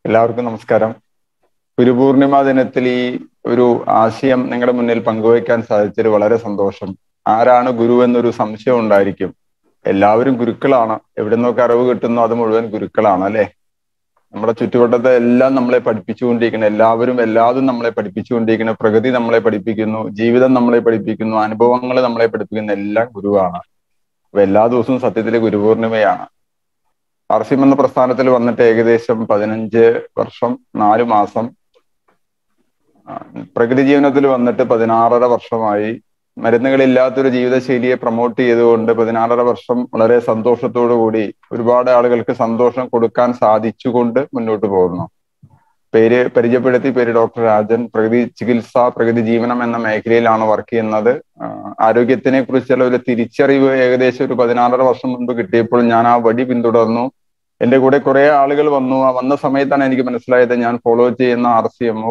എല്ലാവർക്കും നമസ്കാരം ഗുരുപൂർണിമ ദിനത്തിൽ ഈ ഒരു ആശയം നിങ്ങളുടെ മുന്നിൽ പങ്കുവയ്ക്കാൻ സാധിച്ചത് വളരെ സന്തോഷം ആരാണ് ഗുരു എന്നൊരു സംശയം ഉണ്ടായിരിക്കും എല്ലാവരും ഗുരുക്കളാണ് എവിടെ നിന്നൊക്കെ അറിവ് കിട്ടുന്നു അത് മുഴുവൻ ഗുരുക്കളാണ് അല്ലെ നമ്മുടെ ചുറ്റുവട്ടത്തെ എല്ലാം നമ്മളെ പഠിപ്പിച്ചുകൊണ്ടിരിക്കുന്നു എല്ലാവരും എല്ലാതും നമ്മളെ പഠിപ്പിച്ചുകൊണ്ടിരിക്കുന്നു പ്രകൃതി നമ്മളെ പഠിപ്പിക്കുന്നു ജീവിതം നമ്മളെ പഠിപ്പിക്കുന്നു അനുഭവങ്ങൾ നമ്മളെ പഠിപ്പിക്കുന്ന എല്ലാം ഗുരുവാണ് അപ്പൊ എല്ലാ ദിവസവും സത്യത്തിലെ ഗുരുപൂർണിമയാണ് ആർസിം എന്ന പ്രസ്ഥാനത്തിൽ വന്നിട്ട് ഏകദേശം പതിനഞ്ച് വർഷം നാല് മാസം പ്രകൃതി ജീവനത്തിൽ വന്നിട്ട് പതിനാറര വർഷമായി മരുന്നുകളില്ലാത്തൊരു ജീവിതശൈലിയെ പ്രൊമോട്ട് ചെയ്തുകൊണ്ട് പതിനാറര വർഷം വളരെ സന്തോഷത്തോടു കൂടി ഒരുപാട് ആളുകൾക്ക് സന്തോഷം കൊടുക്കാൻ സാധിച്ചുകൊണ്ട് മുന്നോട്ട് പോകുന്നു പേര് പരിചയപ്പെടുത്തി പേര് ഡോക്ടർ രാജൻ പ്രകൃതി ചികിത്സ പ്രകൃതി ജീവനം എന്ന മേഖലയിലാണ് വർക്ക് ചെയ്യുന്നത് ആരോഗ്യത്തിനെ കുറിച്ചുള്ള ഒരു തിരിച്ചറിവ് ഏകദേശം ഒരു പതിനാറര വർഷം മുൻപ് കിട്ടിയപ്പോൾ ഞാൻ ആ വഴി പിന്തുടർന്നു എന്റെ കൂടെ കുറെ ആളുകൾ വന്നു ആ വന്ന സമയത്താണ് എനിക്ക് മനസ്സിലായത് ഞാൻ ഫോളോ ചെയ്യുന്ന ആർ സി എമ്മോ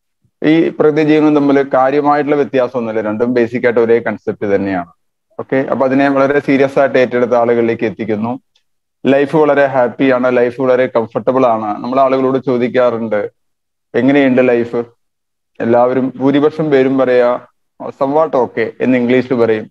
ഈ പ്രകൃതി ജീവനും തമ്മിൽ കാര്യമായിട്ടുള്ള വ്യത്യാസമൊന്നുമില്ല രണ്ടും ബേസിക് ആയിട്ട് ഒരേ കൺസെപ്റ്റ് തന്നെയാണ് ഓക്കെ അപ്പൊ അതിനെ വളരെ സീരിയസ് ആയിട്ട് ഏറ്റെടുത്ത ആളുകളിലേക്ക് എത്തിക്കുന്നു ലൈഫ് വളരെ ഹാപ്പിയാണ് ലൈഫ് വളരെ കംഫർട്ടബിൾ ആണ് നമ്മൾ ആളുകളോട് ചോദിക്കാറുണ്ട് എങ്ങനെയുണ്ട് ലൈഫ് എല്ലാവരും ഭൂരിപക്ഷം പേരും പറയാ സംവാട്ട് ഓക്കെ എന്ന് ഇംഗ്ലീഷിൽ പറയും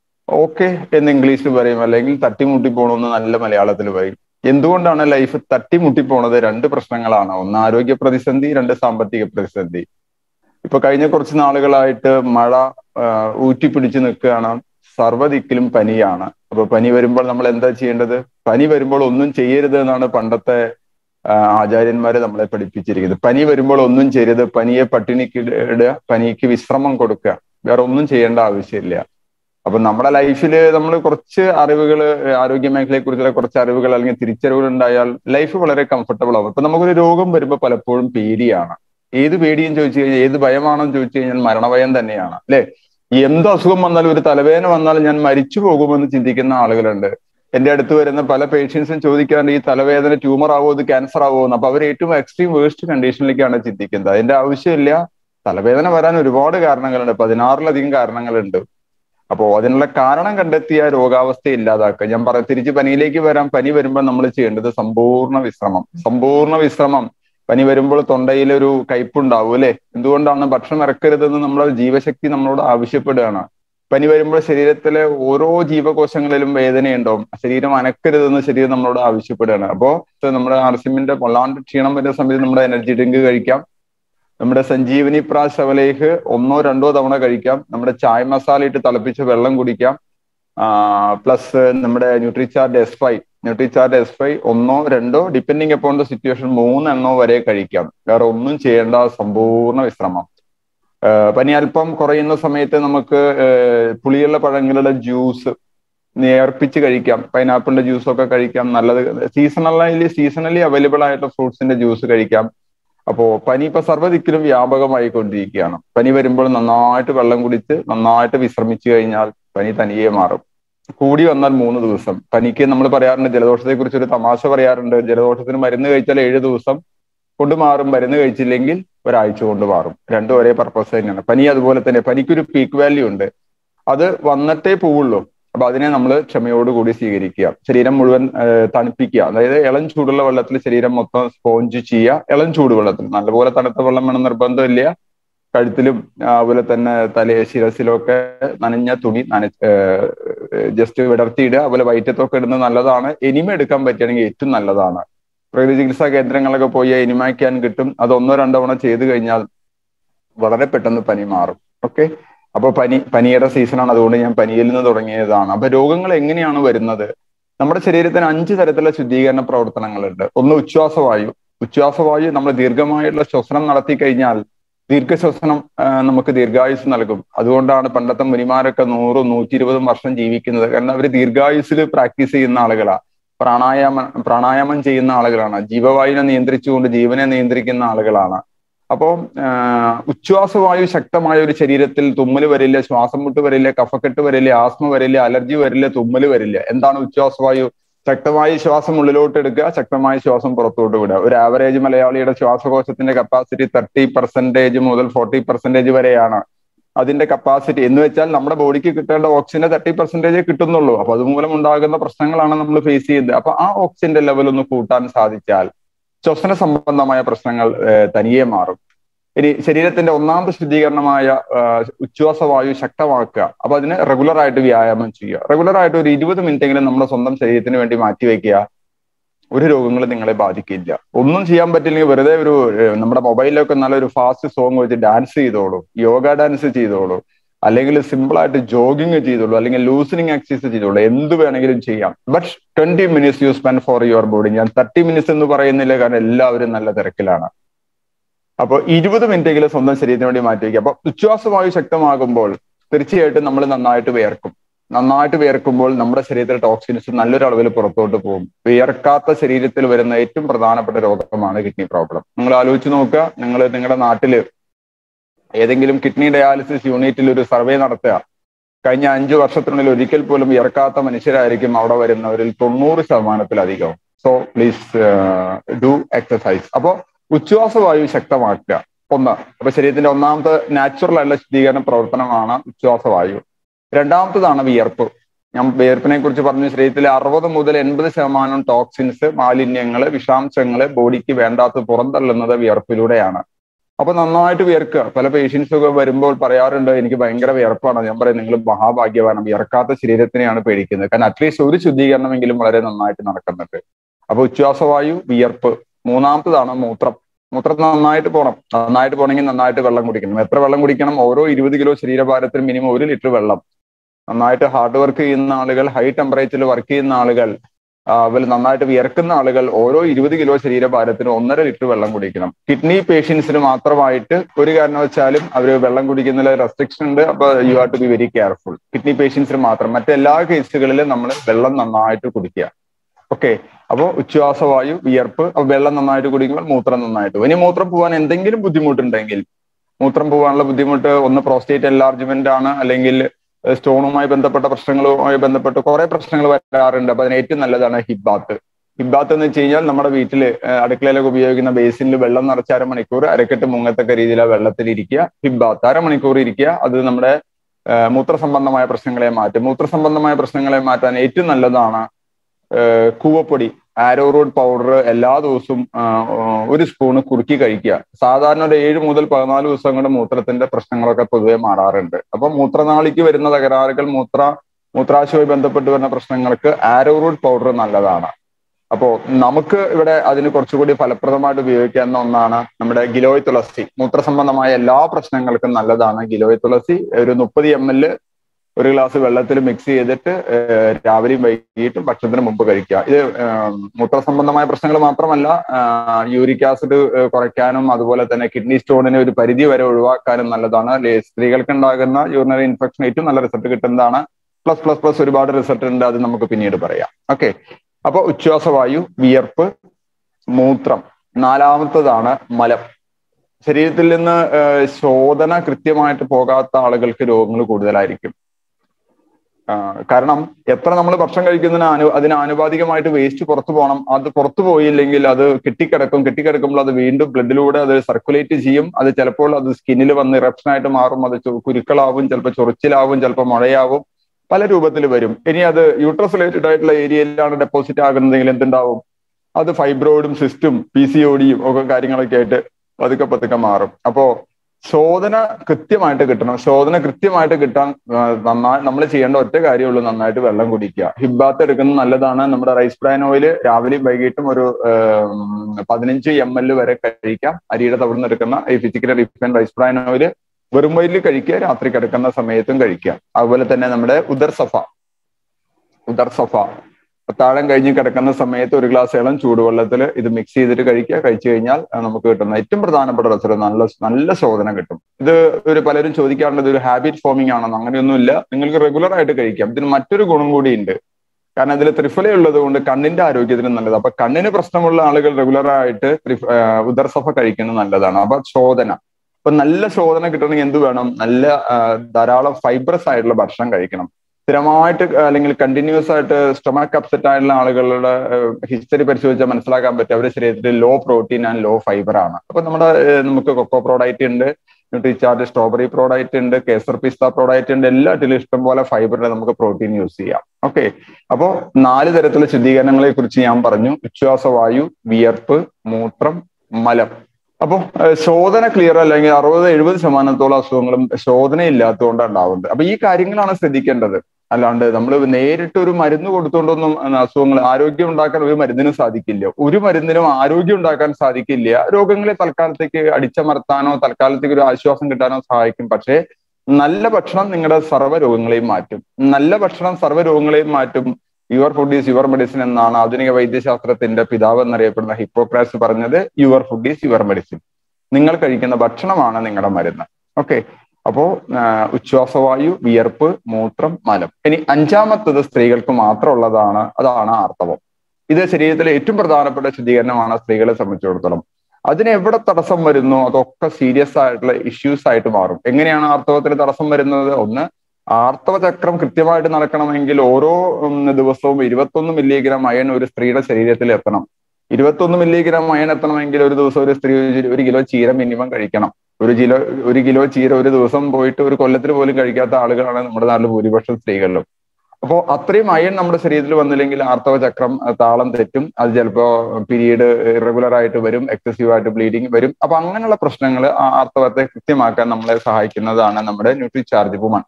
ഓക്കെ എന്ന് ഇംഗ്ലീഷിൽ പറയും അല്ലെങ്കിൽ തട്ടിമുട്ടി പോകണമെന്ന് നല്ല മലയാളത്തിൽ പറയും എന്തുകൊണ്ടാണ് ലൈഫ് തട്ടിമുട്ടി പോണത് രണ്ട് പ്രശ്നങ്ങളാണ് ഒന്ന് ആരോഗ്യ പ്രതിസന്ധി രണ്ട് സാമ്പത്തിക പ്രതിസന്ധി ഇപ്പൊ കഴിഞ്ഞ കുറച്ച് നാളുകളായിട്ട് മഴ ഊറ്റിപ്പിടിച്ച് നിൽക്കുകയാണ് സർവ്വദിക്കിലും പനിയാണ് അപ്പൊ പനി വരുമ്പോൾ നമ്മൾ എന്താ ചെയ്യേണ്ടത് പനി വരുമ്പോൾ ഒന്നും ചെയ്യരുത് എന്നാണ് പണ്ടത്തെ ആചാര്യന്മാര് നമ്മളെ പഠിപ്പിച്ചിരിക്കുന്നത് പനി വരുമ്പോൾ ഒന്നും ചെയ്യരുത് പനിയെ പട്ടിണിക്ക് ഇടുക പനിക്ക് വിശ്രമം കൊടുക്കുക വേറെ ഒന്നും ചെയ്യേണ്ട ആവശ്യമില്ല അപ്പൊ നമ്മുടെ ലൈഫിൽ നമ്മൾ കുറച്ച് അറിവുകൾ ആരോഗ്യ മേഖലയെ കുറിച്ചുള്ള കുറച്ച് അറിവുകൾ അല്ലെങ്കിൽ തിരിച്ചറിവുകൾ ഉണ്ടായാൽ ലൈഫ് വളരെ കംഫർട്ടബിൾ ആവും ഇപ്പൊ നമുക്കൊരു രോഗം വരുമ്പോൾ പലപ്പോഴും പേടിയാണ് ഏത് പേടിയും ചോദിച്ചു കഴിഞ്ഞാൽ ഏത് ഭയമാണെന്ന് ചോദിച്ചു കഴിഞ്ഞാൽ മരണഭയം തന്നെയാണ് അല്ലെ എന്ത് അസുഖം വന്നാലും ഒരു തലവേദന വന്നാലും ഞാൻ മരിച്ചു പോകുമെന്ന് ചിന്തിക്കുന്ന ആളുകളുണ്ട് എന്റെ അടുത്ത് വരുന്ന പല പേഷ്യൻസും ചോദിക്കാറുണ്ട് ഈ തലവേദന ട്യൂമർ ആവോ ഇത് ക്യാൻസർ ആവോ എന്ന് അപ്പൊ അവർ ഏറ്റവും എക്സ്ട്രീം വേസ്റ്റ് കണ്ടീഷനിലേക്കാണ് ചിന്തിക്കുന്നത് അതിന്റെ ആവശ്യമില്ല തലവേദന വരാൻ ഒരുപാട് കാരണങ്ങളുണ്ട് പതിനാറിലധികം കാരണങ്ങളുണ്ട് അപ്പോ അതിനുള്ള കാരണം കണ്ടെത്തിയ രോഗാവസ്ഥ ഇല്ലാതാക്കുക ഞാൻ പറ തിരിച്ച് പനിയിലേക്ക് വരാം പനി വരുമ്പോൾ നമ്മൾ ചെയ്യേണ്ടത് സമ്പൂർണ്ണ വിശ്രമം സമ്പൂർണ്ണ വിശ്രമം പനി വരുമ്പോൾ തൊണ്ടയിൽ ഒരു കയ്പുണ്ടാവും അല്ലെ എന്തുകൊണ്ടാണ് ഭക്ഷണം ഇറക്കരുതെന്ന് നമ്മുടെ ജീവശക്തി നമ്മളോട് ആവശ്യപ്പെടുകയാണ് പനി വരുമ്പോൾ ശരീരത്തിലെ ഓരോ ജീവകോശങ്ങളിലും വേദനയുണ്ടാവും ശരീരം അനക്കരുതെന്ന് ശരീരം നമ്മളോട് ആവശ്യപ്പെടുകയാണ് അപ്പോ നമ്മുടെ ആർസിമിന്റെ പൊള്ളാണ്ട് ക്ഷീണം വരുന്ന സമയത്ത് നമ്മുടെ എനർജി ഡ്രിങ്ക് കഴിക്കാം നമ്മുടെ സഞ്ജീവനി പ്രാശ് അവലേഹ് ഒന്നോ രണ്ടോ തവണ കഴിക്കാം നമ്മുടെ ചായ മസാല ഇട്ട് തിളപ്പിച്ച് വെള്ളം കുടിക്കാം പ്ലസ് നമ്മുടെ Nutricharge S five Nutricharge S five ഒന്നോ രണ്ടോ ഡിപ്പെൻഡിങ് അപ്പോൺ ദ സിറ്റുവേഷൻ മൂന്നെണ്ണോ വരെ കഴിക്കാം വേറെ ഒന്നും ചെയ്യേണ്ട സമ്പൂർണ്ണ വിശ്രമം പനി അല്പം കുറയുന്ന സമയത്ത് നമുക്ക് പുളിയുള്ള പഴങ്ങളുടെ ജ്യൂസ് നേർപ്പിച്ച് കഴിക്കാം പൈനാപ്പിളിന്റെ ജ്യൂസൊക്കെ കഴിക്കാം നല്ലത് സീസണലി സീസണലി അവൈലബിൾ ആയിട്ടുള്ള ഫ്രൂട്ട്സിന്റെ ജ്യൂസ് കഴിക്കാം അപ്പോ പനി ഇപ്പൊ സർവ്വദിക്കിലും വ്യാപകമായി കൊണ്ടിരിക്കുകയാണ് പനി വരുമ്പോൾ നന്നായിട്ട് വെള്ളം കുടിച്ച് നന്നായിട്ട് വിശ്രമിച്ചു കഴിഞ്ഞാൽ പനി തനിയെ മാറും കൂടി വന്നാൽ മൂന്ന് ദിവസം പനിക്ക് നമ്മൾ പറയാറുണ്ട് ജലദോഷത്തെ കുറിച്ച് ഒരു തമാശ പറയാറുണ്ട് ജലദോഷത്തിന് മരുന്ന് കഴിച്ചാൽ ഏഴ് ദിവസം കൊണ്ട് മാറും മരുന്ന് കഴിച്ചില്ലെങ്കിൽ ഒരാഴ്ച കൊണ്ട് മാറും രണ്ടും ഒരേ പർപ്പസ് തന്നെയാണ് പനി അതുപോലെ തന്നെ പനിക്കൊരു പീക്ക് വാല്യൂ ഉണ്ട് അത് വന്നിട്ടേ പോവുള്ളൂ അപ്പൊ അതിനെ നമ്മൾ ക്ഷമയോടുകൂടി സ്വീകരിക്കുക ശരീരം മുഴുവൻ തണുപ്പിക്കുക അതായത് ഇളം ചൂടുള്ള വെള്ളത്തിൽ ശരീരം മൊത്തം സ്പോഞ്ച് ചെയ്യുക ഇളം ചൂടുവെള്ളത്തിൽ നല്ലപോലെ തണുത്ത വെള്ളം വേണം നിർബന്ധമില്ല കഴുത്തിലും അതുപോലെ തന്നെ തല ശിരസിലും ഒക്കെ നനഞ്ഞ തുണി നന ജസ്റ്റ് വിടർത്തിയിടുക അതുപോലെ വയറ്റത്തൊക്കെ ഇടുന്നത് നല്ലതാണ് എനിമ എടുക്കാൻ പറ്റുകയാണെങ്കിൽ ഏറ്റവും നല്ലതാണ് പ്രകൃതി ചികിത്സാ കേന്ദ്രങ്ങളൊക്കെ പോയി എനിമാക്കാൻ കിട്ടും അത് ഒന്നോ രണ്ടോ തവണ ചെയ്തു കഴിഞ്ഞാൽ വളരെ പെട്ടെന്ന് പനി മാറും ഓക്കെ അപ്പൊ പനി പനിയുടെ സീസണാണ് അതുകൊണ്ട് ഞാൻ പനിയിൽ നിന്ന് തുടങ്ങിയതാണ് അപ്പൊ രോഗങ്ങൾ എങ്ങനെയാണ് വരുന്നത് നമ്മുടെ ശരീരത്തിന് അഞ്ച് തരത്തിലുള്ള ശുദ്ധീകരണ പ്രവർത്തനങ്ങളുണ്ട് ഒന്ന് ഉച്ഛ്വാസവായു ഉച്ഛ്വാസവായു നമ്മൾ ദീർഘമായിട്ടുള്ള ശ്വസനം നടത്തി കഴിഞ്ഞാൽ ദീർഘശ്വസനം നമുക്ക് ദീർഘായുസ് നൽകും അതുകൊണ്ടാണ് പണ്ടത്തെ മുനിമാരൊക്കെ നൂറും നൂറ്റി ഇരുപതും വർഷം ജീവിക്കുന്നത് കാരണം അവർ ദീർഘായുസിൽ പ്രാക്ടീസ് ചെയ്യുന്ന ആളുകളാ പ്രാണായാമം പ്രാണായാമം ചെയ്യുന്ന ആളുകളാണ് ജീവവായുവിനെ നിയന്ത്രിച്ചുകൊണ്ട് ജീവനെ നിയന്ത്രിക്കുന്ന ആളുകളാണ് അപ്പോൾ ഉച്ഛ്വാസവായു ശക്തമായ ഒരു ശരീരത്തിൽ തുമ്മൽ വരില്ല ശ്വാസം മുട്ട് വരില്ല കഫക്കെട്ട് വരില്ല ആസ്മ വരില്ല അലർജി വരില്ല തുമ്മൽ വരില്ല എന്താണ് ഉച്ഛ്വാസവായു ശക്തമായി ശ്വാസം ഉള്ളിലോട്ട് എടുക്കുക ശക്തമായ ശ്വാസം പുറത്തോട്ട് വിടുക ഒരു ആവറേജ് മലയാളിയുടെ ശ്വാസകോശത്തിന്റെ കപ്പാസിറ്റി തേർട്ടി പെർസെന്റേജ് മുതൽ ഫോർട്ടി പെർസെന്റേജ് വരെയാണ് അതിന്റെ കപ്പാസിറ്റി എന്ന് വെച്ചാൽ നമ്മുടെ ബോഡിക്ക് കിട്ടേണ്ട ഓക്സിജന്റെ തേർട്ടി പെർസെന്റേജേ കിട്ടുന്നുള്ളൂ അപ്പൊ അതുമൂലം ഉണ്ടാകുന്ന പ്രശ്നങ്ങളാണ് നമ്മൾ ഫേസ് ചെയ്യുന്നത് അപ്പൊ ആ ഓക്സിജന്റെ ലെവൽ ഒന്ന് കൂട്ടാൻ സാധിച്ചാൽ ശ്വസന സംബന്ധമായ പ്രശ്നങ്ങൾ തനിയെ മാറും ഇനി ശരീരത്തിന്റെ ഒന്നാമത്തെ ശുദ്ധീകരണമായ ഉച്ഛ്വാസവായു ശക്തമാക്കുക അപ്പൊ അതിന് റെഗുലർ ആയിട്ട് വ്യായാമം ചെയ്യുക റെഗുലർ ആയിട്ട് ഒരു ഇരുപത് മിനിറ്റെങ്കിലും നമ്മുടെ സ്വന്തം ശരീരത്തിന് വേണ്ടി മാറ്റിവെക്കുക ഒരു രോഗങ്ങളും നിങ്ങളെ ബാധിക്കില്ല ഒന്നും ചെയ്യാൻ പറ്റില്ലെങ്കിൽ വെറുതെ ഒരു നമ്മുടെ മൊബൈലിലൊക്കെ നല്ലൊരു ഫാസ്റ്റ് സോങ് വെച്ച് ഡാൻസ് ചെയ്തോളൂ യോഗ ഡാൻസ് ചെയ്തോളൂ അല്ലെങ്കിൽ സിമ്പിൾ ആയിട്ട് ജോഗിങ് ചെയ്തോളൂ അല്ലെങ്കിൽ ലൂസനിങ് എക്സസൈസ് ചെയ്തോളൂ എന്ത് വേണമെങ്കിലും ചെയ്യാം but twenty minutes you spend for your body ഞാൻ തേർട്ടി മിനിറ്റ്സ് എന്ന് പറയുന്നില്ല കാരണം എല്ലാവരും നല്ല തിരക്കിലാണ് അപ്പോൾ ഇരുപത് മിനിറ്റെങ്കിലും സ്വന്തം ശരീരത്തിന് വേണ്ടി മാറ്റി വയ്ക്കുക അപ്പൊ ഉച്ഛ്വാസവായു ശക്തമാകുമ്പോൾ തീർച്ചയായിട്ടും നമ്മൾ നന്നായിട്ട് വിയർക്കും നന്നായിട്ട് വിയർക്കുമ്പോൾ നമ്മുടെ ശരീരത്തിലെ ടോക്സിൻസ് നല്ലൊരു അളവിൽ പുറത്തോട്ട് പോകും വിയർക്കാത്ത ശരീരത്തിൽ വരുന്ന ഏറ്റവും പ്രധാനപ്പെട്ട രോഗമാണ് കിഡ്നി പ്രോബ്ലം നിങ്ങൾ ആലോചിച്ച് നോക്കുക നിങ്ങൾ നിങ്ങളുടെ നാട്ടില് ഏതെങ്കിലും കിഡ്നി ഡയാലിസിസ് യൂണിറ്റിൽ ഒരു സർവേ നടത്തുക കഴിഞ്ഞ അഞ്ചു വർഷത്തിനുള്ളിൽ ഒരിക്കൽ പോലും വിയർക്കാത്ത മനുഷ്യരായിരിക്കും അവിടെ വരുന്നവരിൽ തൊണ്ണൂറ് ശതമാനത്തിലധികം സോ പ്ലീസ് ഡു എക്സസൈസ് അപ്പോൾ ഉച്ഛ്വാസവായു ശക്തമാക്കുക ഒന്ന് അപ്പൊ ശരീരത്തിന്റെ ഒന്നാമത്തെ നാച്ചുറൽ ആയിട്ടുള്ള ശുദ്ധീകരണ പ്രവർത്തനമാണ് ഉച്ഛ്വാസവായു രണ്ടാമത്തതാണ് വിയർപ്പ് ഞാൻ വിയർപ്പിനെ കുറിച്ച് പറഞ്ഞു ശരീരത്തിലെ അറുപത് മുതൽ എൺപത് ശതമാനം ടോക്സിൻസ് മാലിന്യങ്ങൾ വിഷാംശങ്ങൾ ബോഡിക്ക് വേണ്ടാത്ത പുറന്തള്ളുന്നത് വിയർപ്പിലൂടെയാണ് അപ്പൊ നന്നായിട്ട് വിയർക്കുക പല പേഷ്യൻസ് ഒക്കെ വരുമ്പോൾ പറയാറുണ്ട് എനിക്ക് ഭയങ്കര വിയർപ്പാണ് ഞാൻ പറയും നിങ്ങൾ മഹാഭാഗ്യവാനം വിയർക്കാത്ത ശരീരത്തിനെയാണ് പേടിക്കുന്നത് കാരണം അറ്റ്ലീസ്റ്റ് ഒരു ശുദ്ധീകരണമെങ്കിലും വളരെ നന്നായിട്ട് നടക്കുന്നുണ്ട് അപ്പൊ ഉച്ഛ്വാസവായു വിയർപ്പ് മൂന്നാമത്തതാണ് മൂത്രം മൂത്രം നന്നായിട്ട് പോകണം നന്നായിട്ട് പോകണമെങ്കിൽ നന്നായിട്ട് വെള്ളം കുടിക്കണം എത്ര വെള്ളം കുടിക്കണം ഓരോ ഇരുപത് കിലോ ശരീരഭാരത്തിന് മിനിമം ഒരു ലിറ്റർ വെള്ളം നന്നായിട്ട് ഹാർഡ് വർക്ക് ചെയ്യുന്ന ആളുകൾ ഹൈ ടെമ്പറേച്ചറിൽ വർക്ക് ചെയ്യുന്ന ആളുകൾ അതുപോലെ നന്നായിട്ട് വിയർക്കുന്ന ആളുകൾ ഓരോ ഇരുപത് കിലോ ശരീരഭാരത്തിന് ഒന്നര ലിറ്റർ വെള്ളം കുടിക്കണം കിഡ്നി പേഷ്യൻസിന് മാത്രമായിട്ട് ഒരു കാരണവശാലും അവർ വെള്ളം കുടിക്കുന്നതിൽ റെസ്ട്രിക്ഷൻ ഉണ്ട് അപ്പൊ you have to be very careful kidney പേഷ്യൻസിന് മാത്രം മറ്റെല്ലാ കേസുകളിലും നമ്മൾ വെള്ളം നന്നായിട്ട് കുടിക്കുക ഓക്കെ അപ്പോൾ ഉച്ഛ്വാസവായു വിയർപ്പ് വെള്ളം നന്നായിട്ട് കുടിക്കുമ്പോൾ മൂത്രം നന്നായിട്ട് ഇനി മൂത്രം പോകാൻ എന്തെങ്കിലും ബുദ്ധിമുട്ടുണ്ടെങ്കിൽ മൂത്രം പോകാനുള്ള ബുദ്ധിമുട്ട് ഒന്ന് പ്രോസ്റ്റേറ്റ് എൻലാർജ്മെന്റ് ആണ് അല്ലെങ്കിൽ സ്റ്റോണുമായി ബന്ധപ്പെട്ട പ്രശ്നങ്ങളുമായി ബന്ധപ്പെട്ട് കുറെ പ്രശ്നങ്ങൾ വരാറുണ്ട് അപ്പൊ അതിന് ഏറ്റവും നല്ലതാണ് ഹിബാത്ത് ഹിബാത്ത് എന്ന് വെച്ച് കഴിഞ്ഞാൽ നമ്മുടെ വീട്ടിൽ അടുക്കളയിലൊക്കെ ഉപയോഗിക്കുന്ന ബേസിനിൽ വെള്ളം നിറച്ച് അരമണിക്കൂർ അരക്കെട്ട് മുങ്ങത്തക്ക രീതിയിൽ ആ വെള്ളത്തിൽ ഇരിക്കുക ഹിബാത്ത് അരമണിക്കൂർ ഇരിക്കുക അത് നമ്മുടെ മൂത്രസംബന്ധമായ പ്രശ്നങ്ങളെ മാറ്റും മൂത്രസംബന്ധമായ പ്രശ്നങ്ങളെ മാറ്റാൻ ഏറ്റവും നല്ലതാണ് കൂവപ്പൊടി ആരോ റൂട്ട് പൗഡർ എല്ലാ ദിവസവും ഒരു സ്പൂണ് കുറുക്കി കഴിക്കുക സാധാരണ ഒരു ഏഴ് മുതൽ പതിനാല് ദിവസം കൊണ്ട് മൂത്രത്തിന്റെ പ്രശ്നങ്ങളൊക്കെ പൊതുവെ മാറാറുണ്ട് അപ്പൊ മൂത്രനാളിക്ക് വരുന്ന തകരാറുകൾ മൂത്ര മൂത്രാശയവുമായി ബന്ധപ്പെട്ട് വരുന്ന പ്രശ്നങ്ങൾക്ക് ആരോ റൂട്ട് പൗഡർ നല്ലതാണ് അപ്പോ നമുക്ക് ഇവിടെ അതിന് കുറച്ചുകൂടി ഫലപ്രദമായിട്ട് ഉപയോഗിക്കാവുന്ന ഒന്നാണ് നമ്മുടെ ഗിലോയ് തുളസി മൂത്രസംബന്ധമായ എല്ലാ പ്രശ്നങ്ങൾക്കും നല്ലതാണ് ഗിലോയ് തുളസി ഒരു മുപ്പത് എം എൽ ഒരു ഗ്ലാസ് വെള്ളത്തിൽ മിക്സ് ചെയ്തിട്ട് രാവിലെയും വൈകിട്ടും ഭക്ഷണത്തിന് മുമ്പ് കഴിക്കുക ഇത് മൂത്രസംബന്ധമായ പ്രശ്നങ്ങൾ മാത്രമല്ല യൂറിക് ആസിഡ് കുറയ്ക്കാനും അതുപോലെ തന്നെ കിഡ്നി സ്റ്റോണിനെ ഒരു പരിധി വരെ ഒഴിവാക്കാനും നല്ലതാണ് സ്ത്രീകൾക്ക് ഉണ്ടാകുന്ന യൂറിനറി ഇൻഫെക്ഷൻ ഏറ്റവും നല്ല റിസൾട്ട് കിട്ടുന്നതാണ് പ്ലസ് പ്ലസ് പ്ലസ് ഒരുപാട് റിസൾട്ട് ഉണ്ട് അത് നമുക്ക് പിന്നീട് പറയാം ഓക്കെ അപ്പൊ ഉച്ഛ്വാസവായു വിയർപ്പ് മൂത്രം നാലാമത്തതാണ് മലം ശരീരത്തിൽ നിന്ന് ശോധന കൃത്യമായിട്ട് പോകാത്ത ആളുകൾക്ക് രോഗങ്ങൾ കൂടുതലായിരിക്കും കാരണം എത്ര നമ്മൾ ഭക്ഷണം കഴിക്കുന്നതിന് അനു അതിന് ആനുപാതികമായിട്ട് വേസ്റ്റ് പുറത്തു പോകണം അത് പുറത്തു പോയില്ലെങ്കിൽ അത് കെട്ടിക്കിടക്കും കെട്ടിക്കിടക്കുമ്പോൾ അത് വീണ്ടും ബ്ലഡിലൂടെ അത് സർക്കുലേറ്റ് ചെയ്യും അത് ചിലപ്പോൾ അത് സ്കിന്നിൽ വന്ന് ഇറപ്ഷൻ ആയിട്ട് മാറും അത് കുരുക്കളാവും ചിലപ്പോൾ ചൊറിച്ചിലാവും ചിലപ്പോൾ മുഴയാവും പല രൂപത്തിൽ വരും ഇനി അത് യൂട്രസ് റിലേറ്റഡ് ആയിട്ടുള്ള ഏരിയയിലാണ് ഡെപ്പോസിറ്റ് ആകുന്നതെങ്കിൽ എന്തുണ്ടാവും അത് ഫൈബ്രോയിഡും സിസ്റ്റും പി സി ഒടിയും ഒക്കെ കാര്യങ്ങളൊക്കെ ആയിട്ട് പതുക്കെ പതുക്കെ മാറും അപ്പോ ശോധന കൃത്യമായിട്ട് കിട്ടണം ശോധന കൃത്യമായിട്ട് കിട്ടാൻ നന്നായി നമ്മൾ ചെയ്യേണ്ട ഒറ്റ കാര്യമുള്ളൂ നന്നായിട്ട് വെള്ളം കുടിക്കുക ഹിബാത്ത് എടുക്കുന്നത് നല്ലതാണ് നമ്മുടെ റൈസ് ബ്രാൻ ഓയിൽ രാവിലെയും വൈകിട്ടും ഒരു പതിനഞ്ച് എം എൽ വരെ കഴിക്കാം അരിയുടെ തവിടുന്ന് എടുക്കുന്ന ഈ physically refine rice bran oil വെറും വയലിൽ കഴിക്കുക രാത്രി കിടക്കുന്ന സമയത്തും കഴിക്കുക അതുപോലെ തന്നെ നമ്മുടെ ഉദർ സഫ ഉദർ സഫ അത്താഴം കഴിഞ്ഞ് കിടക്കുന്ന സമയത്ത് ഒരു ഗ്ലാസ് ഇളം ചൂടുവെള്ളത്തിൽ ഇത് മിക്സ് ചെയ്തിട്ട് കഴിക്കുക കഴിച്ചു കഴിഞ്ഞാൽ നമുക്ക് കിട്ടുന്ന ഏറ്റവും പ്രധാനപ്പെട്ട റിസൾട്ട് നല്ല നല്ല ശോധന കിട്ടും ഇത് ഒരു പലരും ചോദിക്കാറുണ്ട് ഇത് ഒരു ഹാബിറ്റ് ഫോമിംഗ് ആണെന്ന് അങ്ങനെയൊന്നുമില്ല നിങ്ങൾക്ക് റെഗുലർ ആയിട്ട് കഴിക്കാം ഇതിന് മറ്റൊരു ഗുണം കൂടി ഉണ്ട് കാരണം അതിൽ ത്രിഫല ഉള്ളത് കൊണ്ട് കണ്ണിന്റെ ആരോഗ്യത്തിന് നല്ലത് അപ്പൊ കണ്ണിന് പ്രശ്നമുള്ള ആളുകൾ റെഗുലർ ആയിട്ട് ഉദർസഫ കഴിക്കുന്നത് നല്ലതാണ് അപ്പൊ ശോധന അപ്പൊ നല്ല ശോധന കിട്ടണമെങ്കിൽ എന്ത് വേണം നല്ല ധാരാളം ഫൈബ്രസ് ആയിട്ടുള്ള ഭക്ഷണം കഴിക്കണം സ്ഥിരമായിട്ട് അല്ലെങ്കിൽ കണ്ടിന്യൂസ് ആയിട്ട് സ്റ്റൊമാക് അപ്സെറ്റ് ആയിട്ടുള്ള ആളുകളുടെ ഹിസ്റ്ററി പരിശോധിച്ചാൽ മനസ്സിലാക്കാൻ പറ്റും അവരുടെ ശരീരത്തിൽ low protein and low fibre ആണ് അപ്പൊ നമ്മുടെ നമുക്ക് കൊക്കോ പ്രോഡക്റ്റ് ഉണ്ട് ന്യൂട്രിചാർജ് സ്ട്രോബെറി പ്രോഡക്റ്റ് ഉണ്ട് കേസർ പിസ്ത പ്രോഡക്റ്റ് ഉണ്ട് എല്ലാറ്റിലും ഇഷ്ടംപോലെ ഫൈബറിൽ നമുക്ക് പ്രോട്ടീൻ യൂസ് ചെയ്യാം ഓക്കെ അപ്പോ നാല് തരത്തിലുള്ള ശുദ്ധീകരണങ്ങളെ കുറിച്ച് ഞാൻ പറഞ്ഞു ഉച്ഛ്വാസവായു വിയർപ്പ് മൂത്രം മലം അപ്പോൾ ശോധന ക്ലിയർ അല്ലെങ്കിൽ അറുപത് എഴുപത് ശതമാനത്തോളം അസുഖങ്ങളും ശോധന ഇല്ലാത്തതുകൊണ്ടാണ് ഉണ്ടാവുന്നത് അപ്പൊ ഈ കാര്യങ്ങളാണ് ശ്രദ്ധിക്കേണ്ടത് അല്ലാണ്ട് നമ്മൾ നേരിട്ട് ഒരു മരുന്ന് കൊടുത്തുകൊണ്ടൊന്നും അസുഖങ്ങൾ ആരോഗ്യം ഉണ്ടാക്കാൻ ഒരു മരുന്നിനും സാധിക്കില്ല ഒരു മരുന്നിനും ആരോഗ്യം ഉണ്ടാക്കാൻ സാധിക്കില്ല രോഗങ്ങളെ തൽക്കാലത്തേക്ക് അടിച്ചമർത്താനോ തൽക്കാലത്തേക്ക് ഒരു ആശ്വാസം കിട്ടാനോ സഹായിക്കും പക്ഷേ നല്ല ഭക്ഷണം നിങ്ങളുടെ സർവ്വ രോഗങ്ങളെയും മാറ്റും നല്ല ഭക്ഷണം സർവ്വ രോഗങ്ങളെയും മാറ്റും your food is your medicine എന്നാണ് ആധുനിക വൈദ്യശാസ്ത്രത്തിന്റെ പിതാവ് എന്നറിയപ്പെടുന്ന ഹിപ്പോക്രാസ് പറഞ്ഞത് your food is your medicine നിങ്ങൾ കഴിക്കുന്ന ഭക്ഷണമാണ് നിങ്ങളുടെ മരുന്ന് ഓക്കെ അപ്പോ ഉച്ഛ്വാസവായു വിയർപ്പ് മൂത്രം മലം ഇനി അഞ്ചാമത്തത് സ്ത്രീകൾക്ക് മാത്രമുള്ളതാണ് അതാണ് ആർത്തവം ഇത് ശരീരത്തിലെ ഏറ്റവും പ്രധാനപ്പെട്ട ശുദ്ധീകരണമാണ് സ്ത്രീകളെ സംബന്ധിച്ചിടത്തോളം അതിന് എവിടെ തടസ്സം വരുന്നു അതൊക്കെ സീരിയസ് ആയിട്ടുള്ള ഇഷ്യൂസ് ആയിട്ട് മാറും എങ്ങനെയാണ് ആർത്തവത്തിന് തടസ്സം വരുന്നത് ഒന്ന് ആർത്തവ ചക്രം കൃത്യമായിട്ട് നടക്കണമെങ്കിൽ ഓരോ ദിവസവും ഇരുപത്തൊന്ന് മില്ലിഗ്രാം അയൺ ഒരു സ്ത്രീയുടെ ശരീരത്തിൽ എത്തണം ഇരുപത്തൊന്ന് മില്ലിഗ്രാം അയൺ എത്തണമെങ്കിൽ ഒരു ദിവസം ഒരു സ്ത്രീ ഒരു കിലോ ചീര മിനിമം കഴിക്കണം ഒരു കിലോ ഒരു കിലോ ചീര ഒരു ദിവസം പോയിട്ട് ഒരു കൊല്ലത്തിൽ പോലും കഴിക്കാത്ത ആളുകളാണ് നമ്മുടെ നാട്ടിൽ ഭൂരിപക്ഷം സ്ത്രീകളിലും അപ്പോൾ അത്രയും അയൺ നമ്മുടെ ശരീരത്തിൽ വന്നില്ലെങ്കിൽ ആർത്തവ ചക്രം താളം തെറ്റും അത് ചിലപ്പോ പീരീഡ് ഇറഗുലർ ആയിട്ട് വരും എക്സസീവ് ആയിട്ട് ബ്ലീഡിങ് വരും അപ്പൊ അങ്ങനെയുള്ള പ്രശ്നങ്ങൾ ആർത്തവത്തെ കൃത്യമാക്കാൻ നമ്മളെ സഹായിക്കുന്നതാണ് നമ്മുടെ Nutricharge woman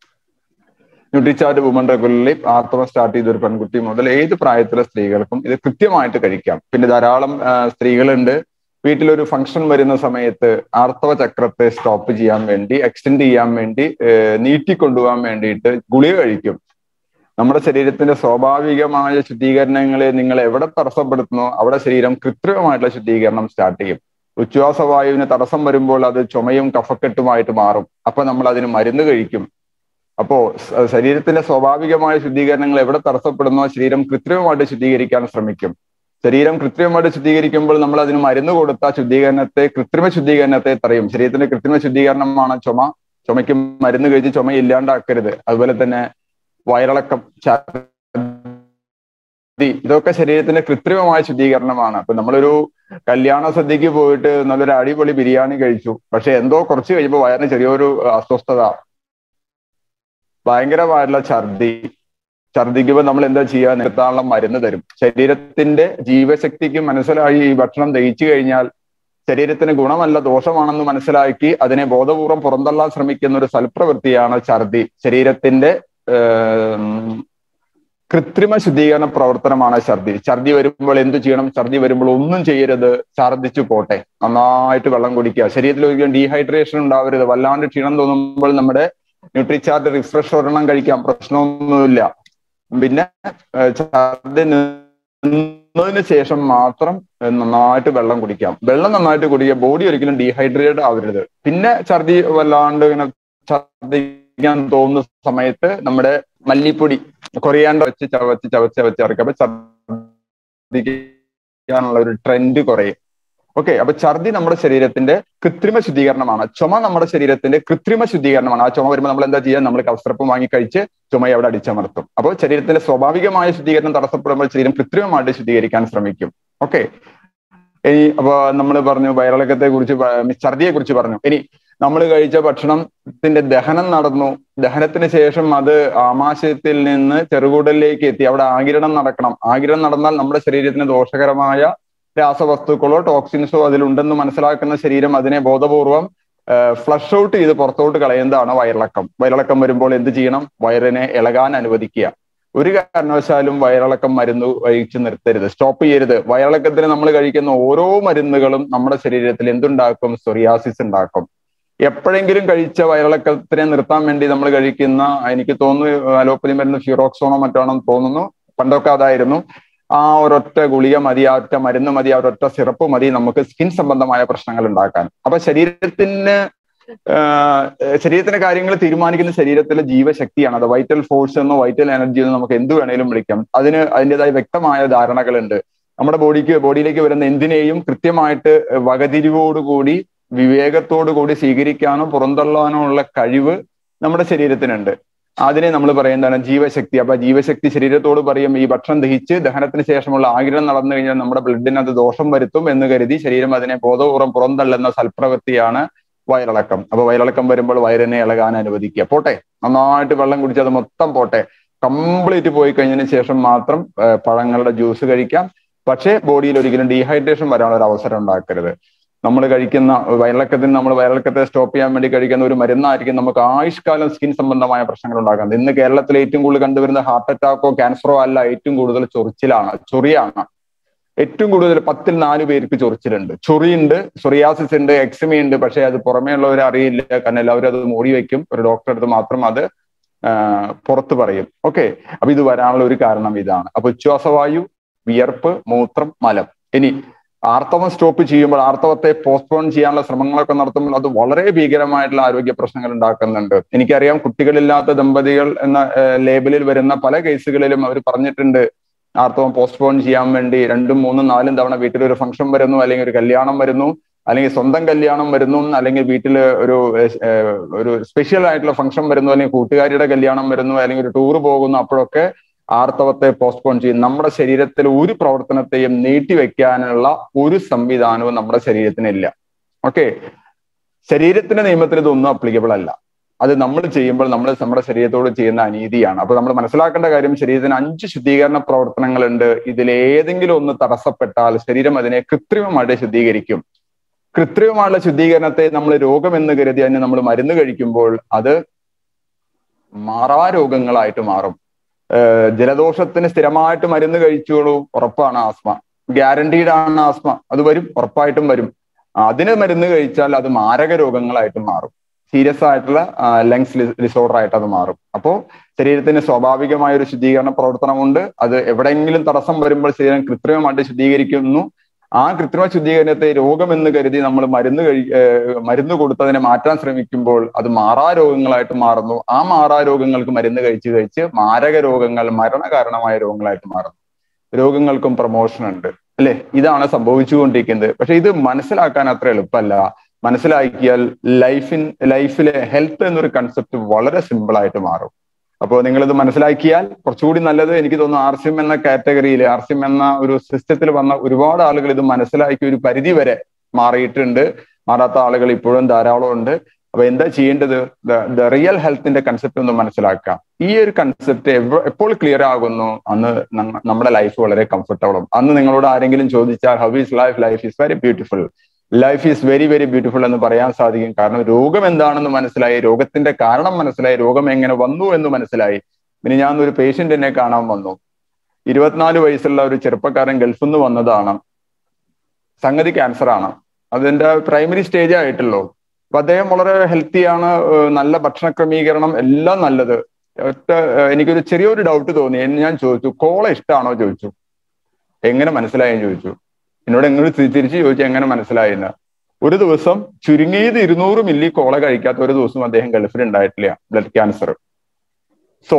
Nutricharge woman regularly ആർത്തവം സ്റ്റാർട്ട് ചെയ്ത ഒരു പെൺകുട്ടി മുതൽ ഏത് പ്രായത്തിലെ സ്ത്രീകൾക്കും ഇത് കൃത്യമായിട്ട് കഴിക്കാം പിന്നെ ധാരാളം സ്ത്രീകളുണ്ട് വീട്ടിലൊരു ഫംഗ്ഷൻ വരുന്ന സമയത്ത് ആർത്തവ ചക്രത്തെ സ്റ്റോപ്പ് ചെയ്യാൻ വേണ്ടി എക്സ്റ്റെൻഡ് ചെയ്യാൻ വേണ്ടി നീട്ടിക്കൊണ്ടുപോകാൻ വേണ്ടിയിട്ട് ഗുളിക കഴിക്കും നമ്മുടെ ശരീരത്തിന്റെ സ്വാഭാവികമായ ശുദ്ധീകരണങ്ങളെ നിങ്ങൾ എവിടെ തടസ്സപ്പെടുത്തുന്നോ അവിടെ ശരീരം കൃത്രിമമായിട്ടുള്ള ശുദ്ധീകരണം സ്റ്റാർട്ട് ചെയ്യും ഉച്ഛ്വാസവായുവിന് തടസ്സം വരുമ്പോൾ അത് ചുമയും കഫക്കെട്ടുമായിട്ട് മാറും അപ്പൊ നമ്മൾ അതിന് മരുന്ന് കഴിക്കും അപ്പോ ശരീരത്തിന്റെ സ്വാഭാവികമായ ശുദ്ധീകരണങ്ങൾ എവിടെ തടസ്സപ്പെടുന്നോ ശരീരം കൃത്രിമമായിട്ട് ശുദ്ധീകരിക്കാൻ ശ്രമിക്കും ശരീരം കൃത്രിമമായിട്ട് ശുദ്ധീകരിക്കുമ്പോൾ നമ്മൾ അതിന് മരുന്ന് കൊടുത്ത ശുദ്ധീകരണത്തെ കൃത്രിമ ശുദ്ധീകരണത്തെ തടയും ശരീരത്തിന്റെ കൃത്രിമ ശുദ്ധീകരണമാണ് ചുമ ചുമയ്ക്ക് മരുന്ന് കഴിച്ച് ചുമ ഇല്ലാണ്ടാക്കരുത് അതുപോലെ തന്നെ വയറിളക്കം ഇതൊക്കെ ശരീരത്തിന്റെ കൃത്രിമമായ ശുദ്ധീകരണമാണ് അപ്പൊ നമ്മളൊരു കല്യാണ സദ്യക്ക് പോയിട്ട് നല്ലൊരു അടിപൊളി ബിരിയാണി കഴിച്ചു പക്ഷെ എന്തോ കുറച്ച് കഴിയുമ്പോൾ വയറിന് ചെറിയൊരു അസ്വസ്ഥത ഭയങ്കരമായിട്ടുള്ള ഛർദി ഛർദിക്കുമ്പോൾ നമ്മൾ എന്താ ചെയ്യുക നിർത്താനുള്ള മരുന്ന് തരും ശരീരത്തിന്റെ ജീവശക്തിക്ക് മനസ്സിലായി ഈ ഭക്ഷണം ദഹിച്ചു കഴിഞ്ഞാൽ ശരീരത്തിന് ഗുണമല്ല ദോഷമാണെന്ന് മനസ്സിലാക്കി അതിനെ ബോധപൂർവം പുറന്തള്ളാൻ ശ്രമിക്കുന്ന ഒരു സൽപ്രവൃത്തിയാണ് ഛർദി ശരീരത്തിന്റെ കൃത്രിമ ശുദ്ധീകരണ പ്രവർത്തനമാണ് ഛർദി ഛർദി വരുമ്പോൾ എന്തു ചെയ്യണം ഛർദി വരുമ്പോൾ ഒന്നും ചെയ്യരുത് ഛർദിച്ചു പോട്ടെ നന്നായിട്ട് വെള്ളം കുടിക്കുക ശരീരത്തിൽ ഒരിക്കലും ഡീഹൈഡ്രേഷൻ ഉണ്ടാവരുത് വല്ലാണ്ട് ക്ഷീണം തോന്നുമ്പോൾ നമ്മുടെ ന്യൂട്രിചാർട്ട് റിഫ്രഷ് ഒരെണ്ണം കഴിക്കാം പ്രശ്നമൊന്നുമില്ല പിന്നെ ഛർദി നിന്നതിന് ശേഷം മാത്രം നന്നായിട്ട് വെള്ളം കുടിക്കാം വെള്ളം നന്നായിട്ട് കുടിക്കുക ബോഡി ഒരിക്കലും ഡീഹൈഡ്രേറ്റ് ആവരുത് പിന്നെ ഛർദി വല്ലാണ്ട് ഇങ്ങനെ ഛർദിക്കാൻ തോന്നുന്ന സമയത്ത് നമ്മുടെ മല്ലിപ്പൊടി കൊറിയാണ്ട് വെച്ച് ചവച്ച് ചവച്ച് ചവച്ച് ഇറക്കുക അപ്പൊ ഛർദിക്കാനുള്ള ഒരു ട്രെൻഡ് കുറയും ഓക്കെ അപ്പൊ ഛർദി നമ്മുടെ ശരീരത്തിന്റെ കൃത്രിമ ശുദ്ധീകരണമാണ് ചുമ നമ്മുടെ ശരീരത്തിന്റെ കൃത്രിമ ശുദ്ധീകരണമാണ് ആ ചുമ വരുമ്പോൾ നമ്മൾ എന്താ ചെയ്യുക നമ്മൾ കഫ്സിറപ്പ് വാങ്ങി കഴിച്ച് ചുമയെ അവിടെ അടിച്ചമർത്തും അപ്പോൾ ശരീരത്തിന്റെ സ്വാഭാവികമായ ശുദ്ധീകരണം തടസ്സപ്പെടുമ്പോൾ ശരീരം കൃത്രിമമായിട്ട് ശുദ്ധീകരിക്കാൻ ശ്രമിക്കും ഓക്കെ ഇനി അപ്പൊ നമ്മൾ പറഞ്ഞു വയറിളക്കത്തെ കുറിച്ച് ഛർദിയെ കുറിച്ച് പറഞ്ഞു ഇനി നമ്മൾ കഴിച്ച ഭക്ഷണത്തിന്റെ ദഹനം നടന്നു ദഹനത്തിന് ശേഷം അത് ആമാശയത്തിൽ നിന്ന് ചെറുകുടലിലേക്ക് എത്തി അവിടെ ആകിരണം നടക്കണം ആകിരണം നടന്നാൽ നമ്മുടെ ശരീരത്തിന് ദോഷകരമായ രാസവസ്തുക്കളോ ടോക്സിൻസോ അതിലുണ്ടെന്ന് മനസ്സിലാക്കുന്ന ശരീരം അതിനെ ബോധപൂർവം ഫ്ലഷ് ഔട്ട് ചെയ്ത് പുറത്തോട്ട് കളയുന്നതാണ് വയറിളക്കം വയറിളക്കം വരുമ്പോൾ എന്ത് ചെയ്യണം വയറിനെ ഇളകാൻ അനുവദിക്കുക ഒരു കാരണവശാലും വയറിളക്കം മരുന്ന് കഴിച്ചു നിർത്തരുത് സ്റ്റോപ്പ് ചെയ്യരുത് വയറിളക്കത്തിന് നമ്മൾ കഴിക്കുന്ന ഓരോ മരുന്നുകളും നമ്മുടെ ശരീരത്തിൽ എന്തുണ്ടാക്കും സൊറിയാസിസ് ഉണ്ടാക്കും എപ്പോഴെങ്കിലും കഴിച്ച വയറിളക്കത്തിനെ നിർത്താൻ വേണ്ടി നമ്മൾ കഴിക്കുന്ന എനിക്ക് തോന്നുന്നു അലോപ്പതി മരുന്ന് ഫ്യൂറോക്സോണോ മറ്റാണെന്ന് തോന്നുന്നു പണ്ടൊക്കെ അതായിരുന്നു ആ ഒരൊറ്റ ഗുളിക മതി ആ ഒറ്റ മരുന്ന് മതി ആ ഒരൊറ്റ സിറപ്പ് മതി നമുക്ക് സ്കിൻ സംബന്ധമായ പ്രശ്നങ്ങൾ ഉണ്ടാക്കാൻ അപ്പൊ ശരീരത്തിന് ശരീരത്തിന്റെ കാര്യങ്ങൾ തീരുമാനിക്കുന്ന ശരീരത്തിലെ ജീവശക്തിയാണ് അത് വൈറ്റൽ ഫോഴ്സ് എന്നോ വൈറ്റൽ എനർജി എന്നോ നമുക്ക് എന്ത് വേണേലും വിളിക്കാം അതിന് അതിൻ്റെതായ വ്യക്തമായ ധാരണകളുണ്ട് നമ്മുടെ ബോഡിക്ക് ബോഡിയിലേക്ക് വരുന്ന എന്തിനേയും കൃത്യമായിട്ട് വകതിരിവോടുകൂടി വിവേകത്തോടു കൂടി സ്വീകരിക്കാനോ പുറന്തള്ളാനോ ഉള്ള കഴിവ് നമ്മുടെ ശരീരത്തിനുണ്ട് അതിനെ നമ്മൾ പറയുന്നതാണ് ജീവശക്തി അപ്പൊ ജീവശക്തി ശരീരത്തോട് പറയും ഈ ഭക്ഷണം ദഹിച്ച് ദഹനത്തിന് ശേഷമുള്ള ആഗ്രഹം നടന്നു കഴിഞ്ഞാൽ നമ്മുടെ ബ്ലഡിന് അത് ദോഷം വരുത്തും എന്ന് കരുതി ശരീരം അതിനെ ബോധപൂർവ്വം പുറന്തള്ളുന്ന സൽപ്രവൃത്തിയാണ് വയറിളക്കം അപ്പൊ വയറിളക്കം വരുമ്പോൾ വയറിനെ ഇളകാൻ അനുവദിക്കുക പോട്ടെ നന്നായിട്ട് വെള്ളം കുടിച്ച് അത് മൊത്തം പോട്ടെ കംപ്ലീറ്റ് പോയി കഴിഞ്ഞതിന് ശേഷം മാത്രം പഴങ്ങളുടെ ജ്യൂസ് കഴിക്കാം പക്ഷേ ബോഡിയിൽ ഒരിക്കലും ഡീഹൈഡ്രേഷൻ വരാനുള്ള ഒരു അവസരം ഉണ്ടാക്കരുത് നമ്മൾ കഴിക്കുന്ന വയറിളക്കത്തിന് നമ്മൾ വയറിളക്കത്തെ സ്റ്റോപ്പ് ചെയ്യാൻ വേണ്ടി കഴിക്കുന്ന ഒരു മരുന്നായിരിക്കും നമുക്ക് ആയുഷ്കാലം സ്കിൻ സംബന്ധമായ പ്രശ്നങ്ങൾ ഉണ്ടാക്കുന്നത് ഇന്ന് കേരളത്തിൽ ഏറ്റവും കൂടുതൽ കണ്ടുവരുന്ന ഹാർട്ട് അറ്റാക്കോ ക്യാൻസറോ അല്ല ഏറ്റവും കൂടുതൽ ചൊറിച്ചിലാണ് ചൊറിയാണ് ഏറ്റവും കൂടുതൽ പത്തിൽ നാല് പേർക്ക് ചൊറിച്ചിലുണ്ട് ചൊറിയുണ്ട് സൊറിയാസിസ് ഉണ്ട് എക്സിമി ഉണ്ട് പക്ഷേ അത് പുറമേ ഉള്ളവർ അറിയില്ല കാരണം എല്ലാവരും അത് മൂടി വെക്കും ഒരു ഡോക്ടറെ അടുത്ത് മാത്രം അത് പുറത്ത് പറയും ഓക്കെ അപ്പൊ ഇത് വരാനുള്ള ഒരു കാരണം ഇതാണ് അപ്പൊ ഉച്ഛ്വാസവായു വിയർപ്പ് മൂത്രം മലം ഇനി ആർത്തവം സ്റ്റോപ്പ് ചെയ്യുമ്പോൾ ആർത്തവത്തെ പോസ്റ്റ്പോൺ ചെയ്യാനുള്ള ശ്രമങ്ങളൊക്കെ നടത്തുമ്പോൾ അത് വളരെ ഭീകരമായിട്ടുള്ള ആരോഗ്യ പ്രശ്നങ്ങൾ ഉണ്ടാക്കുന്നുണ്ട് എനിക്കറിയാം കുട്ടികളില്ലാത്ത ദമ്പതികൾ എന്ന ലേബലിൽ വരുന്ന പല കേസുകളിലും അവർ പറഞ്ഞിട്ടുണ്ട് ആർത്തവം പോസ്റ്റ്പോൺ ചെയ്യാൻ വേണ്ടി രണ്ടും മൂന്നും നാലും തവണ വീട്ടിൽ ഒരു ഫംഗ്ഷൻ വരുന്നു അല്ലെങ്കിൽ ഒരു കല്യാണം വരുന്നു അല്ലെങ്കിൽ സ്വന്തം കല്യാണം വരുന്നു അല്ലെങ്കിൽ വീട്ടിൽ ഒരു ഒരു സ്പെഷ്യൽ ആയിട്ടുള്ള ഫംഗ്ഷൻ വരുന്നു അല്ലെങ്കിൽ കൂട്ടുകാരിയുടെ കല്യാണം വരുന്നു അല്ലെങ്കിൽ ഒരു ടൂർ പോകുന്നു അപ്പോഴൊക്കെ ആർത്തവത്തെ പോസ്റ്റ്പോൺ ചെയ്യും നമ്മുടെ ശരീരത്തിൽ ഒരു പ്രവർത്തനത്തെയും നീട്ടിവെക്കാനുള്ള ഒരു സംവിധാനവും നമ്മുടെ ശരീരത്തിനില്ല ഓക്കെ ശരീരത്തിന്റെ നിയമത്തിൽ ഇതൊന്നും അപ്ലിക്കബിൾ അല്ല അത് നമ്മൾ ചെയ്യുമ്പോൾ നമ്മൾ നമ്മുടെ ശരീരത്തോട് ചെയ്യുന്ന അനീതിയാണ് അപ്പൊ നമ്മൾ മനസ്സിലാക്കേണ്ട കാര്യം ശരീരത്തിന് അഞ്ച് ശുദ്ധീകരണ പ്രവർത്തനങ്ങളുണ്ട് ഇതിലേതെങ്കിലും ഒന്ന് തടസ്സപ്പെട്ടാൽ ശരീരം അതിനെ കൃത്രിമമായിട്ട് ശുദ്ധീകരിക്കും കൃത്രിമമായുള്ള ശുദ്ധീകരണത്തെ നമ്മൾ രോഗമെന്ന് കരുതി അതിന് നമ്മൾ മരുന്ന് കഴിക്കുമ്പോൾ അത് മാറാ രോഗങ്ങളായിട്ട് മാറും ജലദോഷത്തിന് സ്ഥിരമായിട്ട് മരുന്ന് കഴിച്ചോളൂ ഉറപ്പാണ് ആസ്മ ഗ്യാരണ്ടീഡ് ആണ് ആസ്മ അത് വരും ഉറപ്പായിട്ടും വരും അതിന് മരുന്ന് കഴിച്ചാൽ അത് മാരക രോഗങ്ങളായിട്ട് മാറും സീരിയസ് ആയിട്ടുള്ള ലങ്സ് ഡിസോർഡർ ആയിട്ട് അത് മാറും അപ്പോൾ ശരീരത്തിന് സ്വാഭാവികമായ ഒരു ശുദ്ധീകരണ പ്രവർത്തനമുണ്ട് അത് എവിടെയെങ്കിലും തടസ്സം വരുമ്പോൾ ശരീരം കൃത്രിമമായിട്ട് ശുദ്ധീകരിക്കുന്നു ആ കൃത്രിമ ശുദ്ധീകരണത്തെ രോഗമെന്ന് കരുതി നമ്മൾ മരുന്ന് കഴി മരുന്ന് കൊടുത്തതിനെ മാറ്റാൻ ശ്രമിക്കുമ്പോൾ അത് മാറാ രോഗങ്ങളായിട്ട് മാറുന്നു ആ മാറാ രോഗങ്ങൾക്ക് മരുന്ന് കഴിച്ച് കഴിച്ച് മാരക രോഗങ്ങൾ മരണകാരണമായ രോഗങ്ങളായിട്ട് മാറുന്നു രോഗങ്ങൾക്കും പ്രൊമോഷൻ ഉണ്ട് അല്ലെ ഇതാണ് സംഭവിച്ചുകൊണ്ടിരിക്കുന്നത് പക്ഷെ ഇത് മനസ്സിലാക്കാൻ അത്ര എളുപ്പമല്ല മനസ്സിലാക്കിയാൽ ലൈഫിൻ ലൈഫിലെ ഹെൽത്ത് എന്നൊരു കൺസെപ്റ്റ് വളരെ സിമ്പിൾ ആയിട്ട് മാറും അപ്പോൾ നിങ്ങളിത് മനസ്സിലാക്കിയാൽ കുറച്ചുകൂടി നല്ലത് എനിക്ക് തോന്നുന്നു ആർ സി എം എന്ന കാറ്റഗറിയിൽ ആർ സി എം എന്ന ഒരു സിസ്റ്റത്തിൽ വന്ന ഒരുപാട് ആളുകൾ ഇത് മനസ്സിലാക്കി ഒരു പരിധി വരെ മാറിയിട്ടുണ്ട് മാറാത്ത ആളുകൾ ഇപ്പോഴും ധാരാളം ഉണ്ട് അപ്പൊ എന്താ ചെയ്യേണ്ടത് ദ റിയൽ ഹെൽത്തിന്റെ കൺസെപ്റ്റ് ഒന്ന് മനസ്സിലാക്കാം ഈ ഒരു കൺസെപ്റ്റ് എപ്പോൾ ക്ലിയർ ആകുന്നു അന്ന് നമ്മുടെ ലൈഫ് വളരെ കംഫർട്ടബിളും അന്ന് നിങ്ങളോട് ആരെങ്കിലും ചോദിച്ചാൽ how is life life is very beautiful life is very very beautiful എന്ന് പറയാൻ സാധിക്കും കാരണം രോഗം എന്താണെന്ന് മനസ്സിലായി രോഗത്തിന്റെ കാരണം മനസ്സിലായി രോഗം എങ്ങനെ വന്നു എന്ന് മനസ്സിലായി പിന്നെ ഞാൻ ഒരു പേഷ്യന്റ് എന്നെ കാണാൻ വന്നു ഇരുപത്തിനാല് വയസ്സുള്ള ഒരു ചെറുപ്പക്കാരൻ ഗൾഫിൽ നിന്ന് വന്നതാണ് സംഗതി ക്യാൻസർ ആണ് അതിന്റെ പ്രൈമറി സ്റ്റേജ് ആയിട്ടുള്ളൂ അപ്പൊ അദ്ദേഹം വളരെ ഹെൽത്തിയാണ് നല്ല ഭക്ഷണ ക്രമീകരണം എല്ലാം നല്ലത് ഒറ്റ എനിക്കൊരു ചെറിയൊരു ഡൗട്ട് തോന്നി ഞാൻ ചോദിച്ചു കോള ഇഷ്ടമാണോ ചോദിച്ചു എങ്ങനെ മനസ്സിലായെന്ന് ചോദിച്ചു എന്നോട് എങ്ങനെ തിരിച്ച് ചോദിച്ചു എങ്ങനെ മനസ്സിലായെന്ന് ഒരു ദിവസം ചുരുങ്ങിയത് ഇരുന്നൂറ് മില്ലി കോള കഴിക്കാത്ത ഒരു ദിവസം അദ്ദേഹം ഗൾഫിൽ ഉണ്ടായിട്ടില്ല ബ്ലഡ് ക്യാൻസർ സോ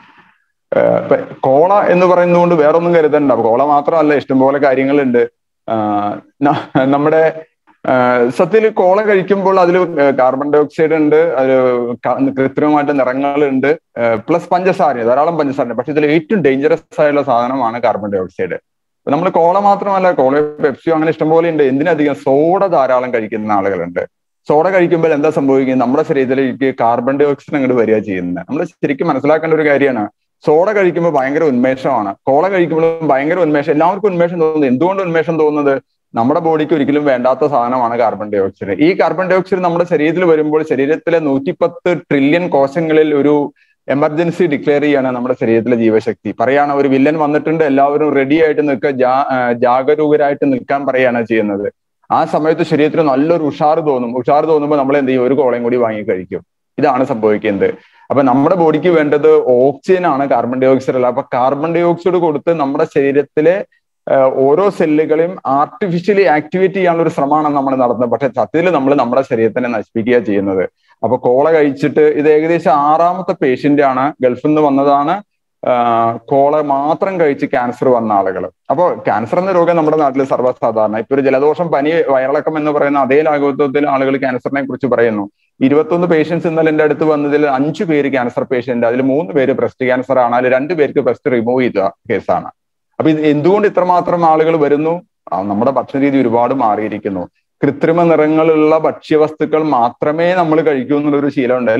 കോള എന്ന് പറയുന്നതുകൊണ്ട് വേറൊന്നും കരുതണ്ട കോള മാത്രമല്ല ഇഷ്ടംപോലെ കാര്യങ്ങളുണ്ട് നമ്മുടെ സത്യത്തിൽ കോള കഴിക്കുമ്പോൾ അതിൽ കാർബൺ ഡൈ ഓക്സൈഡ് ഉണ്ട് അതിൽ കൃത്രിമമായിട്ട് നിറങ്ങളുണ്ട് പ്ലസ് പഞ്ചസാര ധാരാളം പഞ്ചസാര പക്ഷെ ഇതിൽ ഏറ്റവും ഡേഞ്ചറസ് ആയുള്ള സാധനമാണ് കാർബൺ ഡൈ ഓക്സൈഡ് നമ്മൾ കോള മാത്രമല്ല കോള പെപ്സിയോ അങ്ങനെ ഇഷ്ടംപോലെ ഉണ്ട് എന്തിനധികം സോഡ ധാരാളം കഴിക്കുന്ന ആളുകളുണ്ട് സോഡ കഴിക്കുമ്പോൾ എന്താ സംഭവിക്കുന്നത് നമ്മുടെ ശരീരത്തിലേക്ക് കാർബൺ ഡൈ ഓക്സൈഡ് അങ്ങോട്ട് വരിക ചെയ്യുന്നത് നമ്മൾ ശരിക്കും മനസ്സിലാക്കേണ്ട ഒരു കാര്യമാണ് സോഡ കഴിക്കുമ്പോൾ ഭയങ്കര ഉന്മേഷമാണ് കോള കഴിക്കുമ്പോഴും ഭയങ്കര ഉന്മേഷം എല്ലാവർക്കും ഉന്മേഷം തോന്നുന്നത് എന്തുകൊണ്ട് ഉന്മേഷം തോന്നുന്നത് നമ്മുടെ ബോഡിക്ക് ഒരിക്കലും വേണ്ടാത്ത സാധനമാണ് കാർബൺ ഡൈ ഓക്സൈഡ് ഈ കാർബൺ ഡൈ ഓക്സൈഡ് നമ്മുടെ ശരീരത്തിൽ വരുമ്പോൾ ശരീരത്തിലെ നൂറ്റിപ്പത്ത് ട്രില്യൺ കോശങ്ങളിൽ ഒരു എമർജൻസി ഡിക്ലെയർ ചെയ്യാണ് നമ്മുടെ ശരീരത്തിലെ ജീവശക്തി പറയാണ് ഒരു വില്ലൻ വന്നിട്ടുണ്ട് എല്ലാവരും റെഡി ആയിട്ട് നിൽക്കുക ജാ ജാഗരൂകരായിട്ട് നിൽക്കാൻ പറയാണ് ചെയ്യുന്നത് ആ സമയത്ത് ശരീരത്തിന് നല്ലൊരു ഉഷാർ തോന്നും ഉഷാർ തോന്നുമ്പോൾ നമ്മൾ എന്ത് ചെയ്യും ഒരു കോളയും കൂടി വാങ്ങി കഴിക്കും ഇതാണ് സംഭവിക്കുന്നത് അപ്പൊ നമ്മുടെ ബോഡിക്ക് വേണ്ടത് ഓക്സിജൻ ആണ് കാർബൺ ഡൈ ഓക്സൈഡ് അല്ല അപ്പൊ കാർബൺ ഡൈ ഓക്സൈഡ് കൊടുത്ത് നമ്മുടെ ശരീരത്തിലെ ഓരോ സെല്ലുകളെയും ആർട്ടിഫിഷ്യലി ആക്ടിവേറ്റ് ചെയ്യാനുള്ള ഒരു ശ്രമമാണ് നമ്മൾ നടത്തുന്നത് പക്ഷെ സത്യത്തിൽ നമ്മൾ നമ്മുടെ ശരീരത്തിനെ നശിപ്പിക്കുക ചെയ്യുന്നത് അപ്പൊ കോള കഴിച്ചിട്ട് ഇത് ഏകദേശം ആറാമത്തെ പേഷ്യന്റ് ആണ് ഗൾഫിൽ നിന്ന് വന്നതാണ് കോള മാത്രം കഴിച്ച് ക്യാൻസർ വന്ന ആളുകൾ അപ്പോൾ ക്യാൻസർ എന്ന രോഗം നമ്മുടെ നാട്ടിൽ സർവ്വസാധാരണ ഇപ്പൊ ഒരു ജലദോഷം പനി വയറിളക്കം എന്ന് പറയുന്ന അതേ ലാഘവത്വത്തിൽ ആളുകൾ ക്യാൻസറിനെ കുറിച്ച് പറയുന്നു ഇരുപത്തൊന്ന് പേഷ്യൻസ് ഇന്നലെ എൻ്റെ അടുത്ത് വന്നതിൽ അഞ്ചു പേര് ക്യാൻസർ പേഷ്യന്റ് അതിൽ മൂന്ന് പേര് ബ്രസ്റ്റ് ക്യാൻസർ ആണ് അതിൽ രണ്ട് പേർക്ക് ബ്രസ്റ്റ് റിമൂവ് ചെയ്ത കേസാണ് അപ്പൊ ഇത് എന്തുകൊണ്ട് ഇത്രമാത്രം ആളുകൾ വരുന്നു നമ്മുടെ ഭക്ഷണ രീതി ഒരുപാട് മാറിയിരിക്കുന്നു കൃത്രിമ നിറങ്ങളുള്ള ഭക്ഷ്യവസ്തുക്കൾ മാത്രമേ നമ്മൾ കഴിക്കൂ എന്നുള്ളൊരു ശീലമുണ്ട് അല്ലെ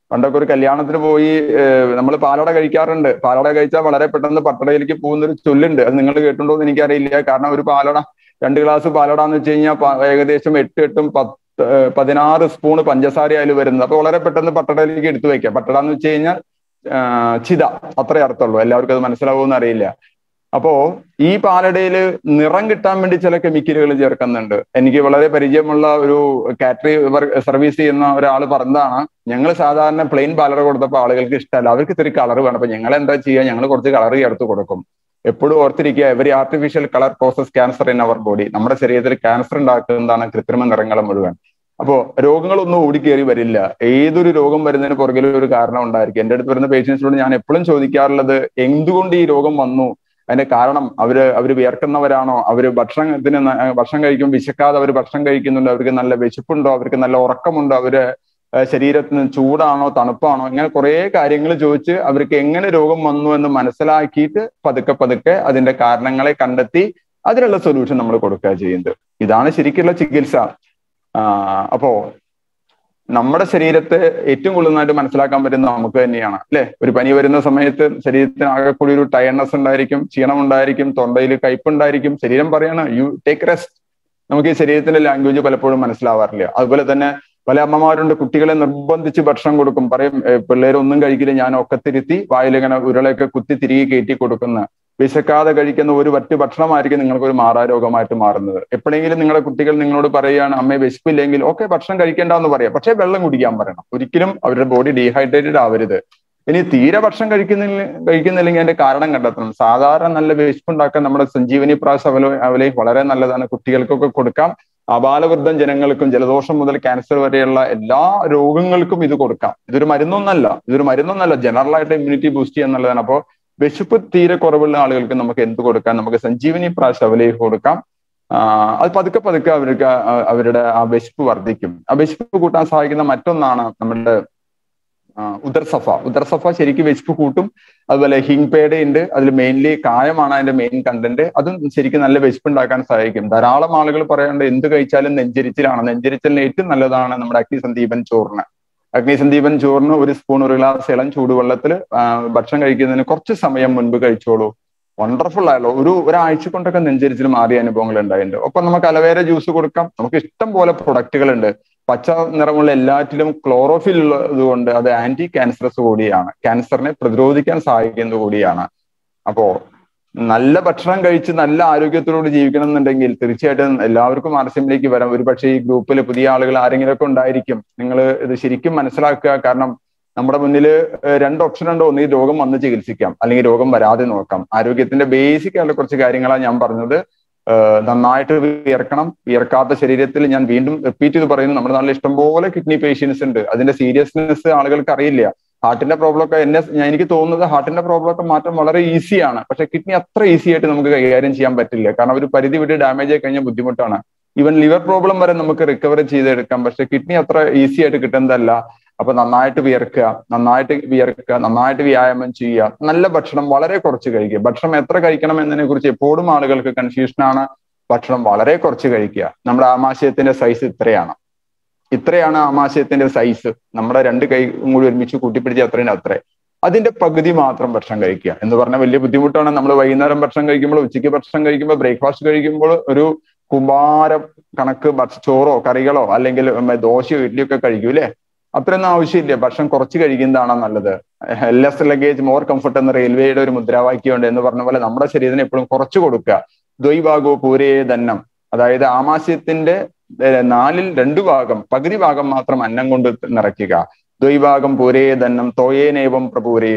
പണ്ടൊക്കെ ഒരു കല്യാണത്തിന് പോയി നമ്മൾ പാലട കഴിക്കാറുണ്ട് പാലട കഴിച്ചാൽ വളരെ പെട്ടെന്ന് പട്ടടയിലേക്ക് പോകുന്ന ഒരു ചൊല്ലുണ്ട് അത് നിങ്ങൾ കേട്ടിട്ടുണ്ടോ എന്ന് എനിക്കറിയില്ല കാരണം ഒരു പാലട രണ്ട് ഗ്ലാസ് പാലട എന്ന് വെച്ച് കഴിഞ്ഞാൽ ഏകദേശം എട്ട് എട്ടും പത്ത് പതിനാറ് സ്പൂൺ പഞ്ചസാര അതിൽ വരുന്നത് അപ്പൊ വളരെ പെട്ടെന്ന് പട്ടടയിലേക്ക് എടുത്തു വെക്കാം പട്ടട എന്ന് വെച്ച് കഴിഞ്ഞാൽ ചിത അത്രേ അർത്ഥമുള്ളൂ എല്ലാവർക്കും അത് മനസ്സിലാവുമെന്ന് അറിയില്ല അപ്പോ ഈ പാലടയിൽ നിറം കിട്ടാൻ വേണ്ടി ചില കെമിക്കലുകൾ ചേർക്കുന്നുണ്ട് എനിക്ക് വളരെ പരിചയമുള്ള ഒരു കാറ്ററി സർവീസ് ചെയ്യുന്ന ഒരാൾ പറഞ്ഞതാണ് ഞങ്ങൾ സാധാരണ പ്ലെയിൻ പാലട കൊടുത്തപ്പോൾ ആളുകൾക്ക് ഇഷ്ടമല്ല അവർക്ക് ഇത്തിരി കളർ വേണം അപ്പൊ ഞങ്ങൾ എന്താ ചെയ്യുക ഞങ്ങൾ കുറച്ച് കളർ ചേർത്ത് കൊടുക്കും എപ്പോഴും ഓർത്തിരിക്കുക every artificial colour causes cancer in our body നമ്മുടെ ശരീരത്തിൽ ക്യാൻസർ ഉണ്ടാക്കുന്നതാണ് കൃത്രിമ നിറങ്ങൾ മുഴുവൻ അപ്പോ രോഗങ്ങളൊന്നും ഓടിക്കേറി വരില്ല ഏതൊരു രോഗം വരുന്നതിന് പുറകിൽ ഒരു കാരണം ഉണ്ടായിരിക്കും എന്റെ അടുത്ത് വരുന്ന പേഷ്യൻസിനോട് ഞാൻ എപ്പോഴും ചോദിക്കാറുള്ളത് എന്തുകൊണ്ട് ഈ രോഗം വന്നു അതിന്റെ കാരണം അവര് അവര് വിയർക്കുന്നവരാണോ അവര് ഭക്ഷണത്തിന് ഭക്ഷണം കഴിക്കും വിശക്കാതെ അവർ ഭക്ഷണം കഴിക്കുന്നുണ്ടോ അവർക്ക് നല്ല വിശപ്പുണ്ടോ അവർക്ക് നല്ല ഉറക്കമുണ്ടോ അവര് ശരീരത്തിന് ചൂടാണോ തണുപ്പാണോ ഇങ്ങനെ കുറെ കാര്യങ്ങൾ ചോദിച്ച് അവർക്ക് എങ്ങനെ രോഗം വന്നു എന്ന് മനസ്സിലാക്കിയിട്ട് പതുക്കെ പതുക്കെ അതിന്റെ കാരണങ്ങളെ കണ്ടെത്തി അതിനുള്ള സൊല്യൂഷൻ നമ്മൾ കൊടുക്കുക ചെയ്യുന്നത് ഇതാണ് ശരിക്കുള്ള ചികിത്സ അപ്പോ നമ്മുടെ ശരീരത്തെ ഏറ്റവും കൂടുതലായിട്ട് മനസ്സിലാക്കാൻ പറ്റുന്നത് നമുക്ക് തന്നെയാണ് അല്ലെ ഒരു പനി വരുന്ന സമയത്ത് ശരീരത്തിന് ആകെ കൂടി ഒരു ടയർനെസ് ഉണ്ടായിരിക്കും ക്ഷീണം ഉണ്ടായിരിക്കും തൊണ്ടയിൽ കയ്പുണ്ടായിരിക്കും ശരീരം പറയാണ് യു ടേക്ക് റെസ്റ്റ് നമുക്ക് ഈ ശരീരത്തിന്റെ ലാംഗ്വേജ് പലപ്പോഴും മനസ്സിലാവാറില്ല അതുപോലെ തന്നെ പല അമ്മമാരുണ്ട് കുട്ടികളെ നിർബന്ധിച്ച് ഭക്ഷണം കൊടുക്കും പറയും പിള്ളേർ ഒന്നും കഴിക്കില്ല ഞാൻ ഒക്കെ തിരുത്തി വായിലിങ്ങനെ ഉരുളയൊക്കെ കുത്തി തിരികെ കയറ്റി കൊടുക്കുന്ന വിശക്കാതെ കഴിക്കുന്ന ഒരു വറ്റ് ഭക്ഷണമായിരിക്കും നിങ്ങൾക്ക് ഒരു മാറാരോഗമായിട്ട് മാറുന്നത് എപ്പോഴെങ്കിലും നിങ്ങളുടെ കുട്ടികൾ നിങ്ങളോട് പറയുകയാണ് അമ്മയെ വിശപ്പില്ലെങ്കിൽ ഓക്കെ ഭക്ഷണം കഴിക്കേണ്ട എന്ന് പറയാം പക്ഷേ വെള്ളം കുടിക്കാൻ പറയണം ഒരിക്കലും അവരുടെ ബോഡി ഡീഹൈഡ്രേറ്റഡ് ആവരുത് ഇനി തീരെ ഭക്ഷണം കഴിക്കുന്നില്ല കഴിക്കുന്നില്ലെങ്കിൽ അതിന്റെ കാരണം കണ്ടെത്തണം സാധാരണ നല്ല വിശപ്പുണ്ടാക്കാൻ നമ്മുടെ സഞ്ജീവനി പ്രാശ് അവല അവലയും വളരെ നല്ലതാണ് കുട്ടികൾക്കൊക്കെ കൊടുക്കാം അപാലവൃദ്ധം ജനങ്ങൾക്കും ജലദോഷം മുതൽ ക്യാൻസർ വരെയുള്ള എല്ലാ രോഗങ്ങൾക്കും ഇത് കൊടുക്കാം ഇതൊരു മരുന്നൊന്നല്ല ഇതൊരു മരുന്നൊന്നല്ല ജനറൽ ആയിട്ട് ഇമ്മ്യൂണിറ്റി ബൂസ്റ്റ് ചെയ്യുക എന്നുള്ളതാണ് അപ്പോൾ വിശപ്പ് തീരെ കുറവുള്ള ആളുകൾക്ക് നമുക്ക് എന്ത് കൊടുക്കാം നമുക്ക് സഞ്ജീവനി പ്രാശ് അവലേക്ക് കൊടുക്കാം അത് പതുക്കെ പതുക്കെ അവർക്ക് അവരുടെ ആ വിശപ്പ് വർദ്ധിക്കും ആ വിശപ്പ് കൂട്ടാൻ സഹായിക്കുന്ന മറ്റൊന്നാണ് നമ്മുടെ ഉദർസഫ ഉദർസഫ ശരിക്കും വിശപ്പ് കൂട്ടും അതുപോലെ ഹിങ് പേട ഉണ്ട് അതിൽ മെയിൻലി കായമാണ് അതിന്റെ മെയിൻ കണ്ടന്റ് അതും ശരിക്കും നല്ല വിശപ്പ് ഉണ്ടാക്കാൻ സഹായിക്കും ധാരാളം ആളുകൾ പറയാണ്ട് എന്ത് കഴിച്ചാലും നെഞ്ചരിച്ചിലാണ് നെഞ്ചരിച്ചലിന് ഏറ്റവും നല്ലതാണ് നമ്മുടെ അഗ്നിസന്ദീപൻ ചോറിന് അഗ്നിസന്ദീപൻ ചോറിന് ഒരു സ്പൂൺ ഒരു ഗ്ലാസ് ഇളം ചൂടുവെള്ളത്തിൽ ഭക്ഷണം കഴിക്കുന്നതിന് കുറച്ച് സമയം മുൻപ് കഴിച്ചോളൂ വണ്ടർഫുൾ ആയല്ലോ ഒരു ഒരാഴ്ച കൊണ്ടൊക്കെ നെഞ്ചരിച്ചിൽ മാറിയ അനുഭവങ്ങൾ ഉണ്ടായിട്ടുണ്ട് ഒപ്പം നമുക്ക് അലവേര ജ്യൂസ് കൊടുക്കാം നമുക്ക് ഇഷ്ടം പോലെ പ്രൊഡക്റ്റുകൾ ഉണ്ട് പച്ച നിറമുള്ള എല്ലാറ്റിലും ക്ലോറോഫിൽ ഉള്ളത് കൊണ്ട് അത് ആന്റി ക്യാൻസറസ് കൂടിയാണ് ക്യാൻസറിനെ പ്രതിരോധിക്കാൻ സഹായിക്കുന്നത് കൂടിയാണ് അപ്പോ നല്ല ഭക്ഷണം കഴിച്ച് നല്ല ആരോഗ്യത്തോടെ ജീവിക്കണം എന്നുണ്ടെങ്കിൽ തീർച്ചയായിട്ടും എല്ലാവർക്കും ആർസ്യമിലേക്ക് വരാം ഒരുപക്ഷെ ഈ ഗ്രൂപ്പിൽ പുതിയ ആളുകൾ ആരെങ്കിലുമൊക്കെ ഉണ്ടായിരിക്കും നിങ്ങൾ ഇത് ശരിക്കും മനസ്സിലാക്കുക കാരണം നമ്മുടെ മുന്നിൽ രണ്ട് ഓപ്ഷൻ ഉണ്ട് ഒന്ന് ഈ രോഗം വന്ന് ചികിത്സിക്കാം അല്ലെങ്കിൽ രോഗം വരാതെ നോക്കാം ആരോഗ്യത്തിന്റെ ബേസിക് ആയിട്ടുള്ള കുറച്ച് കാര്യങ്ങളാണ് ഞാൻ പറഞ്ഞത് നന്നായിട്ട് വിയർക്കണം വിയർക്കാത്ത ശരീരത്തിൽ ഞാൻ വീണ്ടും റിപ്പീറ്റ് ചെയ്ത് പറയുന്നു നമ്മുടെ നാട്ടിൽ ഇഷ്ടംപോലെ കിഡ്നി പേഷ്യൻസ് ഉണ്ട് അതിന്റെ സീരിയസ്നെസ് ആളുകൾക്ക് അറിയില്ല ഹാർട്ടിന്റെ പ്രോബ്ലം ഒക്കെ എന്നെ ഞാൻ എനിക്ക് തോന്നുന്നത് ഹാർട്ടിന്റെ പ്രോബ്ലം ഒക്കെ മാറ്റം വളരെ ഈസിയാണ് പക്ഷെ കിഡ്നി അത്ര ഈസി ആയിട്ട് നമുക്ക് കൈകാര്യം ചെയ്യാൻ പറ്റില്ല കാരണം ഒരു പരിധി വിട്ട് ഡാമേജ് ആയി കഴിഞ്ഞാൽ ബുദ്ധിമുട്ടാണ് ഈവൻ ലിവർ പ്രോബ്ലം വരെ നമുക്ക് റിക്കവർ ചെയ്തെടുക്കാം പക്ഷെ കിഡ്നി അത്ര ഈസി ആയിട്ട് കിട്ടുന്നതല്ല അപ്പൊ നന്നായിട്ട് വിയർക്കുക നന്നായിട്ട് വിയർക്കുക നന്നായിട്ട് വ്യായാമം ചെയ്യുക നല്ല ഭക്ഷണം വളരെ കുറച്ച് കഴിക്കുക ഭക്ഷണം എത്ര കഴിക്കണം എന്നതിനെ കുറിച്ച് എപ്പോഴും ആളുകൾക്ക് കൺഫ്യൂഷനാണ് ഭക്ഷണം വളരെ കുറച്ച് കഴിക്കുക നമ്മുടെ ആമാശയത്തിന്റെ സൈസ് ഇത്രയാണ് ഇത്രയാണ് ആമാശയത്തിന്റെ സൈസ് നമ്മുടെ രണ്ട് കൈ കൂടി ഒരുമിച്ച് കൂട്ടിപ്പിടിച്ച് അത്രയും അത്രേ അതിന്റെ പകുതി മാത്രം ഭക്ഷണം കഴിക്കുക എന്ന് പറഞ്ഞാൽ വലിയ ബുദ്ധിമുട്ടാണ് നമ്മൾ വൈകുന്നേരം ഭക്ഷണം കഴിക്കുമ്പോൾ ഉച്ചയ്ക്ക് ഭക്ഷണം കഴിക്കുമ്പോൾ ബ്രേക്ക്ഫാസ്റ്റ് കഴിക്കുമ്പോൾ ഒരു കുമാരം കണക്ക് ചോറോ കറികളോ അല്ലെങ്കിൽ ദോശയോ ഇഡ്ഡലിയോ ഒക്കെ കഴിക്കും അല്ലേ അത്രയൊന്നും ആവശ്യമില്ല ഭക്ഷണം കുറച്ച് കഴിക്കുന്നതാണ് നല്ലത് ലെസ് ലഗേജ് മോർ കംഫർട്ട് എന്ന റെയിൽവേയുടെ ഒരു മുദ്രാവാക്യമുണ്ട് എന്ന് പറഞ്ഞ പോലെ നമ്മുടെ ശരീരത്തിന് എപ്പോഴും കുറച്ച് കൊടുക്കുക ദ്വൈഭാഗോ പൂരേ ദന്നം അതായത് ആമാശയത്തിന്റെ നാലിൽ രണ്ടു ഭാഗം പകുതി ഭാഗം മാത്രം അന്നം കൊണ്ട് നിറയ്ക്കുക ദ്വൈഭാഗം പൂരേ ദന്നം തോയേനേവം പ്രപൂരേ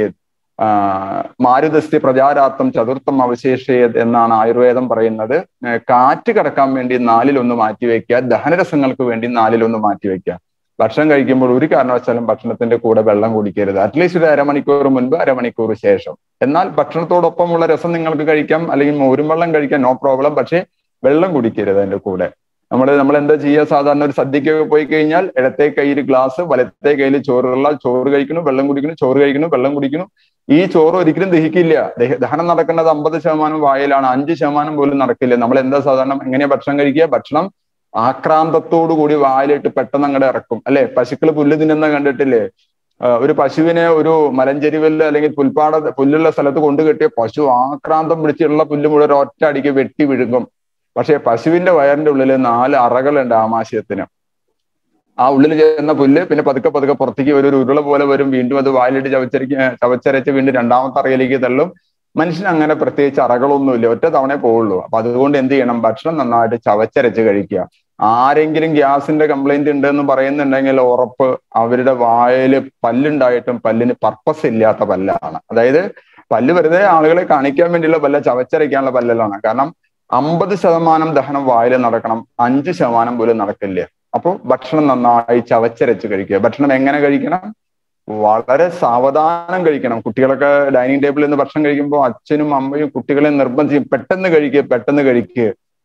മാരുതസ്യ പ്രചാരാർത്ഥം ചതുർത്ഥം അവശേഷയത് എന്നാണ് ആയുർവേദം പറയുന്നത് കാറ്റ് കടക്കാൻ വേണ്ടി നാലിലൊന്ന് മാറ്റിവെക്കുക ദഹനരസങ്ങൾക്ക് വേണ്ടി നാലിലൊന്ന് മാറ്റിവെക്കുക ഭക്ഷണം കഴിക്കുമ്പോൾ ഒരു കാരണവശാലും ഭക്ഷണത്തിന്റെ കൂടെ വെള്ളം കുടിക്കരുത് അറ്റ്ലീസ്റ്റ് ഒരു അരമണിക്കൂർ മുൻപ് അരമണിക്കൂർ ശേഷം എന്നാൽ ഭക്ഷണത്തോടൊപ്പമുള്ള രസം നിങ്ങൾക്ക് കഴിക്കാം അല്ലെങ്കിൽ മോരും വെള്ളം കഴിക്കാം നോ പ്രോബ്ലം പക്ഷേ വെള്ളം കുടിക്കരുത് അതിന്റെ കൂടെ നമ്മൾ നമ്മൾ എന്താ ചെയ്യുക സാധാരണ ഒരു സദ്യക്കൊക്കെ പോയി കഴിഞ്ഞാൽ ഇടത്തെ കയ്യിൽ ഗ്ലാസ് വലത്തെ കയ്യിൽ ചോറുള്ള ചോറ് കഴിക്കുന്നു വെള്ളം കുടിക്കുന്നു ചോറ് കഴിക്കുന്നു വെള്ളം കുടിക്കുന്നു ഈ ചോറ് ഒരിക്കലും ദഹിക്കില്ല ദഹനം നടക്കേണ്ടത് അമ്പത് ശതമാനം വായിലാണ് അഞ്ച് ശതമാനം പോലും നടക്കില്ല നമ്മൾ എന്താ സാധാരണ എങ്ങനെയാ ഭക്ഷണം കഴിക്കുക ഭക്ഷണം ആക്രാന്തത്തോടു കൂടി വായിലിട്ട് പെട്ടെന്ന് അങ്ങോട്ട് ഇറക്കും അല്ലെ പശുക്കൾ പുല്ല് തിന്നുന്ന കണ്ടിട്ടില്ലേ ഒരു പശുവിനെ ഒരു മലഞ്ചെരിവിൽ അല്ലെങ്കിൽ പുൽപ്പാട പുല്ലുള്ള സ്ഥലത്ത് കൊണ്ടു കെട്ടിയ പശു ആക്രാന്തം പിടിച്ചുള്ള പുല്ല് മുഴുവൻ ഒറ്റ അടിക്ക് വെട്ടി വിഴുങ്ങും പക്ഷെ പശുവിന്റെ വയറിന്റെ ഉള്ളിൽ നാല് അറകളുണ്ട് ആമാശയത്തിന് ആ ഉള്ളിൽ ചെയ്യുന്ന പുല്ല് പിന്നെ പതുക്കെ പതുക്കെ പുറത്തേക്ക് വരും ഒരു ഉരുള പോലെ വരും വീണ്ടും അത് വായിലിട്ട് ചവച്ചരയ്ക്ക് ചവച്ചരച്ച് വീണ്ടും രണ്ടാമത്തെ അറയിലേക്ക് തള്ളും മനുഷ്യന് അങ്ങനെ പ്രത്യേകിച്ച് അറകളൊന്നുമില്ല ഒറ്റ തവണ പോവുള്ളൂ അപ്പൊ അതുകൊണ്ട് എന്ത് ചെയ്യണം ഭക്ഷണം നന്നായിട്ട് ചവച്ചരച്ച് കഴിക്കുക ആരെങ്കിലും ഗ്യാസിന്റെ കംപ്ലൈന്റ് ഉണ്ട് എന്ന് പറയുന്നുണ്ടെങ്കിൽ ഉറപ്പ് അവരുടെ വായല് പല്ലുണ്ടായിട്ടും പല്ലിന് പർപ്പസ് ഇല്ലാത്ത പല്ലാണ് അതായത് പല്ല് വെറുതെ ആളുകളെ കാണിക്കാൻ വേണ്ടിയുള്ള പല്ല ചവച്ചരയ്ക്കാനുള്ള പല്ലലാണ് കാരണം അമ്പത് ശതമാനം ദഹനം വായിൽ നടക്കണം അഞ്ച് ശതമാനം പോലും നടക്കില്ല അപ്പോൾ ഭക്ഷണം നന്നായി ചവച്ചരച്ച് കഴിക്കുക ഭക്ഷണം എങ്ങനെ കഴിക്കണം വളരെ സാവധാനം കഴിക്കണം കുട്ടികളൊക്കെ ഡൈനിങ് ടേബിളിൽ നിന്ന് ഭക്ഷണം കഴിക്കുമ്പോൾ അച്ഛനും അമ്മയും കുട്ടികളെ നിർബന്ധിക്കും പെട്ടെന്ന് കഴിക്കുക പെട്ടെന്ന് കഴിക്കുക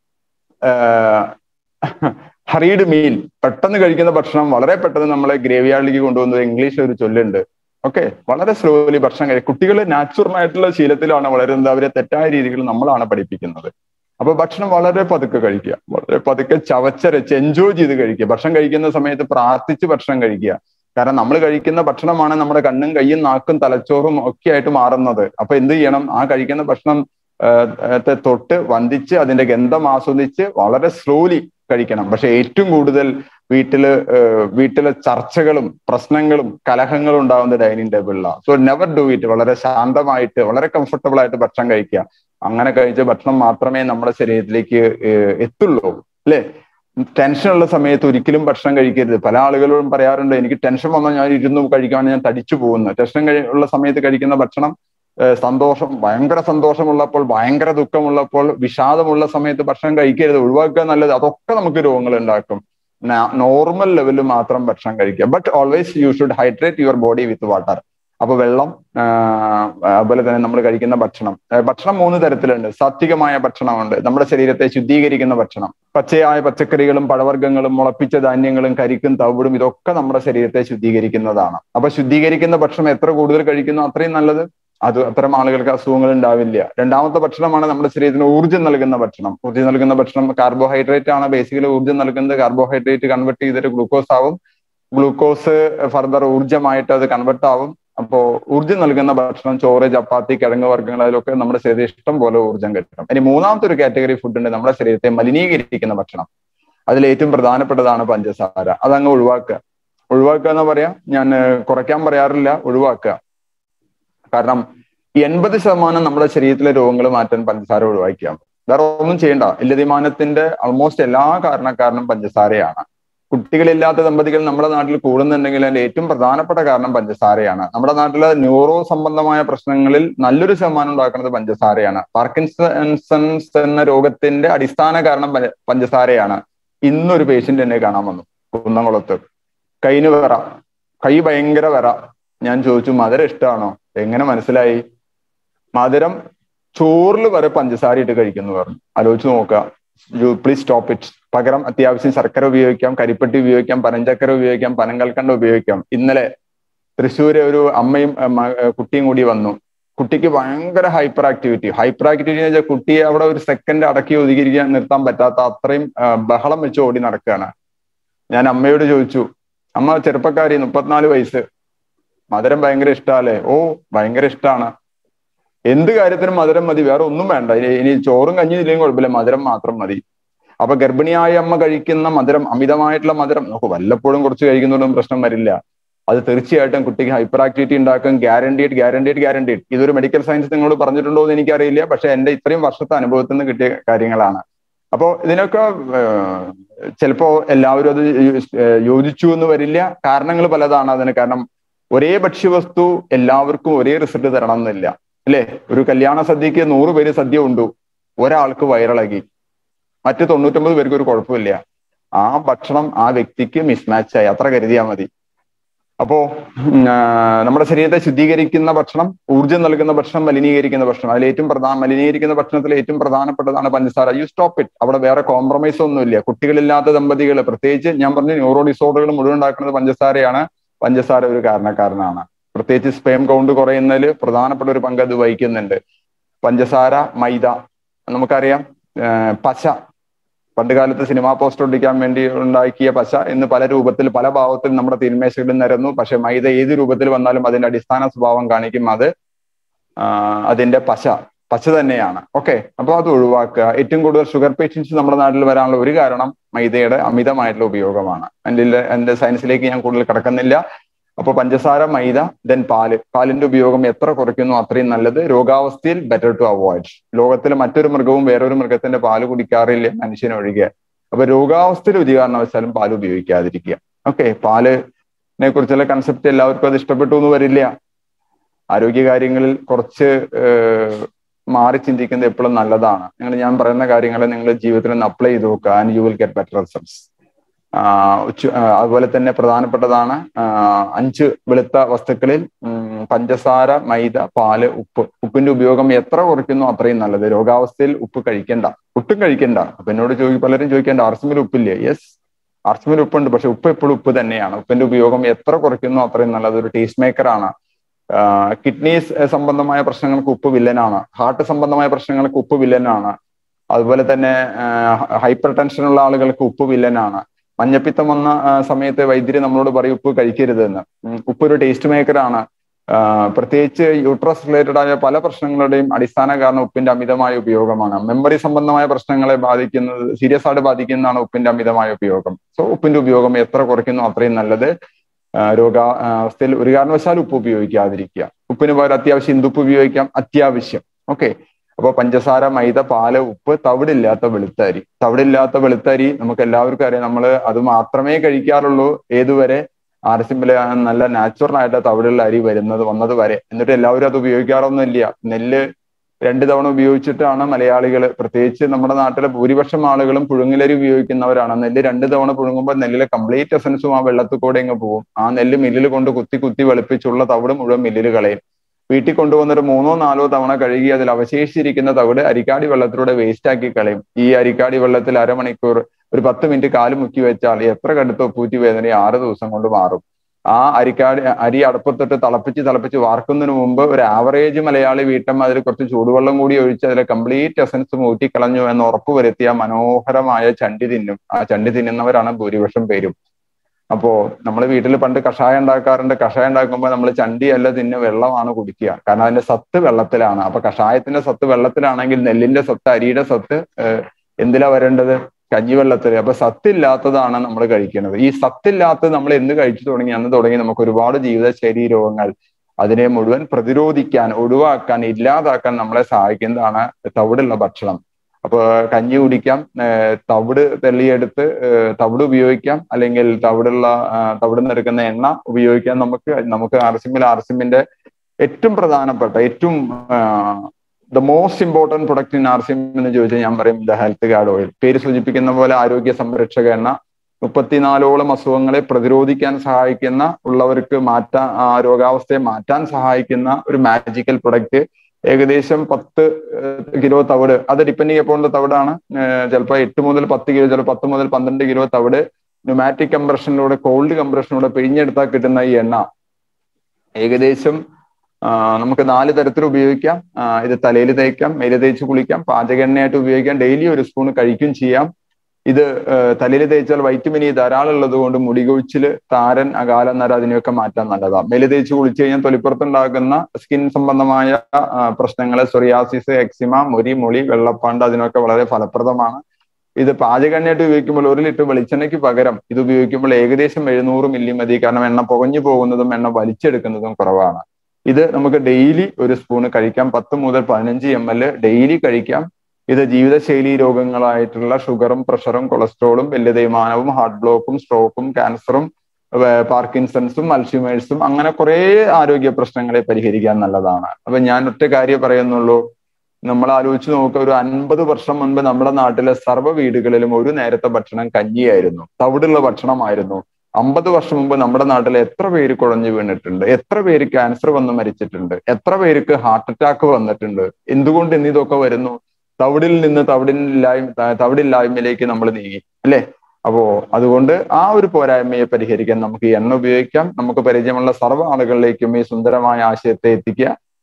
ഹറീഡ് മീൽ പെട്ടെന്ന് കഴിക്കുന്ന ഭക്ഷണം വളരെ പെട്ടെന്ന് നമ്മളെ ഗ്രേവിയാർഡിലേക്ക് കൊണ്ടുവന്നത് ഇംഗ്ലീഷിൽ ഒരു ചൊല്ലുണ്ട് ഓക്കെ വളരെ സ്ലോലി ഭക്ഷണം കഴിക്കും കുട്ടികൾ നാച്ചുറൽ ആയിട്ടുള്ള ശീലത്തിലാണ് വളരുന്നത് അവരെ തെറ്റായ രീതികൾ നമ്മളാണ് പഠിപ്പിക്കുന്നത് അപ്പൊ ഭക്ഷണം വളരെ പതുക്കെ കഴിക്കുക വളരെ പതുക്കെ ചവച്ചരച്ച് എൻജോയ് ചെയ്ത് കഴിക്കുക ഭക്ഷണം കഴിക്കുന്ന സമയത്ത് പ്രാർത്ഥിച്ച് ഭക്ഷണം കഴിക്കുക കാരണം നമ്മൾ കഴിക്കുന്ന ഭക്ഷണമാണ് നമ്മുടെ കണ്ണും കയ്യും നാക്കും തലച്ചോറും ഒക്കെ ആയിട്ട് മാറുന്നത് അപ്പൊ എന്ത് ചെയ്യണം ആ കഴിക്കുന്ന ഭക്ഷണം തൊട്ട് വന്ദിച്ച് അതിന്റെ ഗന്ധം ആസ്വദിച്ച് വളരെ സ്ലോലി കഴിക്കണം പക്ഷെ ഏറ്റവും കൂടുതൽ വീട്ടില് വീട്ടിലെ ചർച്ചകളും പ്രശ്നങ്ങളും കലഹങ്ങളും ഉണ്ടാകുന്ന ഡൈനിങ് ടേബിളിലാണ് സോ നെവർ ഡു ഇറ്റ് വളരെ ശാന്തമായിട്ട് വളരെ കംഫർട്ടബിൾ ആയിട്ട് ഭക്ഷണം കഴിക്കുക അങ്ങനെ കഴിച്ച ഭക്ഷണം മാത്രമേ നമ്മുടെ ശരീരത്തിലേക്ക് എത്തുള്ളൂ അല്ലേ ടെൻഷനുള്ള സമയത്ത് ഒരിക്കലും ഭക്ഷണം കഴിക്കരുത് പല ആളുകളും പറയാറുണ്ട് എനിക്ക് ടെൻഷൻ വന്നാൽ ഞാൻ ഇരുന്ന് കഴിക്കാൻ ഞാൻ തടിച്ചു പോകുന്നു ടെൻഷൻ ഉള്ള സമയത്ത് കഴിക്കുന്ന ഭക്ഷണം സന്തോഷം ഭയങ്കര സന്തോഷമുള്ളപ്പോൾ ഭയങ്കര ദുഃഖമുള്ളപ്പോൾ വിഷാദമുള്ള സമയത്ത് ഭക്ഷണം കഴിക്കരുത് ഒഴിവാക്കുക നല്ലത് അതൊക്കെ നമുക്ക് രോഗങ്ങൾ ഉണ്ടാക്കും നോർമൽ ലെവലിൽ മാത്രം ഭക്ഷണം കഴിക്കുക but always you should hydrate your body with water അപ്പൊ വെള്ളം അതുപോലെ തന്നെ നമ്മൾ കഴിക്കുന്ന ഭക്ഷണം ഭക്ഷണം മൂന്ന് തരത്തിലുണ്ട് സാത്വികമായ ഭക്ഷണമുണ്ട് നമ്മുടെ ശരീരത്തെ ശുദ്ധീകരിക്കുന്ന ഭക്ഷണം പച്ചയായ പച്ചക്കറികളും പഴവർഗ്ഗങ്ങളും മുളപ്പിച്ച ധാന്യങ്ങളും കരിക്കും തവിടും ഇതൊക്കെ നമ്മുടെ ശരീരത്തെ ശുദ്ധീകരിക്കുന്നതാണ് അപ്പൊ ശുദ്ധീകരിക്കുന്ന ഭക്ഷണം എത്ര കൂടുതൽ കഴിക്കുന്നു അത്രയും നല്ലത് അത് അത്തരം ആളുകൾക്ക് അസുഖങ്ങൾ ഉണ്ടാവില്ല രണ്ടാമത്തെ ഭക്ഷണമാണ് നമ്മുടെ ശരീരത്തിന് ഊർജ്ജം നൽകുന്ന ഭക്ഷണം ഊർജ്ജം നൽകുന്ന ഭക്ഷണം കാർബോഹൈഡ്രേറ്റ് ആണ് ബേസിക്കലി ഊർജ്ജം നൽകുന്നത് കാർബോഹൈഡ്രേറ്റ് കൺവെർട്ട് ചെയ്തിട്ട് ഗ്ലൂക്കോസ് ആവും ഗ്ലൂക്കോസ് ഫർദർ ഊർജ്ജമായിട്ട് അത് കൺവെർട്ട് ആവും അപ്പോ ഊർജ്ജം നൽകുന്ന ഭക്ഷണം ചോറ് ചപ്പാത്തി കിഴങ്ങ് വർഗ്ഗങ്ങൾ അതിലൊക്കെ നമ്മുടെ ശരീരം ഇഷ്ടം പോലെ ഊർജ്ജം കിട്ടണം ഇനി മൂന്നാമത്തെ ഒരു കാറ്റഗറി ഫുഡ് ഉണ്ട് നമ്മുടെ ശരീരത്തെ മലിനീകരിക്കുന്ന ഭക്ഷണം അതിൽ ഏറ്റവും പ്രധാനപ്പെട്ടതാണ് പഞ്ചസാര അതങ്ങ് ഒഴിവാക്കുക ഒഴിവാക്കുക എന്ന് പറയാം ഞാൻ കുറയ്ക്കാൻ പറയാറില്ല ഒഴിവാക്കുക കാരണം എൺപത് ശതമാനം നമ്മുടെ ശരീരത്തിലെ രോഗങ്ങൾ മാറ്റാൻ പഞ്ചസാര ഒഴിവാക്കിയാൽ വേറെ ഒന്നും ചെയ്യണ്ട ലതിമാനത്തിന്റെ ഓൾമോസ്റ്റ് എല്ലാ കാരണക്കാരനും പഞ്ചസാരയാണ് കുട്ടികളില്ലാത്ത ദമ്പതികൾ നമ്മുടെ നാട്ടിൽ കൂടുന്നുണ്ടെങ്കിൽ അതിന്റെ ഏറ്റവും പ്രധാനപ്പെട്ട കാരണം പഞ്ചസാരയാണ് നമ്മുടെ നാട്ടിലെ ന്യൂറോ സംബന്ധമായ പ്രശ്നങ്ങളിൽ നല്ലൊരു ശതമാനം ഉണ്ടാക്കുന്നത് പഞ്ചസാരയാണ് പാർക്കിൻസൺസ് എന്ന രോഗത്തിന്റെ അടിസ്ഥാന കാരണം പഞ്ചസാരയാണ് ഇന്നൊരു പേഷ്യന്റ് എന്നെ കാണാൻ വന്നു കുന്നംകുളത്ത് കൈന് വിറ കൈ ഭയങ്കര വിറ ഞാൻ ചോദിച്ചു മധുരം ഇഷ്ടമാണോ എങ്ങനെ മനസ്സിലായി മധുരം ചോറിൽ വരെ പഞ്ചസാര ഇട്ട് കഴിക്കുന്നു പറഞ്ഞു ആലോചിച്ച് നോക്കുക യു പ്ലീസ് സ്റ്റോപ്പ് ഇറ്റ് പകരം അത്യാവശ്യം ശർക്കര ഉപയോഗിക്കാം കരിപ്പെട്ടി ഉപയോഗിക്കാം പനഞ്ചക്കര ഉപയോഗിക്കാം പനങ്കൽക്കണ്ട ഉപയോഗിക്കാം ഇന്നലെ തൃശ്ശൂര് ഒരു അമ്മയും കുട്ടിയും കൂടി വന്നു കുട്ടിക്ക് ഭയങ്കര ഹൈപ്പർ ആക്ടിവിറ്റി ഹൈപ്പർ ആക്ടിവിറ്റി എന്ന് വെച്ചാൽ കുട്ടിയെ അവിടെ ഒരു സെക്കൻഡ് അടക്കി ഒതുക്കിയിരിക്കാൻ നിർത്താൻ പറ്റാത്ത അത്രയും ബഹളം വെച്ച് ഓടി നടക്കുകയാണ് ഞാൻ അമ്മയോട് ചോദിച്ചു അമ്മ ചെറുപ്പക്കാരി മുപ്പത്തിനാല് വയസ്സ് മധുരം ഭയങ്കര ഇഷ്ടമല്ലേ ഓ ഭയങ്കര ഇഷ്ടമാണ് എന്ത് കാര്യത്തിനും മധുരം മതി വേറെ ഒന്നും വേണ്ട ഇനി ചോറും കഞ്ഞി ഇല്ലെങ്കിൽ കുഴപ്പമില്ല മധുരം മാത്രം മതി അപ്പൊ ഗർഭിണിയായ അമ്മ കഴിക്കുന്ന മധുരം അമിതമായിട്ടുള്ള മധുരം നോക്കൂ വല്ലപ്പോഴും കുറച്ച് കഴിക്കുന്നതുകൊണ്ടും പ്രശ്നം വരില്ല അത് തീർച്ചയായിട്ടും കുട്ടിക്ക് ഹൈപ്പർ ആക്ടിവിറ്റി ഉണ്ടാക്കും ഗ്യാരണ്ടീഡ് ഗ്യാരണ്ടീഡ് ഗ്യാരണ്ടീഡ് ഇതൊരു മെഡിക്കൽ സയൻസ് നിങ്ങളോട് പറഞ്ഞിട്ടുണ്ടോ എന്ന് എനിക്കറിയില്ല പക്ഷെ എന്റെ ഇത്രയും വർഷത്തെ അനുഭവത്തിൽ നിന്ന് കിട്ടിയ കാര്യങ്ങളാണ് അപ്പോൾ ഇതിനൊക്കെ ചിലപ്പോ എല്ലാവരും അത് യോജിച്ചു എന്ന് വരില്ല കാരണങ്ങൾ പലതാണ് അതിന് കാരണം ഒരേ ഭക്ഷ്യവസ്തു എല്ലാവർക്കും ഒരേ റിസൾട്ട് തരണം എന്നില്ല അല്ലേ ഒരു കല്യാണ സദ്യക്ക് നൂറ് പേര് സദ്യ ഉണ്ടു ഒരാൾക്ക് വയറിളകി മറ്റു തൊണ്ണൂറ്റൊമ്പത് പേർക്ക് ഒരു കുഴപ്പമില്ല ആ ഭക്ഷണം ആ വ്യക്തിക്ക് മിസ്മാച്ച് ആയി അത്ര കരുതിയാൽ മതി അപ്പോ നമ്മുടെ ശരീരത്തെ ശുദ്ധീകരിക്കുന്ന ഭക്ഷണം ഊർജ്ജം നൽകുന്ന ഭക്ഷണം മലിനീകരിക്കുന്ന ഭക്ഷണം അതിൽ ഏറ്റവും പ്രധാന മലിനീകരിക്കുന്ന ഭക്ഷണത്തിൽ ഏറ്റവും പ്രധാനപ്പെട്ടതാണ് പഞ്ചസാര യു സ്റ്റോപ്പ് ഇറ്റ് അവിടെ വേറെ കോംപ്രമൈസ് ഒന്നുമില്ല കുട്ടികളില്ലാത്ത ദമ്പതികൾ പ്രത്യേകിച്ച് ഞാൻ പറഞ്ഞു ന്യൂറോ ഡിസോർഡറുകൾ മുഴുവൻ ഉണ്ടാക്കുന്നത് പഞ്ചസാരയാണ് പഞ്ചസാര ഒരു കാരണക്കാരനാണ് പ്രത്യേകിച്ച് സ്പേം കൗണ്ട് കുറയുന്നതിൽ പ്രധാനപ്പെട്ട ഒരു പങ്ക് അത് വഹിക്കുന്നുണ്ട് പഞ്ചസാര മൈദ നമുക്കറിയാം പശ പണ്ട് കാലത്ത് സിനിമാ പോസ്റ്റർ ഒട്ടിക്കാൻ വേണ്ടി ഉണ്ടാക്കിയ പശ ഇന്ന് പല രൂപത്തിൽ പല ഭാവത്തിൽ നമ്മുടെ തീന്മേശകളിൽ നിരന്നു പക്ഷെ മൈദ ഏത് രൂപത്തിൽ വന്നാലും അതിന്റെ അടിസ്ഥാന സ്വഭാവം കാണിക്കും അത് അതിന്റെ പശ പച്ച തന്നെയാണ് ഓക്കെ അപ്പോൾ അത് ഒഴിവാക്കുക ഏറ്റവും കൂടുതൽ ഷുഗർ പേഷ്യൻസ് നമ്മുടെ നാട്ടിൽ വരാനുള്ള ഒരു കാരണം മൈദയുടെ അമിതമായിട്ടുള്ള ഉപയോഗമാണ് അതിൻ്റെ എൻ്റെ സയൻസിലേക്ക് ഞാൻ കൂടുതൽ കിടക്കുന്നില്ല അപ്പോൾ പഞ്ചസാര മൈദ ദെൻ പാല് പാലിന്റെ ഉപയോഗം എത്ര കുറയ്ക്കുന്നു അത്രയും നല്ലത് രോഗാവസ്ഥയിൽ ബെറ്റർ ടു അവോയ്ഡ് ലോകത്തിലെ മറ്റൊരു മൃഗവും വേറൊരു മൃഗത്തിന്റെ പാല് കുടിക്കാറില്ല മനുഷ്യനൊഴികെ അപ്പൊ രോഗാവസ്ഥയിൽ ഒരു കാരണവശാലും പാല് ഉപയോഗിക്കാതിരിക്കുക ഓക്കെ പാലിനെ കുറിച്ചുള്ള കൺസെപ്റ്റ് എല്ലാവർക്കും അത് ഇഷ്ടപ്പെട്ടു എന്ന് വരില്ല ആരോഗ്യകാര്യങ്ങളിൽ കുറച്ച് മാറി ചിന്തിക്കുന്നത് എപ്പോഴും നല്ലതാണ് നിങ്ങൾ ഞാൻ പറയുന്ന കാര്യങ്ങൾ നിങ്ങൾ ജീവിതത്തിൽ നിന്ന് അപ്ലൈ ചെയ്ത് നോക്കുക and you will get better results അതുപോലെ തന്നെ പ്രധാനപ്പെട്ടതാണ് അഞ്ച് വെളുത്ത വസ്തുക്കളിൽ പഞ്ചസാര മൈദ പാല് ഉപ്പ് ഉപ്പിന്റെ ഉപയോഗം എത്ര കുറയ്ക്കുന്നു അത്രയും നല്ലത് രോഗാവസ്ഥയിൽ ഉപ്പ് കഴിക്കണ്ട ഒട്ടും കഴിക്കണ്ട അപ്പൊ എന്നോട് ചോദി പലരും ചോദിക്കേണ്ട ആർസിമിൽ ഉപ്പില്ലേ യെസ് ആർസിമിൽ ഉപ്പുണ്ട് പക്ഷെ ഉപ്പ് എപ്പോഴും ഉപ്പ് തന്നെയാണ് ഉപ്പിന്റെ ഉപയോഗം എത്ര കുറയ്ക്കുന്നു അത്രയും നല്ലത് ഒരു ടേസ്റ്റ് മേക്കറാണ് കിഡ്നീസ് സംബന്ധമായ പ്രശ്നങ്ങൾക്ക് ഉപ്പ് വില്ലനാണ് ഹാർട്ട് സംബന്ധമായ പ്രശ്നങ്ങൾക്ക് ഉപ്പ് വില്ലനാണ് അതുപോലെ തന്നെ ഹൈപ്പർ ടെൻഷൻ ഉള്ള ആളുകൾക്ക് ഉപ്പ് വില്ലനാണ് മഞ്ഞപ്പിത്തം വന്ന സമയത്ത് വൈദ്യര് നമ്മളോട് പറയും ഉപ്പ് കഴിക്കരുതെന്ന് ഉപ്പ് ഒരു ടേസ്റ്റ് മേക്കറാണ് പ്രത്യേകിച്ച് യൂട്രസ് റിലേറ്റഡ് ആയ പല പ്രശ്നങ്ങളുടെയും അടിസ്ഥാന കാരണം ഉപ്പിന്റെ അമിതമായ ഉപയോഗമാണ് മെമ്മറി സംബന്ധമായ പ്രശ്നങ്ങളെ ബാധിക്കുന്നത് സീരിയസ് ആയിട്ട് ബാധിക്കുന്നതാണ് ഉപ്പിന്റെ അമിതമായ ഉപയോഗം സോ ഉപ്പിന്റെ ഉപയോഗം എത്ര കുറയ്ക്കുന്നു അത്രയും നല്ലത് രോഗാവസ്ഥയിൽ ഒരു കാരണവശാലും ഉപ്പ് ഉപയോഗിക്കാതിരിക്കുക ഉപ്പിന് പകരം അത്യാവശ്യം ഇന്ദുപ്പ് ഉപയോഗിക്കാം അത്യാവശ്യം ഓക്കെ അപ്പൊ പഞ്ചസാര മൈദ പാല് ഉപ്പ് തവിടില്ലാത്ത വെളുത്തരി തവിടില്ലാത്ത വെളുത്തരി നമുക്ക് എല്ലാവർക്കും അറിയാം നമ്മൾ അത് മാത്രമേ കഴിക്കാറുള്ളൂ ഏതുവരെ ആർസിമ്പില് നല്ല നാച്ചുറൽ ആയിട്ട് തവിടുള്ള അരി വരുന്നത് വന്നത് വരെ എന്നിട്ട് എല്ലാവരും അത് ഉപയോഗിക്കാറൊന്നുമില്ല നെല്ല് രണ്ട് തവണ ഉപയോഗിച്ചിട്ടാണ് മലയാളികൾ പ്രത്യേകിച്ച് നമ്മുടെ നാട്ടിലെ ഭൂരിപക്ഷം ആളുകളും പുഴുങ്ങിലരി ഉപയോഗിക്കുന്നവരാണ് നെല്ല് രണ്ട് തവണ പുഴുങ്ങുമ്പോൾ നെല്ലിലെ കംപ്ലീറ്റ് എസൻസും ആ വെള്ളത്തിൽ കൂടെ ഇങ്ങ് പോകും ആ നെല്ല് മില്ലിൽ കൊണ്ട് കുത്തി കുത്തി വെളുപ്പിച്ചുള്ള തവിട് മുഴുവൻ മില്ലിൽ കളയും വീട്ടിൽ കൊണ്ടുവന്നൊരു മൂന്നോ നാലോ തവണ കഴുകി അതിൽ അവശേഷിച്ചിരിക്കുന്ന തവിട് അരിക്കാടി വെള്ളത്തിലൂടെ വേസ്റ്റ് ആക്കി കളയും ഈ അരിക്കാടി വെള്ളത്തിൽ അരമണിക്കൂർ ഒരു പത്ത് മിനിറ്റ് കാല് മുക്കി വെച്ചാൽ എത്ര കടുത്ത ഒപ്പൂറ്റി വേദന ആറ് ദിവസം കൊണ്ട് മാറും ആ അരിക്കാടി അരി അടുപ്പത്തിട്ട് തിളപ്പിച്ച് തിളപ്പിച്ച് വാർക്കുന്നതിന് മുമ്പ് ഒരു ആവറേജ് മലയാളി വീട്ടമ്മ അതിൽ കുറച്ച് ചൂടുവെള്ളം കൂടി ഒഴിച്ച് അതിലെ കംപ്ലീറ്റ് എസൻസ് ഊറ്റിക്കളഞ്ഞു എന്ന് ഉറപ്പ് വരുത്തിയ മനോഹരമായ ചണ്ടി തിന്നും ആ ചണ്ടി തിന്നുന്നവരാണ് ഭൂരിപക്ഷം പേരും അപ്പോ നമ്മൾ വീട്ടിൽ പണ്ട് കഷായം ഉണ്ടാക്കാറുണ്ട് കഷായം ഉണ്ടാക്കുമ്പോൾ നമ്മൾ ചണ്ടിയല്ല തിന്ന് വെള്ളമാണ് കുടിക്കുക കാരണം അതിന്റെ സത്ത് വെള്ളത്തിലാണ് അപ്പൊ കഷായത്തിന്റെ സത്ത് വെള്ളത്തിലാണെങ്കിൽ നെല്ലിന്റെ സത്ത് അരിയുടെ സത്ത് എന്തിലാ വരേണ്ടത് കഞ്ഞിവെള്ളത്തിൽ അപ്പൊ സത്തില്ലാത്തതാണ് നമ്മൾ കഴിക്കുന്നത് ഈ സത്തില്ലാത്തത് നമ്മൾ എന്ത് കഴിച്ചു തുടങ്ങി അന്ന് തുടങ്ങി നമുക്ക് ഒരുപാട് ജീവിതശൈലി രോഗങ്ങൾ അതിനെ മുഴുവൻ പ്രതിരോധിക്കാൻ ഒഴിവാക്കാൻ ഇല്ലാതാക്കാൻ നമ്മളെ സഹായിക്കുന്നതാണ് തവിടുള്ള ഭക്ഷണം അപ്പൊ കഞ്ഞി കുടിക്കാം തവിട് തെള്ളിയെടുത്ത് തവിട് ഉപയോഗിക്കാം അല്ലെങ്കിൽ തവിടുള്ള തവിട് നിറക്കുന്ന എണ്ണ ഉപയോഗിക്കാം നമുക്ക് നമുക്ക് ആർസിമ്മിൽ ആർസിമ്മിന്റെ ഏറ്റവും പ്രധാനപ്പെട്ട ഏറ്റവും the most important product in RCM എന്ന് ചോദിച്ചാൽ ഞാൻ പറയും ദ ഹെൽത്ത് കാർഡ് ഓയിൽ പേര് സൂചിപ്പിക്കുന്ന പോലെ ആരോഗ്യ സംരക്ഷക എണ്ണ മുപ്പത്തിനാലോളം അസുഖങ്ങളെ പ്രതിരോധിക്കാൻ സഹായിക്കുന്ന ഉള്ളവർക്ക് മാറ്റാൻ രോഗാവസ്ഥയെ മാറ്റാൻ സഹായിക്കുന്ന ഒരു മാജിക്കൽ പ്രൊഡക്റ്റ് ഏകദേശം പത്ത് കിലോ തവിട് അത് ഡിപ്പെൻഡ് ചെയ്യപ്പോഴുള്ള തവിടാണ് ചിലപ്പോൾ എട്ട് മുതൽ പത്ത് കിലോ ചിലപ്പോൾ പത്ത് മുതൽ പന്ത്രണ്ട് കിലോ തവിട് ന്യൂമാറ്റിക് കംപ്രഷനിലൂടെ കോൾഡ് കംപ്രഷനിലൂടെ പിഴിഞ്ഞെടുത്താൽ കിട്ടുന്ന ഈ എണ്ണ ഏകദേശം നമുക്ക് നാല് തരത്തിൽ ഉപയോഗിക്കാം ഇത് തലയിൽ തേക്കാം മേല് തേച്ച് കുളിക്കാം പാചക എണ്ണയായിട്ട് ഉപയോഗിക്കാം ഡെയിലി ഒരു സ്പൂൺ കഴിക്കും ചെയ്യാം ഇത് തലയിൽ തേച്ചാൽ വൈറ്റമിൻ ഇ ധാരാളം ഉള്ളത് കൊണ്ട് മുടികൊഴിച്ചില് താരൻ അകാല നര അതിനെയൊക്കെ മാറ്റാൻ നല്ലതാണ് മേല് തേച്ച് കുളിച്ചു കഴിഞ്ഞാൽ തൊലിപ്പുറത്തുണ്ടാകുന്ന സ്കിൻ സംബന്ധമായ പ്രശ്നങ്ങൾ സൊറിയാസിസ് എക്സിമ മുരി മുളി വെള്ളപ്പാണ്ട് അതിനൊക്കെ വളരെ ഫലപ്രദമാണ് ഇത് പാചകെണ്ണയായിട്ട് ഉപയോഗിക്കുമ്പോൾ ഒരു ലിറ്റർ വെളിച്ചെണ്ണയ്ക്ക് പകരം ഇത് ഉപയോഗിക്കുമ്പോൾ ഏകദേശം എഴുന്നൂറ് മില്ലി മതി കാരണം എണ്ണ പുകഞ്ഞു പോകുന്നതും എണ്ണ വലിച്ചെടുക്കുന്നതും കുറവാണ് ഇത് നമുക്ക് ഡെയിലി ഒരു സ്പൂണ് കഴിക്കാം പത്ത് മുതൽ പതിനഞ്ച് എം എൽ ഡെയിലി കഴിക്കാം ഇത് ജീവിതശൈലി രോഗങ്ങളായിട്ടുള്ള ഷുഗറും പ്രഷറും കൊളസ്ട്രോളും വലിയ തേയ്മാനവും ഹാർട്ട് ബ്ലോക്കും സ്ട്രോക്കും ക്യാൻസറും പാർക്കിൻസൺസും അൽഷിമേഴ്സും അങ്ങനെ കുറെ ആരോഗ്യ പ്രശ്നങ്ങളെ പരിഹരിക്കാൻ നല്ലതാണ് അപ്പൊ ഞാൻ ഒറ്റ കാര്യം പറയുന്നുള്ളൂ നമ്മൾ ആലോചിച്ച് നോക്കുക ഒരു അൻപത് വർഷം മുൻപ് നമ്മുടെ നാട്ടിലെ സർവ്വ വീടുകളിലും ഒരു നേരത്തെ ഭക്ഷണം കഞ്ഞിയായിരുന്നു തവിടുള്ള ഭക്ഷണമായിരുന്നു അമ്പത് വർഷം മുമ്പ് നമ്മുടെ നാട്ടിൽ എത്ര പേര് കുഴഞ്ഞു വീണിട്ടുണ്ട് എത്ര പേര് ക്യാൻസർ വന്ന് മരിച്ചിട്ടുണ്ട് എത്ര പേർക്ക് ഹാർട്ട് അറ്റാക്ക് വന്നിട്ടുണ്ട് എന്തുകൊണ്ട് ഇന്ന് ഇതൊക്കെ വരുന്നു തവിടിൽ നിന്ന് തവിടില്ലായ്മ തവിടില്ലായ്മയിലേക്ക് നമ്മൾ നീങ്ങി അല്ലേ അപ്പോ അതുകൊണ്ട് ആ ഒരു പോരായ്മയെ പരിഹരിക്കാൻ നമുക്ക് ഈ എണ്ണ ഉപയോഗിക്കാം നമുക്ക് പരിചയമുള്ള സർവ്വ ആളുകളിലേക്കും ഈ സുന്ദരമായ ആശയത്തെ എത്തിക്കുക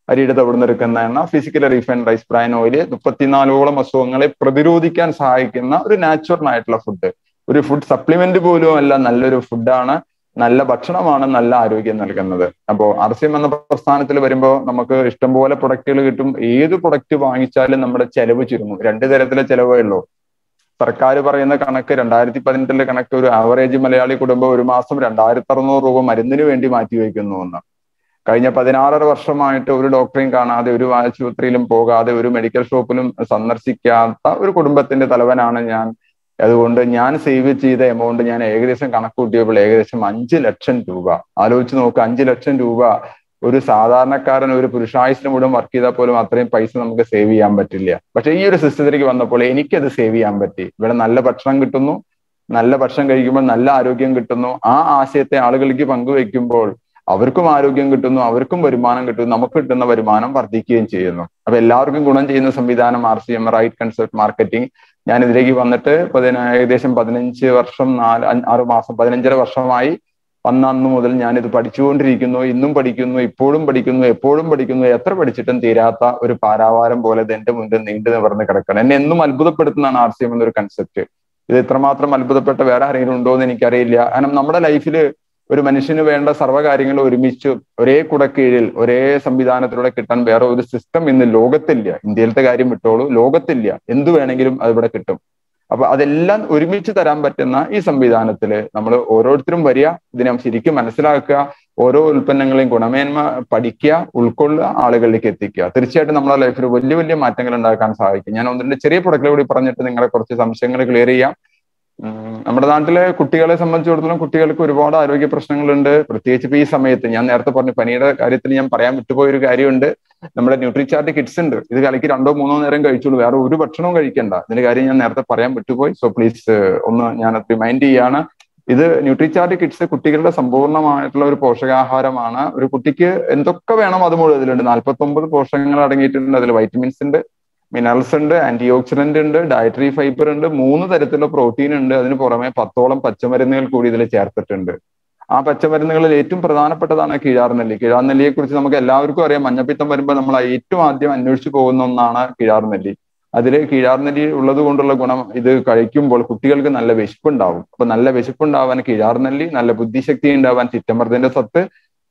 അരിയുടെ തവിടുന്നെടുക്കുന്ന എണ്ണ physically refined rice bran oil മുപ്പത്തിനാലോളം അസുഖങ്ങളെ പ്രതിരോധിക്കാൻ സഹായിക്കുന്ന ഒരു നാച്ചുറൽ ആയിട്ടുള്ള ഫുഡ് ഒരു ഫുഡ് സപ്ലിമെന്റ് പോലും അല്ല നല്ലൊരു ഫുഡാണ് നല്ല ഭക്ഷണമാണ് നല്ല ആരോഗ്യം നൽകുന്നത് അപ്പോൾ ആർ സി എം എന്ന പ്രസ്ഥാനത്തിൽ വരുമ്പോൾ നമുക്ക് ഇഷ്ടംപോലെ പ്രൊഡക്റ്റുകൾ കിട്ടും ഏത് പ്രൊഡക്റ്റ് വാങ്ങിച്ചാലും നമ്മുടെ ചെലവ് ചുരുങ്ങും രണ്ട് തരത്തിലെ ചെലവേ ഉള്ളൂ സർക്കാർ പറയുന്ന കണക്ക് രണ്ടായിരത്തി പതിനെട്ടിലെ കണക്ക് ഒരു ആവറേജ് മലയാളി കുടുംബം ഒരു മാസം രണ്ടായിരത്തി അറുന്നൂറ് രൂപ മരുന്നിന് വേണ്ടി മാറ്റിവെക്കുന്നു എന്ന് കഴിഞ്ഞ പതിനാറര വർഷമായിട്ട് ഒരു ഡോക്ടറെയും കാണാതെ ഒരു ആശുപത്രിയിലും പോകാതെ ഒരു മെഡിക്കൽ ഷോപ്പിലും സന്ദർശിക്കാത്ത ഒരു കുടുംബത്തിന്റെ തലവനാണ് ഞാൻ അതുകൊണ്ട് ഞാൻ സേവ് ചെയ്ത എമൗണ്ട് ഞാൻ ഏകദേശം കണക്ക് കൂട്ടിയപ്പോൾ ഏകദേശം അഞ്ച് ലക്ഷം രൂപ ആലോചിച്ച് നോക്കുക അഞ്ച് ലക്ഷം രൂപ ഒരു സാധാരണക്കാരൻ ഒരു പുരുഷായുസിന് മുഴുവൻ വർക്ക് ചെയ്താൽ പോലും അത്രയും പൈസ നമുക്ക് സേവ് ചെയ്യാൻ പറ്റില്ല പക്ഷെ ഈ ഒരു സിസ്റ്റത്തിലേക്ക് വന്നപ്പോൾ എനിക്കത് സേവ് ചെയ്യാൻ പറ്റി ഇവിടെ നല്ല ഭക്ഷണം കിട്ടുന്നു നല്ല ഭക്ഷണം കഴിക്കുമ്പോൾ നല്ല ആരോഗ്യം കിട്ടുന്നു ആ ആശയത്തെ ആളുകൾക്ക് പങ്കുവെക്കുമ്പോൾ അവർക്കും ആരോഗ്യം കിട്ടുന്നു അവർക്കും വരുമാനം കിട്ടുന്നു നമുക്ക് കിട്ടുന്ന വരുമാനം വർദ്ധിക്കുകയും ചെയ്യുന്നു അപ്പൊ എല്ലാവർക്കും ഗുണം ചെയ്യുന്ന സംവിധാനം R C M right concept marketing ഞാൻ ഇതിലേക്ക് വന്നിട്ട് പതിന ഏകദേശം പതിനഞ്ച് വർഷം നാല് ആറ് മാസം പതിനഞ്ചര വർഷമായി വന്ന അന്ന് മുതൽ ഞാൻ ഇത് പഠിച്ചുകൊണ്ടിരിക്കുന്നു ഇന്നും പഠിക്കുന്നു ഇപ്പോഴും പഠിക്കുന്നു എപ്പോഴും പഠിക്കുന്നു എത്ര പഠിച്ചിട്ടും തീരാത്ത ഒരു പാരാവാരം പോലെ ഇത് എന്റെ മുന്നിൽ നീണ്ടു നിവർന്ന് കിടക്കണം എന്നെ എന്നും അത്ഭുതപ്പെടുത്തുന്നതാണ് ആർ സി എം എന്നൊരു കൺസെപ്റ്റ് ഇത് ഇത്രമാത്രം അത്ഭുതപ്പെട്ട വേറെ ആരെങ്കിലും ഉണ്ടോ എന്ന് എനിക്കറിയില്ല കാരണം നമ്മുടെ ലൈഫിൽ ഒരു മനുഷ്യന് വേണ്ട സർവ്വകാര്യങ്ങൾ ഒരുമിച്ച് ഒരേ കുടക്കീഴിൽ ഒരേ സംവിധാനത്തിലൂടെ കിട്ടാൻ വേറെ ഒരു സിസ്റ്റം ഇന്ന് ലോകത്തില്ല ഇന്ത്യയിലത്തെ കാര്യം വിട്ടോളൂ ലോകത്തില്ല എന്തു വേണമെങ്കിലും അതിവിടെ കിട്ടും അപ്പൊ അതെല്ലാം ഒരുമിച്ച് തരാൻ പറ്റുന്ന ഈ സംവിധാനത്തിൽ നമ്മൾ ഓരോരുത്തരും വരിക ഇതിനെ ശരിക്കും മനസ്സിലാക്കുക ഓരോ ഉൽപ്പന്നങ്ങളെയും ഗുണമേന്മ പഠിക്കുക ഉൾക്കൊള്ളുക ആളുകളിലേക്ക് എത്തിക്കുക തീർച്ചയായിട്ടും നമ്മുടെ ലൈഫിൽ വലിയ വലിയ മാറ്റങ്ങൾ ഉണ്ടാക്കാൻ സഹായിക്കും ഞാൻ ഒന്ന് രണ്ട് ചെറിയ പ്രൊഡക്റ്റുകൾ കൂടി പറഞ്ഞിട്ട് നിങ്ങളെ കുറച്ച് സംശയങ്ങൾ ക്ലിയർ ചെയ്യാം നമ്മുടെ നാട്ടിലെ കുട്ടികളെ സംബന്ധിച്ചിടത്തോളം കുട്ടികൾക്ക് ഒരുപാട് ആരോഗ്യ പ്രശ്നങ്ങളുണ്ട് പ്രത്യേകിച്ച് ഇപ്പൊ ഈ സമയത്ത് ഞാൻ നേരത്തെ പറഞ്ഞു പനിയുടെ കാര്യത്തിൽ ഞാൻ പറയാൻ വിട്ടുപോയ ഒരു കാര്യമുണ്ട് നമ്മുടെ ന്യൂട്രിചാർട്ട് കിറ്റ്സ് ഉണ്ട് ഇത് കലക്കി രണ്ടോ മൂന്നോ നേരം കഴിച്ചോളൂ വേറെ ഒരു ഭക്ഷണവും കഴിക്കണ്ട ഇതിന്റെ കാര്യം ഞാൻ നേരത്തെ പറയാൻ വിട്ടുപോയി സോ പ്ലീസ് ഒന്ന് ഞാൻ റിമൈൻഡ് ചെയ്യാണ് ഇത് ന്യൂട്രിചാർട്ട് കിറ്റ്സ് കുട്ടികളുടെ സമ്പൂർണ്ണമായിട്ടുള്ള ഒരു പോഷകാഹാരമാണ് ഒരു കുട്ടിക്ക് എന്തൊക്കെ വേണം അത് മുഴുവൻ ഇതിലുണ്ട് നാൽപ്പത്തി ഒമ്പത് പോഷകങ്ങൾ അടങ്ങിയിട്ടുണ്ട് അതിൽ വൈറ്റമിൻസ് ഉണ്ട് മിനറൽസ് ഉണ്ട് ആന്റി ഓക്സിഡന്റ് ഉണ്ട് ഡയറ്ററി ഫൈബർ ഉണ്ട് മൂന്ന് തരത്തിലുള്ള പ്രോട്ടീൻ ഉണ്ട് അതിന് പുറമെ പത്തോളം പച്ചമരുന്നുകൾ കൂടി ഇതിൽ ചേർത്തിട്ടുണ്ട് ആ പച്ചമരുന്നുകളിൽ ഏറ്റവും പ്രധാനപ്പെട്ടതാണ് കിഴാർനെല്ലി കിഴാർനെല്ലിയെ കുറിച്ച് നമുക്ക് എല്ലാവർക്കും അറിയാം മഞ്ഞപ്പിത്തം വരുമ്പോൾ നമ്മൾ ഏറ്റവും ആദ്യം അന്വേഷിച്ചു പോകുന്ന ഒന്നാണ് കിഴാർനെല്ലി അതിൽ കിഴാർനെല്ലി ഉള്ളത് കൊണ്ടുള്ള ഗുണം ഇത് കഴിക്കുമ്പോൾ കുട്ടികൾക്ക് നല്ല വിശപ്പുണ്ടാവും അപ്പൊ നല്ല വിശപ്പുണ്ടാവാൻ കിഴാർനെല്ലി നല്ല ബുദ്ധിശക്തി ഉണ്ടാവാൻ ചിറ്റമൃതിന്റെ സത്ത്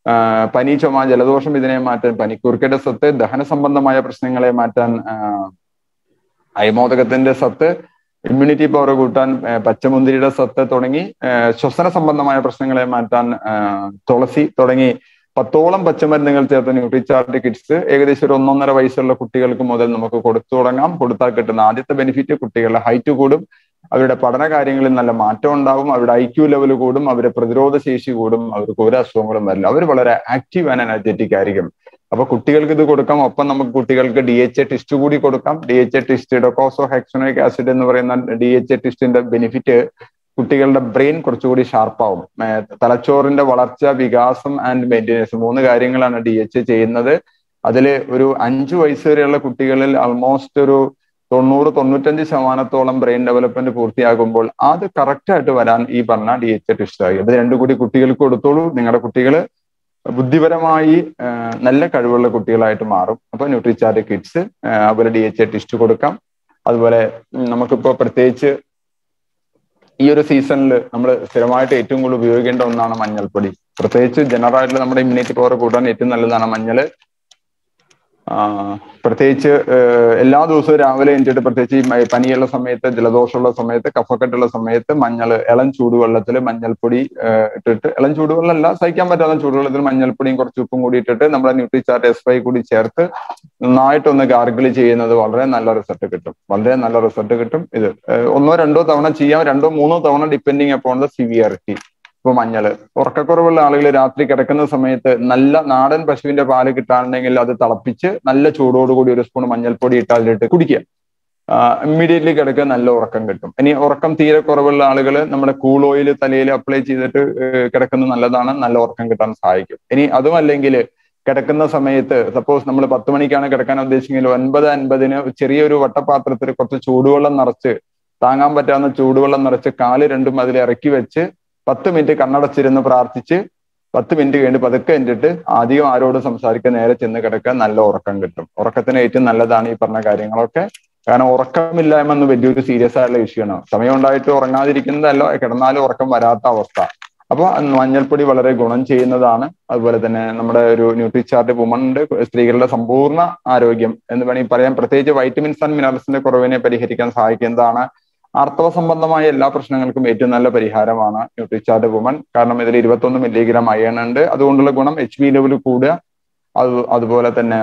പനി ചുമ ജലദോഷം ഇതിനെ മാറ്റാൻ പനിക്കൂർക്കയുടെ സത്ത് ദഹന സംബന്ധമായ പ്രശ്നങ്ങളെ മാറ്റാൻ അയമോദകത്തിന്റെ സത്ത് ഇമ്മ്യൂണിറ്റി പവർ കൂട്ടാൻ പച്ചമുന്തിരിയുടെ സത്ത് തുടങ്ങി ശ്വസന സംബന്ധമായ പ്രശ്നങ്ങളെ മാറ്റാൻ തുളസി തുടങ്ങി പത്തോളം പച്ചമരുന്നുകൾ ചേർത്ത് ന്യൂട്രിചാർട്ട് കിറ്റ്സ് ഏകദേശം ഒരു ഒന്നൊന്നര വയസ്സുള്ള കുട്ടികൾക്ക് മുതൽ നമുക്ക് കൊടുത്തു തുടങ്ങാം കൊടുത്താൽ കിട്ടുന്ന ആദ്യത്തെ ബെനിഫിറ്റ് കുട്ടികളുടെ ഹൈറ്റ് കൂടും അവരുടെ പഠന കാര്യങ്ങളിൽ നല്ല മാറ്റം ഉണ്ടാവും അവരുടെ ഐ ക്യു ലെവൽ കൂടും അവരുടെ പ്രതിരോധ ശേഷി കൂടും അവർക്ക് ഒരു അസുഖങ്ങളും വരില്ല അവർ വളരെ ആക്റ്റീവ് ആൻഡ് എനർജറ്റിക് ആയിരിക്കും അപ്പൊ കുട്ടികൾക്ക് ഇത് കൊടുക്കാം ഒപ്പം നമുക്ക് കുട്ടികൾക്ക് ഡി എച്ച് എ ടെസ്റ്റ് കൂടി കൊടുക്കാം D H A test docosahexaenoic acid എന്ന് പറയുന്ന ഡി എച്ച് എ ടെസ്റ്റിന്റെ ബെനിഫിറ്റ് കുട്ടികളുടെ ബ്രെയിൻ കുറച്ചുകൂടി ഷാർപ്പാവും തലച്ചോറിന്റെ വളർച്ച വികാസം ആൻഡ് മെയിൻ്റെനൻസ് മൂന്ന് കാര്യങ്ങളാണ് ഡി എച്ച് ചെയ്യുന്നത് അതിൽ ഒരു അഞ്ചു വയസ്സ് വരെയുള്ള കുട്ടികളിൽ ആൾമോസ്റ്റ് ഒരു തൊണ്ണൂറ് തൊണ്ണൂറ്റഞ്ച് ശതമാനത്തോളം ബ്രെയിൻ ഡെവലപ്മെന്റ് പൂർത്തിയാകുമ്പോൾ അത് കറക്റ്റ് ആയിട്ട് വരാൻ ഈ പറഞ്ഞ ഡി എച്ച് ടെസ്റ്റ് ആയി അത് രണ്ടു കൂടി കുട്ടികൾക്ക് കൊടുത്തോളൂ നിങ്ങളുടെ കുട്ടികൾ ബുദ്ധിപരമായി നല്ല കഴിവുള്ള കുട്ടികളായിട്ട് മാറും അപ്പൊ ന്യൂട്രിചാർട്ട് കിഡ്സ് അതുപോലെ ഡി എച്ച് ടെസ്റ്റ് കൊടുക്കാം അതുപോലെ നമുക്കിപ്പോ പ്രത്യേകിച്ച് ഈ ഒരു സീസണിൽ നമ്മൾ സ്ഥിരമായിട്ട് ഏറ്റവും കൂടുതൽ ഉപയോഗിക്കേണ്ട ഒന്നാണ് മഞ്ഞൾപ്പൊടി പ്രത്യേകിച്ച് ജനറൽ ആയിട്ടുള്ള നമ്മുടെ ഇമ്മ്യൂണിറ്റി പവർ കൂട്ടാൻ ഏറ്റവും നല്ലതാണ് മഞ്ഞൾ പ്രത്യേകിച്ച് എല്ലാ ദിവസവും രാവിലെ എണീറ്റിട്ട് പ്രത്യേകിച്ച് ഈ പനിയുള്ള സമയത്ത് ജലദോഷമുള്ള സമയത്ത് കഫക്കെട്ടുള്ള സമയത്ത് മഞ്ഞൾ ഇളം ചൂടുവെള്ളത്തിൽ മഞ്ഞൾപ്പൊടി ഇട്ടിട്ട് ഇളം ചൂടുവെള്ളമല്ല സഹിക്കാൻ പറ്റാത്ത ചൂടുവെള്ളത്തിൽ മഞ്ഞൾപ്പൊടിയും കുറച്ച് ഉപ്പും കൂടി ഇട്ടിട്ട് നമ്മുടെ ന്യൂട്രിചാർട്ട് എസ് ഫൈ കൂടി ചേർത്ത് നന്നായിട്ടൊന്ന് ഗാർഗിൾ ചെയ്യുന്നത് വളരെ നല്ല റിസൾട്ട് കിട്ടും വളരെ നല്ല റിസൾട്ട് കിട്ടും ഇത് ഒന്നോ രണ്ടോ തവണ ചെയ്യാം രണ്ടോ മൂന്നോ തവണ ഡിപ്പെൻഡിങ് അപ്പോൺ ദ സിവിയറിറ്റി ഇപ്പൊ മഞ്ഞള് ഉറക്കക്കുറവുള്ള ആളുകൾ രാത്രി കിടക്കുന്ന സമയത്ത് നല്ല നാടൻ പശുവിന്റെ പാല് കിട്ടാനുണ്ടെങ്കിൽ അത് തിളപ്പിച്ച് നല്ല ചൂടോടുകൂടി ഒരു സ്പൂൺ മഞ്ഞൾപ്പൊടി ഇട്ട് അതിലിട്ട് കുടിക്കുക ഇമ്മീഡിയറ്റ്ലി കിടക്കുക നല്ല ഉറക്കം കിട്ടും ഇനി ഉറക്കം തീരെ കുറവുള്ള ആളുകൾ നമ്മുടെ കൂൾ ഓയിൽ തലയിൽ അപ്ലൈ ചെയ്തിട്ട് കിടക്കുന്നത് നല്ലതാണ് നല്ല ഉറക്കം കിട്ടാൻ സഹായിക്കും ഇനി അതും അല്ലെങ്കിൽ കിടക്കുന്ന സമയത്ത് സപ്പോസ് നമ്മൾ പത്ത് മണിക്കാണ് കിടക്കാൻ ഉദ്ദേശിക്കുന്നത് ഒൻപത് അൻപതിന് ചെറിയൊരു വട്ടപാത്രത്തിൽ കുറച്ച് ചൂടുവെള്ളം നിറച്ച് താങ്ങാൻ പറ്റാവുന്ന ചൂടുവെള്ളം നിറച്ച് കാല് രണ്ടും അതിൽ ഇറക്കി വെച്ച് പത്ത് മിനിറ്റ് കണ്ണടച്ചിരുന്ന് പ്രാർത്ഥിച്ച് പത്ത് മിനിറ്റ് കഴിഞ്ഞ് പതുക്കെ എന്നിട്ട് അധികം ആരോടും സംസാരിക്കാൻ നേരെ ചെന്ന് കിടക്കാൻ നല്ല ഉറക്കം കിട്ടും ഉറക്കത്തിന് ഏറ്റവും നല്ലതാണ് ഈ പറഞ്ഞ കാര്യങ്ങളൊക്കെ കാരണം ഉറക്കമില്ലായ്മ എന്ന് വലിയൊരു സീരിയസ് ആയിട്ടുള്ള വിഷയമാണ് സമയം ഉണ്ടായിട്ട് ഉറങ്ങാതിരിക്കുന്നതല്ല കിടന്നാലും ഉറക്കം വരാത്ത അവസ്ഥ അപ്പോൾ മഞ്ഞൾപ്പൊടി വളരെ ഗുണം ചെയ്യുന്നതാണ് അതുപോലെ തന്നെ നമ്മുടെ ഒരു ന്യൂട്രിചാർട്ട് വുമണിന്റെ സ്ത്രീകളുടെ സമ്പൂർണ്ണ ആരോഗ്യം എന്ന് വേണമെങ്കിൽ പറയാം പ്രത്യേകിച്ച് വൈറ്റമിൻസ് ആൻഡ് മിനറൽസിന്റെ കുറവിനെ പരിഹരിക്കാൻ സഹായിക്കുന്നതാണ് ആർത്തവ സംബന്ധമായ എല്ലാ പ്രശ്നങ്ങൾക്കും ഏറ്റവും നല്ല പരിഹാരമാണ് ന്യൂട്രിചാർട്ട് വുമൺ കാരണം ഇതിൽ ഇരുപത്തൊന്ന് മില്ലിഗ്രാം അയൺ ഉണ്ട് അതുകൊണ്ടുള്ള ഗുണം എച്ച് ബി ലെവൽ കൂടുക അത് അതുപോലെ തന്നെ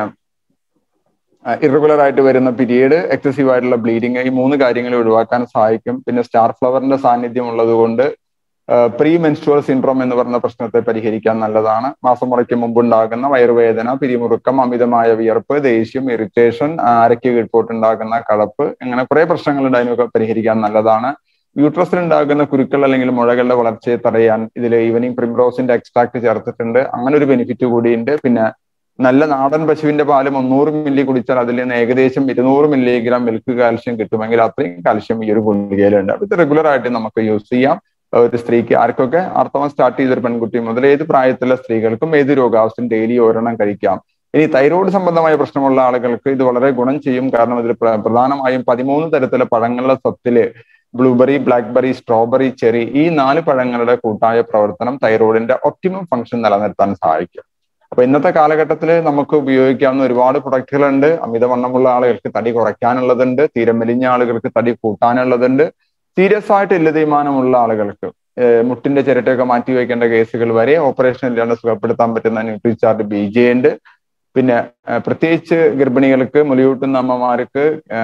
ഇറഗുലർ ആയിട്ട് വരുന്ന പീരീഡ് എക്സസീവ് ആയിട്ടുള്ള ബ്ലീഡിങ് ഈ മൂന്ന് കാര്യങ്ങൾ ഒഴിവാക്കാൻ സഹായിക്കും പിന്നെ സ്റ്റാർ ഫ്ലവറിന്റെ സാന്നിധ്യം ഉള്ളതുകൊണ്ട് പ്രീ മെൻസ്ട്രുവൽ സിൻഡ്രോം എന്ന് പറയുന്ന പ്രശ്നത്തെ പരിഹരിക്കാൻ നല്ലതാണ് മാസം മുറയ്ക്ക് മുമ്പുണ്ടാകുന്ന വയറുവേദന പിരിമുറുക്കം അമിതമായ വിയർപ്പ് ദേഷ്യം ഇറിറ്റേഷൻ അരയ്ക്ക് കീഴ്പോട്ടുണ്ടാകുന്ന കളപ്പ് അങ്ങനെ കുറെ പ്രശ്നങ്ങളുണ്ട് അതിനൊക്കെ പരിഹരിക്കാൻ നല്ലതാണ് യൂട്രസിൽ ഉണ്ടാകുന്ന കുരുക്കൾ അല്ലെങ്കിൽ മുഴകളുടെ വളർച്ചയെ തടയാൻ ഇതിൽ ഈവനിങ് പ്രിംറോസിന്റെ എക്സ്ട്രാക്ട് ചേർത്തിട്ടുണ്ട് അങ്ങനെ ഒരു ബെനിഫിറ്റ് കൂടിയുണ്ട് പിന്നെ നല്ല നാടൻ പശുവിന്റെ പാല് മുന്നൂറ് മില്ലി കുടിച്ചാൽ അതിൽ നിന്ന് ഏകദേശം ഇരുന്നൂറ് മില്ലിഗ്രാം മിൽക്ക് കാൽഷ്യം കിട്ടുമെങ്കിൽ അത്രയും കാൽഷ്യം ഈ ഒരു ഗുളികയിലുണ്ട് അത് റെഗുലർ ആയിട്ട് നമുക്ക് യൂസ് ചെയ്യാം ഒരു സ്ത്രീക്ക് ആർക്കൊക്കെ ആർത്തവം സ്റ്റാർട്ട് ചെയ്തൊരു പെൺകുട്ടി മുതൽ ഏത് പ്രായത്തിലുള്ള സ്ത്രീകൾക്കും ഏത് രോഗാവസ്ഥയും ഡെയിലി ഒരെണ്ണം കഴിക്കാം ഇനി തൈറോയ്ഡ് സംബന്ധമായ പ്രശ്നമുള്ള ആളുകൾക്ക് ഇത് വളരെ ഗുണം ചെയ്യും കാരണം ഇതിൽ പ്രധാനമായും പതിമൂന്ന് തരത്തിലെ പഴങ്ങളുടെ സത്തില് ബ്ലൂബെറി ബ്ലാക്ക്ബെറി സ്ട്രോബെറി ചെറി ഈ നാല് പഴങ്ങളുടെ കൂട്ടായ പ്രവർത്തനം തൈറോയിഡിന്റെ ഒപ്റ്റിമം ഫംഗ്ഷൻ നിലനിർത്താൻ സഹായിക്കും അപ്പൊ ഇന്നത്തെ കാലഘട്ടത്തിൽ നമുക്ക് ഉപയോഗിക്കാവുന്ന ഒരുപാട് പ്രൊഡക്റ്റുകളുണ്ട് അമിതവണ്ണമുള്ള ആളുകൾക്ക് തടി കുറയ്ക്കാനുള്ളതുണ്ട് തീരെ മെലിഞ്ഞ ആളുകൾക്ക് തടി കൂട്ടാനുള്ളതുണ്ട് സീരിയസ് ആയിട്ട് ഇല്ല തീരുമാനമുള്ള ആളുകൾക്ക് മുട്ടിന്റെ ചിരട്ടയൊക്കെ മാറ്റി വയ്ക്കേണ്ട കേസുകൾ വരെ ഓപ്പറേഷൻ ഇല്ലാണ്ട് സുഖപ്പെടുത്താൻ പറ്റുന്ന ന്യൂട്രിചാർട്ട് ബി ജെ ഉണ്ട് പിന്നെ പ്രത്യേകിച്ച് ഗർഭിണികൾക്ക് മുലയൂട്ടുന്ന അമ്മമാർക്ക്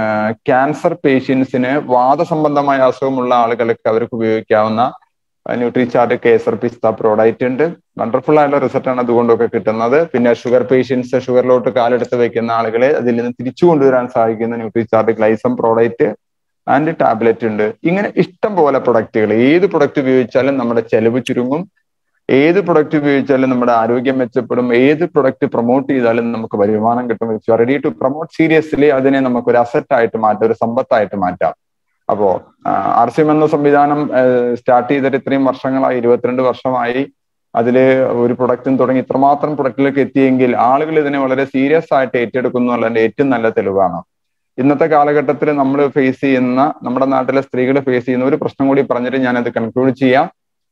ക്യാൻസർ പേഷ്യൻസിന് വാദസംബന്ധമായ അസുഖമുള്ള ആളുകൾക്ക് അവർക്ക് ഉപയോഗിക്കാവുന്ന ന്യൂട്രിചാർട്ട് കേസർ പിസ്ത പ്രോഡക്റ്റ് ഉണ്ട് വണ്ടർഫുൾ ആയിട്ടുള്ള റിസൾട്ട് ആണ് അതുകൊണ്ടൊക്കെ കിട്ടുന്നത് പിന്നെ ഷുഗർ പേഷ്യൻസ് ഷുഗറിലോട്ട് കാലെടുത്ത് വെക്കുന്ന ആളുകളെ അതിൽ നിന്ന് തിരിച്ചു കൊണ്ടുവരാൻ സഹായിക്കുന്ന ന്യൂട്രിചാർട്ട് ഗ്ലൈസം പ്രോഡക്റ്റ് ആൻഡ് ടാബ്ലറ്റ് ഉണ്ട് ഇങ്ങനെ ഇഷ്ടം പോലെ പ്രൊഡക്റ്റുകൾ ഏത് പ്രൊഡക്റ്റ് ഉപയോഗിച്ചാലും നമ്മുടെ ചെലവ് ചുരുങ്ങും ഏത് പ്രൊഡക്റ്റ് ഉപയോഗിച്ചാലും നമ്മുടെ ആരോഗ്യം മെച്ചപ്പെടും ഏത് പ്രൊഡക്റ്റ് പ്രൊമോട്ട് ചെയ്താലും നമുക്ക് വരുമാനം കിട്ടും it's ready to promote seriously അതിനെ നമുക്ക് ഒരു അസറ്റ് ആയിട്ട് മാറ്റാം ഒരു സമ്പത്തായിട്ട് മാറ്റാം അപ്പോ ആർ സി എം എന്ന സംവിധാനം സ്റ്റാർട്ട് ചെയ്തിട്ട് ഇത്രയും വർഷങ്ങളായി ഇരുപത്തിരണ്ട് വർഷമായി അതില് ഒരു പ്രൊഡക്റ്റും തുടങ്ങി ഇത്രമാത്രം പ്രൊഡക്റ്റിലേക്ക് എത്തിയെങ്കിൽ ആളുകൾ ഇതിനെ വളരെ സീരിയസ് ആയിട്ട് ഏറ്റെടുക്കുന്നു എന്നുള്ളതിന്റെ ഏറ്റവും നല്ല തെളിവാണ് ഇന്നത്തെ കാലഘട്ടത്തിൽ നമ്മൾ ഫേസ് ചെയ്യുന്ന നമ്മുടെ നാട്ടിലെ സ്ത്രീകൾ ഫേസ് ചെയ്യുന്ന ഒരു പ്രശ്നം കൂടി പറഞ്ഞിട്ട് ഞാനത് കൺക്ലൂഡ് ചെയ്യാം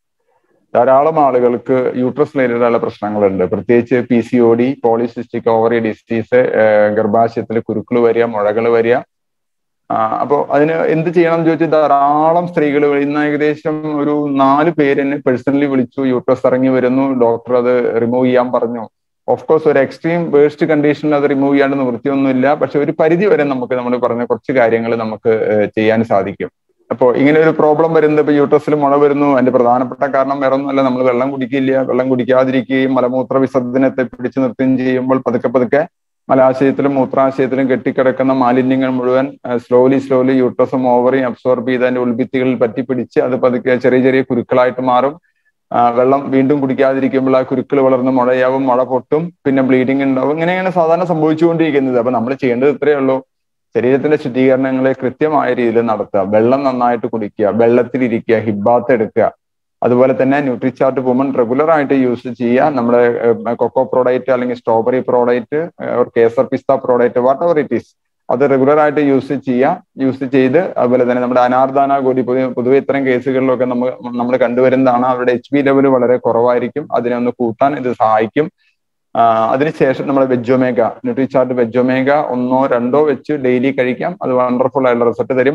ധാരാളം ആളുകൾക്ക് യൂട്രസ് റിലേറ്റഡായുള്ള പ്രശ്നങ്ങളുണ്ട് പ്രത്യേകിച്ച് P C O D polycystic ovary disease ഗർഭാശയത്തിൽ കുരുക്കൾ വരിക മുഴകൾ വരിക അപ്പോൾ അതിന് എന്ത് ചെയ്യണം എന്ന് ചോദിച്ചാൽ ധാരാളം സ്ത്രീകൾ ഇന്ന് ഏകദേശം ഒരു നാല് പേര് എന്നെ പേഴ്സണലി വിളിച്ചു യൂട്രസ് ഇറങ്ങി വരുന്നു ഡോക്ടർ അത് റിമൂവ് ചെയ്യാൻ പറഞ്ഞു ഓഫ് കോഴ്സ് ഒരു എക്സ്ട്രീം വേസ്റ്റ് കണ്ടീഷനിൽ അത് റിമൂവ് ചെയ്യാണ്ട് നിവൃത്തിയൊന്നുമില്ല പക്ഷെ ഒരു പരിധി വരെ നമുക്ക് നമ്മൾ പറഞ്ഞ കുറച്ച് കാര്യങ്ങൾ നമുക്ക് ചെയ്യാൻ സാധിക്കും അപ്പോൾ ഇങ്ങനെ ഒരു പ്രോബ്ലം വരുന്നത് ഇപ്പൊ യൂട്രസിൽ മുള വരുന്നു അതിന്റെ പ്രധാനപ്പെട്ട കാരണം വേറെ ഒന്നുമല്ല നമ്മൾ വെള്ളം കുടിക്കില്ല വെള്ളം കുടിക്കാതിരിക്കുകയും മലമൂത്ര വിസർജനത്തെ പിടിച്ചു നിർത്തുകയും ചെയ്യുമ്പോൾ പതുക്കെ പതുക്കെ മലാശയത്തിലും മൂത്രാശയത്തിലും കെട്ടിക്കിടക്കുന്ന മാലിന്യങ്ങൾ മുഴുവൻ സ്ലോലി സ്ലോലി യൂട്രസും ഓവറിയും അബ്സോർബ് ചെയ്ത് അതിന്റെ ഉൾഭിത്തികളിൽ പറ്റിപ്പിടിച്ച് അത് പതുക്കെ ചെറിയ ചെറിയ കുരുക്കളായിട്ട് മാറും വെള്ളം വീണ്ടും കുടിക്കാതിരിക്കുമ്പോൾ ആ കുരുക്കൾ വളർന്ന് മുഴയാവും മുഴ പൊട്ടും പിന്നെ ബ്ലീഡിങ് ഉണ്ടാവും ഇങ്ങനെയാണ് സാധാരണ സംഭവിച്ചുകൊണ്ടിരിക്കുന്നത് അപ്പൊ നമ്മൾ ചെയ്യേണ്ടത് ഇത്രയേ ഉള്ളൂ ശരീരത്തിന്റെ ശുദ്ധീകരണങ്ങളെ കൃത്യമായ രീതിയിൽ നടത്തുക വെള്ളം നന്നായിട്ട് കുടിക്കുക വെള്ളത്തിലിരിക്കുക ഹിബാത്ത് എടുക്കുക അതുപോലെ തന്നെ ന്യൂട്രിചാർട്ട് വുമൺ റെഗുലർ ആയിട്ട് യൂസ് ചെയ്യുക നമ്മുടെ കൊക്കോ പ്രോഡക്റ്റ് അല്ലെങ്കിൽ strawberry product kesar pista product whatever it is അത് റെഗുലർ ആയിട്ട് യൂസ് ചെയ്യുക യൂസ് ചെയ്ത് അതുപോലെ തന്നെ നമ്മുടെ അനാർദാന കൂടി പൊതുവെ ഇത്തരം കേസുകളിലൊക്കെ നമ്മൾ നമ്മൾ കണ്ടുവരുന്നതാണ് അവരുടെ എച്ച് ബി ലെവൽ വളരെ കുറവായിരിക്കും അതിനെ ഒന്ന് കൂട്ടാൻ ഇത് സഹായിക്കും അതിനുശേഷം നമ്മുടെ വെജൊമേഗ ന്യൂട്രിചാർട്ട് വെജൊമേഗ ഒന്നോ രണ്ടോ വെച്ച് ഡെയിലി കഴിക്കാം അത് വണ്ടർഫുൾ ആയിട്ടുള്ള റിസൾട്ട് തരും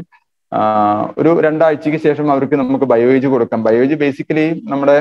ഒരു രണ്ടാഴ്ചക്ക് ശേഷം അവർക്ക് നമുക്ക് ബയോേജ് കൊടുക്കാം ബയോേജ് ബേസിക്കലി നമ്മുടെ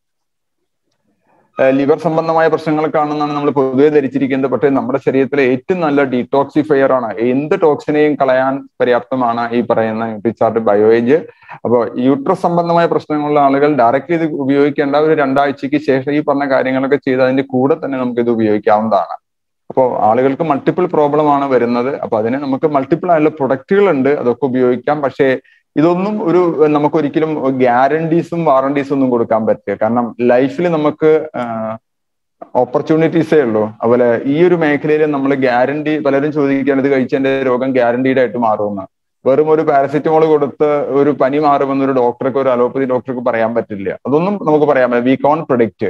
ലിവർ സംബന്ധമായ പ്രശ്നങ്ങൾക്കാണെന്നാണ് നമ്മൾ പൊതുവെ ധരിച്ചിരിക്കുന്നത് പക്ഷേ നമ്മുടെ ശരീരത്തിലെ ഏറ്റവും നല്ല ഡീടോക്സിഫയർ ആണ് എന്ത് ടോക്സിനെയും കളയാൻ പര്യാപ്തമാണ് ഈ പറയുന്ന ന്യൂട്രിചാർട്ട് ബയോേജ് അപ്പോൾ യൂട്രസ് സംബന്ധമായ പ്രശ്നങ്ങളുള്ള ആളുകൾ ഡയറക്റ്റ്ലി ഇത് ഉപയോഗിക്കേണ്ട ഒരു രണ്ടാഴ്ചക്ക് ശേഷം ഈ പറഞ്ഞ കാര്യങ്ങളൊക്കെ ചെയ്ത് അതിന്റെ കൂടെ തന്നെ നമുക്ക് ഇത് ഉപയോഗിക്കാവുന്നതാണ് അപ്പോൾ ആളുകൾക്ക് മൾട്ടിപ്പിൾ പ്രോബ്ലം ആണ് വരുന്നത് അപ്പൊ അതിന് നമുക്ക് മൾട്ടിപ്പിൾ ആയിട്ടുള്ള പ്രൊഡക്റ്റുകൾ ഉണ്ട് അതൊക്കെ ഉപയോഗിക്കാം പക്ഷേ ഇതൊന്നും ഒരു നമുക്ക് ഒരിക്കലും ഗ്യാരണ്ടീസും വാറണ്ടീസും ഒന്നും കൊടുക്കാൻ പറ്റില്ല കാരണം ലൈഫിൽ നമുക്ക് ഓപ്പർച്യൂണിറ്റീസേ ഉള്ളൂ അതുപോലെ ഈ ഒരു മേഖലയിൽ നമ്മൾ ഗ്യാരണ്ടി പലരും ചോദിക്കുകയാണ് ഇത് കഴിച്ചതിന്റെ രോഗം ഗ്യാരണ്ടീഡ് ആയിട്ട് മാറുമെന്ന് വെറും ഒരു പാരസിറ്റമോൾ കൊടുത്ത് ഒരു പനി മാറുമെന്ന് ഒരു ഡോക്ടർക്ക് ഒരു അലോപ്പതി ഡോക്ടർക്ക് പറയാൻ പറ്റില്ല അതൊന്നും നമുക്ക് പറയാൻ പറ്റില്ല വി കോൺ പ്രൊഡിക്റ്റ്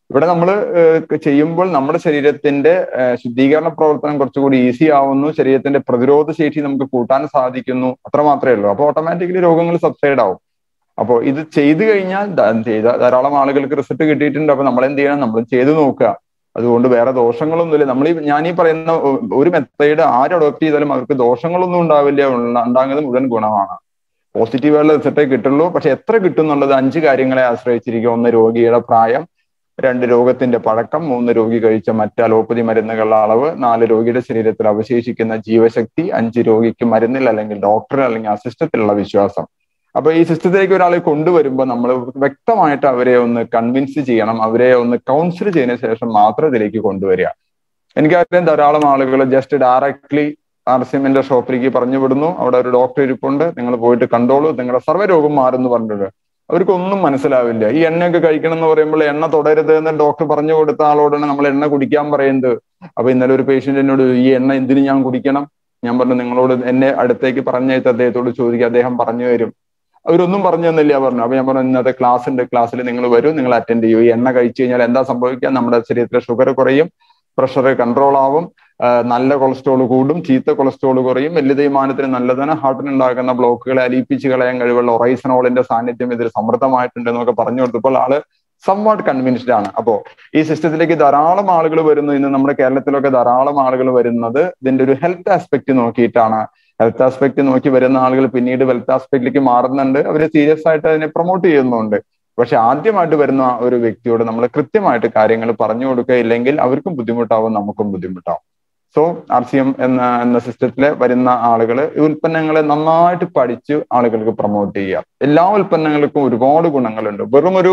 ഇവിടെ നമ്മൾ ചെയ്യുമ്പോൾ നമ്മുടെ ശരീരത്തിന്റെ ശുദ്ധീകരണ പ്രവർത്തനം കുറച്ചുകൂടി ഈസി ആവുന്നു ശരീരത്തിന്റെ പ്രതിരോധ ശേഷി നമുക്ക് കൂട്ടാൻ സാധിക്കുന്നു അത്ര മാത്രമേ ഉള്ളൂ അപ്പോൾ ഓട്ടോമാറ്റിക്കലി രോഗങ്ങൾ സബ്സൈഡ് ആവും അപ്പോൾ ഇത് ചെയ്തു കഴിഞ്ഞാൽ ചെയ്ത ധാരാളം ആളുകൾക്ക് റിസൾട്ട് കിട്ടിയിട്ടുണ്ട് അപ്പൊ നമ്മൾ എന്ത് ചെയ്യണം നമ്മൾ ചെയ്തു നോക്കുക അതുകൊണ്ട് വേറെ ദോഷങ്ങളൊന്നുമില്ല നമ്മൾ ഈ ഞാൻ ഈ പറയുന്ന ഒരു മെത്തേഡ് ആര് അഡോപ്റ്റ് ചെയ്താലും അവർക്ക് ദോഷങ്ങളൊന്നും ഉണ്ടാവില്ല ഉണ്ടാകുന്നത് മുഴുവൻ ഗുണമാണ് പോസിറ്റീവായുള്ള റിസൾട്ടേ കിട്ടുള്ളൂ പക്ഷെ എത്ര കിട്ടും എന്നുള്ളത് അഞ്ച് കാര്യങ്ങളെ ആശ്രയിച്ചിരിക്കും ഒന്ന് രോഗിയുടെ പ്രായം രണ്ട് രോഗത്തിന്റെ പഴക്കം മൂന്ന് രോഗി കഴിച്ച മറ്റ് അലോപ്പതി മരുന്നുകളുടെ അളവ് നാല് രോഗിയുടെ ശരീരത്തിൽ അവശേഷിക്കുന്ന ജീവശക്തി അഞ്ച് രോഗിക്ക് മരുന്നിൽ അല്ലെങ്കിൽ ഡോക്ടർ അല്ലെങ്കിൽ അസിസ്റ്റത്തിലുള്ള വിശ്വാസം അപ്പൊ ഈ സിസ്റ്റത്തിലേക്ക് ഒരാളെ കൊണ്ടുവരുമ്പോൾ നമ്മൾ വ്യക്തമായിട്ട് അവരെ ഒന്ന് കൺവിൻസ് ചെയ്യണം അവരെ ഒന്ന് കൗൺസിൽ ചെയ്തതിനു ശേഷം മാത്രം ഇതിലേക്ക് കൊണ്ടുവരിക എനിക്കറിയാം ധാരാളം ആളുകൾ ജസ്റ്റ് ഡയറക്ട്ലി ആർ സി എമ്മിന്റെ ഷോപ്പിലേക്ക് പറഞ്ഞു വിടുന്നു അവിടെ ഒരു ഡോക്ടർ ഇരിപ്പുണ്ട് നിങ്ങൾ പോയിട്ട് കണ്ടോളൂ നിങ്ങളുടെ സർവ്വരോഗം മാറുന്നു പറഞ്ഞിട്ട് അവർക്കൊന്നും മനസ്സിലാവില്ല ഈ എണ്ണയൊക്കെ കഴിക്കണം എന്ന് പറയുമ്പോൾ എണ്ണ തുടരുത് എന്ന് ഡോക്ടർ പറഞ്ഞു കൊടുത്ത ആളോടാണ് നമ്മൾ എണ്ണ കുടിക്കാൻ പറയുന്നത് അപ്പൊ ഇന്നലെ ഒരു പേഷ്യന്റ് എന്നോട് ഈ എണ്ണ എന്തിനു ഞാൻ കുടിക്കണം ഞാൻ പറഞ്ഞു നിങ്ങളോട് എന്നെ അടുത്തേക്ക് പറഞ്ഞയത്ത് അദ്ദേഹത്തോട് ചോദിക്കുക അദ്ദേഹം പറഞ്ഞു തരും അവരൊന്നും പറഞ്ഞു തന്നില്ല പറഞ്ഞു അപ്പൊ ഞാൻ പറഞ്ഞു ഇന്നത്തെ ക്ലാസ് ഉണ്ട് ക്ലാസ്സിൽ നിങ്ങൾ വരും നിങ്ങൾ അറ്റൻഡ് ചെയ്യൂ ഈ എണ്ണ കഴിച്ചു കഴിഞ്ഞാൽ എന്താ സംഭവിക്കുക നമ്മുടെ ശരീരത്തിലെ ഷുഗർ കുറയും പ്രഷർ കൺട്രോൾ ആവും നല്ല കൊളസ്ട്രോൾ കൂടും ചീത്ത കൊളസ്ട്രോൾ കുറയും വലിയ തേയ്മാനത്തിന് നല്ലതാണ് ഹാർട്ടിന് ഉണ്ടാകുന്ന ബ്ലോക്കുകളെ അലിയിപ്പിച്ച് കളയാൻ കഴിവുള്ള ഒറൈസനോളിന്റെ സാന്നിധ്യം ഇതിൽ സമൃദ്ധമായിട്ടുണ്ട് എന്നൊക്കെ പറഞ്ഞു കൊടുത്തപ്പോൾ ആള് സംവാട്ട് കൺവിൻസ്ഡ് ആണ് അപ്പോ ഈ സിസ്റ്റത്തിലേക്ക് ധാരാളം ആളുകൾ വരുന്നു ഇന്ന് നമ്മുടെ കേരളത്തിലൊക്കെ ധാരാളം ആളുകൾ വരുന്നത് ഇതിന്റെ ഒരു ഹെൽത്ത് ആസ്പെക്ട് നോക്കിയിട്ടാണ് ഹെൽത്ത് ആസ്പെക്ട് നോക്കി വരുന്ന ആളുകൾ പിന്നീട് വെൽത്ത് ആസ്പെക്റ്റിലേക്ക് മാറുന്നുണ്ട് അവർ സീരിയസ് ആയിട്ട് അതിനെ പ്രൊമോട്ട് ചെയ്യുന്നുണ്ട് പക്ഷെ ആദ്യമായിട്ട് വരുന്ന ഒരു വ്യക്തിയോട് നമ്മൾ കൃത്യമായിട്ട് കാര്യങ്ങൾ പറഞ്ഞു കൊടുക്കുകയില്ലെങ്കിൽ അവർക്കും ബുദ്ധിമുട്ടാവും നമുക്കും ബുദ്ധിമുട്ടാവും സോ ആർ സി എം എന്ന എന്ന സിസ്റ്റത്തിലെ വരുന്ന ആളുകൾ ഈ ഉൽപ്പന്നങ്ങളെ നന്നായിട്ട് പഠിച്ച് ആളുകൾക്ക് പ്രൊമോട്ട് ചെയ്യുക എല്ലാ ഉൽപ്പന്നങ്ങൾക്കും ഒരുപാട് ഗുണങ്ങളുണ്ട് വെറും ഒരു